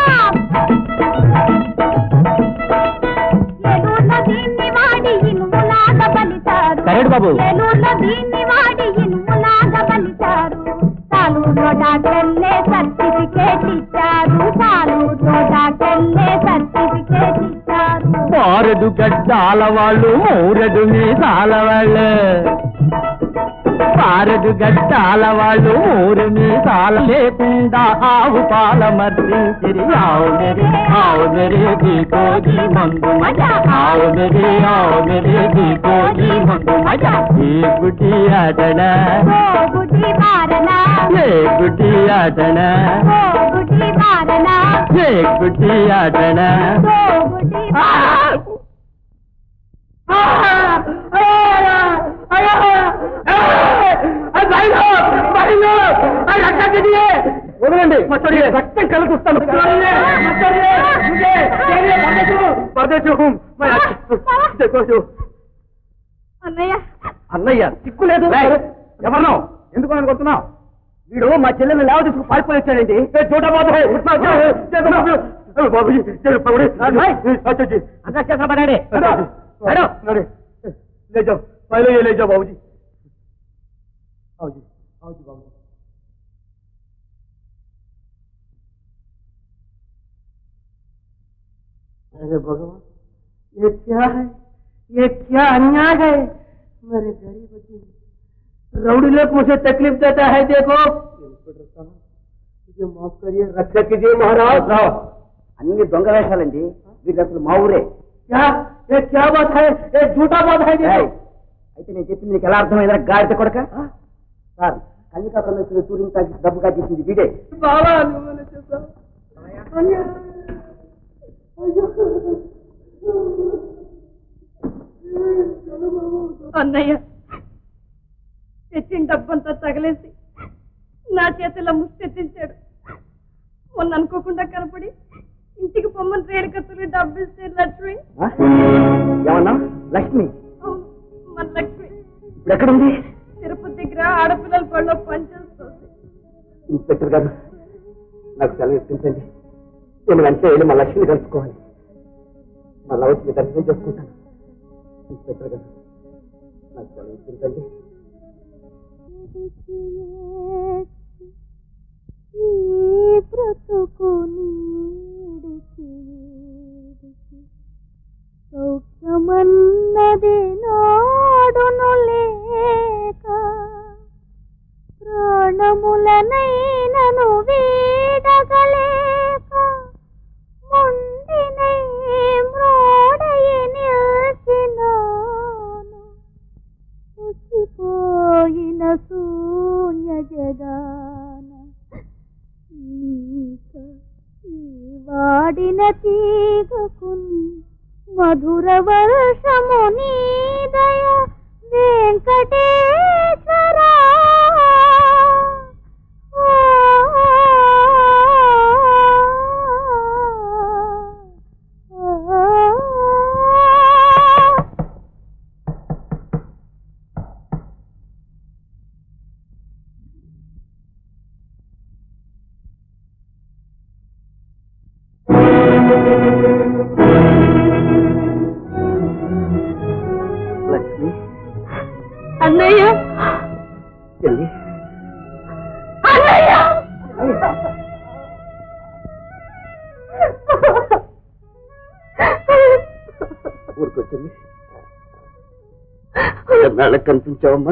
ఏలూరులో దీన్ని వాడి ఇనుములాగా బలితారు కరెక్ట్ బాబు. ఏలూరులో దీన్ని వాడి ఇనుములాగా బలితారు సాలూరులో డాక్టర్లే సర్టిఫికేట్ ఇచ్చారు సాలూరులో డాక్టర్లే సర్టిఫికేట్ ఇచ్చారు బారెడు గడ్డాల వాళ్ళు మూరెడు మీసాల వాళ్ళు బారెడు గడ్డాల వాళ్ళు మూరు మీసాల లేకుండా ఆవు పాల మర్దించిరి ఆవు మెరి ఆవు మెరి దీకోజీ మందు మజా ఆవు మెరి ఆవు మెరి దీకోజీ మందు మజా ఏ గుడ్డి ఆటన ఓ బుడ్డి పారనా ఏ గుడ్డి ఆటన ఓ బుడ్డి పారనా ఏ గుడ్డి ఆటన ఓ బుడ్డి పారనా వదలండి రక్తం కలుగుస్తాను అన్నయ్య అన్నయ్య సిగ్గులేదు ఎవరినో ఎందుకు అనుకుంటున్నావు వీడు మా చెల్లెని లేవ తీసుకు పారిపోయించాడండి అంతా చేసిన పడండి ले जाओ पहले ये ले जाओ बाबूजी आओ जी आओ जी बाबूजी अरे भगवान ये क्या है ये क्या अन्याय है मेरे गरीब बच्चे रउडी लोग मुझे तकलीफ देता है देखो इंस्पेक्टर साहब मुझे माफ करिए रक्षा कीजिए महाराज అన్ని దొంగ వేషాలండి వీళ్ళు అసలు మా ఊరే क्या ये क्या बात है ये झूठा बात है देखो అయితే నేను చెప్పింది నీకు ఎలా అర్థమైందా గాడిద కొడక sir Kanyaka Parameswari touring package డబ్బు కాజేసింది వీడే బావా నువ్వు చెప్పావు అన్నయ్య తెచ్చిన డబ్బంతా తగలేసి నా చేతిలో ముష్టెత్తించాడు మొన్న అనుకోకుండా కనపడి ఇంటికి పొమ్మని రేణుకత్తులు డబ్బు ఇస్తే లక్ష్మి ఆ? ఏమన్నా లక్ష్మి అవును, మన లక్ష్మి ఇప్పుడు ఎక్కడుంది తిరుపతి దగ్గర ఆడపిల్లల పళ్ళు పనిచేస్తుంది ఇన్స్పెక్టర్ గారు నాకు సెలవు ఇప్పించండి నేను వెంటనే వెళ్ళి మా లక్ష్మిని కలుసుకోవాలి మళ్ళా వచ్చి మీ దర్శనం చేసుకుంటాను ఇన్స్పెక్టర్ గారు నాకు సెలవు ఇప్పించండి ఈ బ్రతుకు నీడికి వీడికి సౌఖ్యమన్నది నాడును లేక ప్రాణములనైనను వీడగలేక మొండినై మ్రోడయి నిల్చినాను పుచ్చిపోయిన శూన్య జగాన ఇంకా ఈ వాడిన తీగకు మధుర వర్షము నీదయ వెంకటేశ్వరా లక్ష్మి అన్నయ్య చెల్లి అన్నయ్య ఊరికొచ్చింది ఎన్నాళ్ళకి కనిపించావమ్మా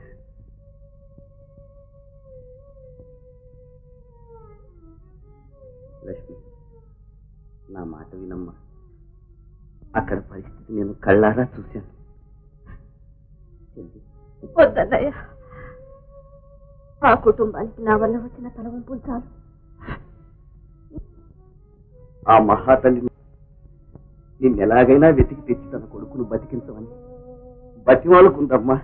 లక్ష్మి నా మాట వినమ్మా అక్కడ పరిస్థితి నేను కళ్ళారా చూశాను చెల్లి, వద్దన్నయ్య ఆ కుటుంబానికి నా వల్ల వచ్చిన తలవంపులు చాలు ఆ మహాతల్లి నిన్ను ఎలాగైనా వెతికి తెచ్చి తన కొడుకును బతికించమని బతిమాలుకుందమ్మా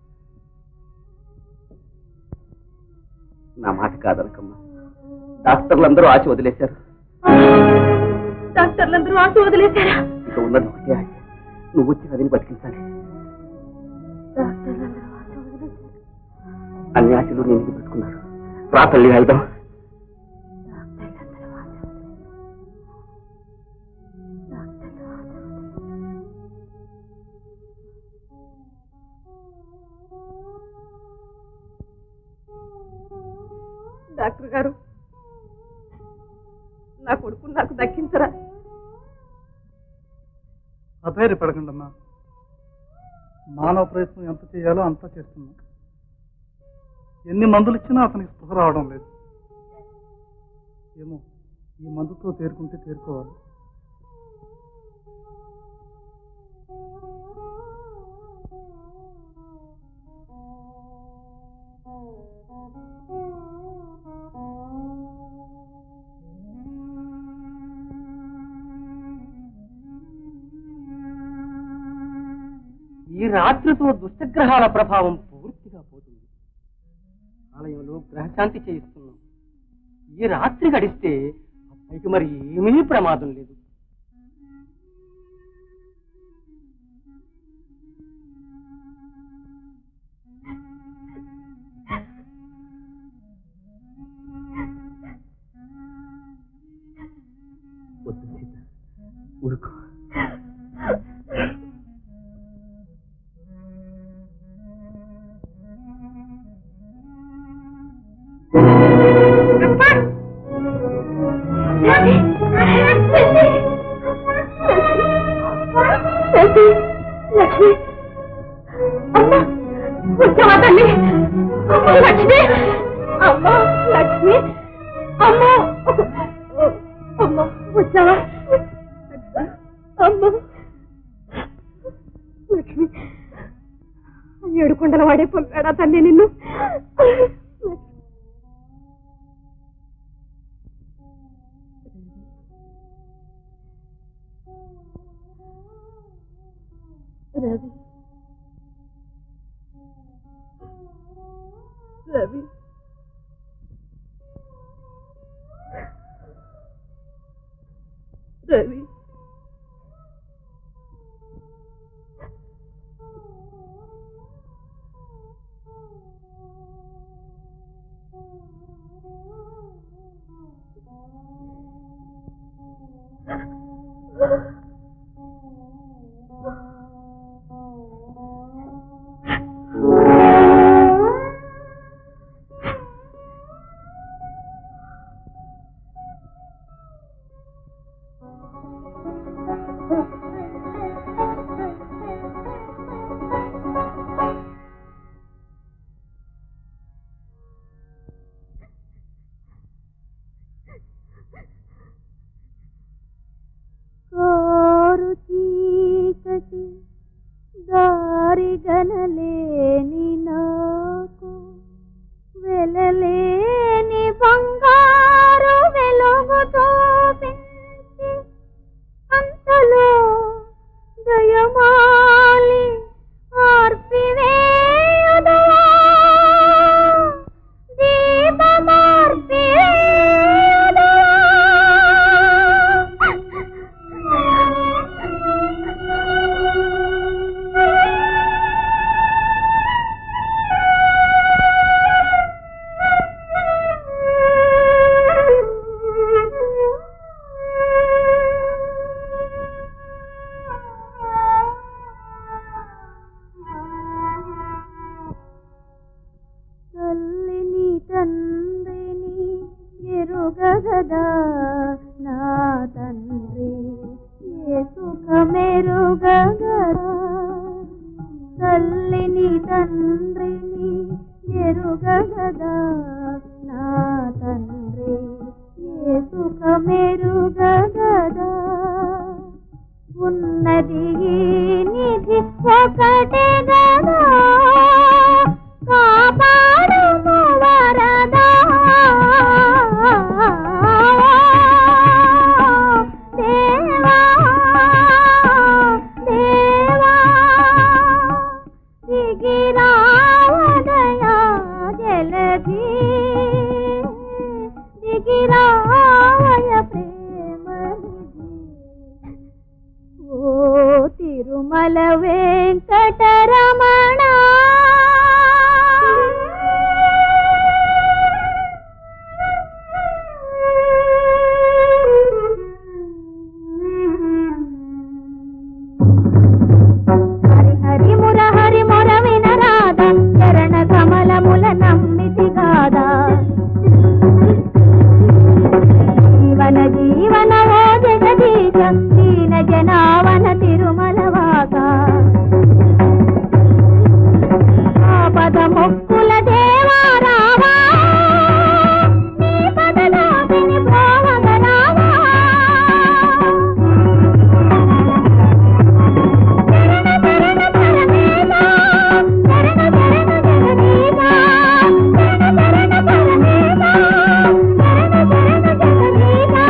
నా మాట కాదనకమ్మా డాక్టర్లందరూ ఆశ వదిలేశారు డాక్టర్లందరూ ఆశ వదిలేశారా ఇక ఉన్నది ఒకటే ఆశ నువ్వు వచ్చి నదిని బతికించాలి డాక్టర్లందరూ ఆశ వదిలేశారు అన్ని ఆశలు నేను ఇది పెట్టుకున్నారు రా తల్లి వెళ్దాం డాక్టర్ గారు నా కొడుకు నాకు దక్కించరా అధైర్యపడకండమ్మా మానవ ప్రయత్నం ఎంత చేయాలో అంతా చేస్తున్నాం ఎన్ని మందులు ఇచ్చినా అతనికి స్పృహ రావడం లేదు ఏమో ఈ మందుతో తేరుకుంటే తేరుకోవాలి ఈ రాత్రితో దుష్టగ్రహాల ప్రభావం పూర్తిగా పోతుంది ఆలయంలో గ్రహశాంతి చేయిస్తున్నాం ఈ రాత్రి గడిస్తే అబ్బాయికి మరి ఏమీ ప్రమాదం లేదు వద్దు సీత ఊరుకో లక్ష్మి అమ్మ వచ్చావా తల్లి అమ్మ లక్ష్మి అమ్మ లక్ష్మి అమ్మ అమ్మ వచ్చావా అమ్మ లక్ష్మి ఏడు కొండల వాడే పొల్లాడా తల్లి నిన్ను రవి కోరు చీకటి దారి గనలేని నాకు వెలలేని బంగారు వెలుగు చూపించి అంతలో దయమాలి ఆర్పివేయుదువా తల్లిని తండ్రిని ఎరుగగదా నా తండ్రి ఏ సుఖమెరుగగదా తల్లిని తండ్రిని ఎరుగగదా నా తండ్రి ఏ సుఖమెరుగగదా ఉన్నది ఈ నిధి ఒకటే గదా కాపాడుము వరదా దేవా దేవా దిగిరావదయా జలధి దిగిరావయ ప్రేమనిధి ఓ తిరుమల వెంకటరమణ హరి హరి ముర హరి మొర వినరాద చరణ కమలముల నమ్మితి గాదా జీవన జీవన ఓ జగదీశ దీన జనావన తిరుమల వాస ఆపద మొక్కుల దేవా రావా నీ పదనాభిని ప్రోవగరావా చరణ చరణ పరమేశా చరణ చరణ జగదీశా చరణ చరణ పరమేశా చరణ చరణ జగదీశా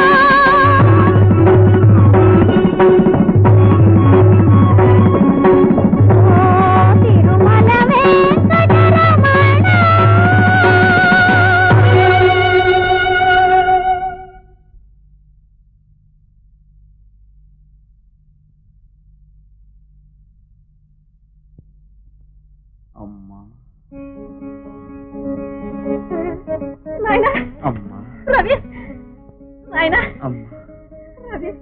ఓ తిరుమల వెంకటరమణ అమ్మా నాయనా అమ్మా రవి నాయనా అమ్మా రవి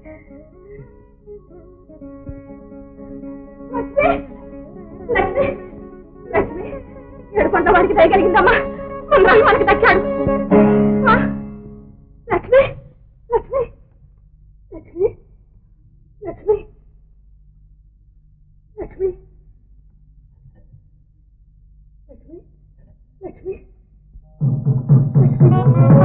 లక్ష్మి లక్ష్మి లక్ష్మి ఏడుకొండ వాడికి దయగలిగిందమ్మా ఉండ్రాలు మనకి దక్కాడు ఆ, లక్ష్మి లక్ష్మి లక్ష్మి లక్ష్మి లక్ష్మి లక్ష్మి లక్ష్మి లక్ష్మి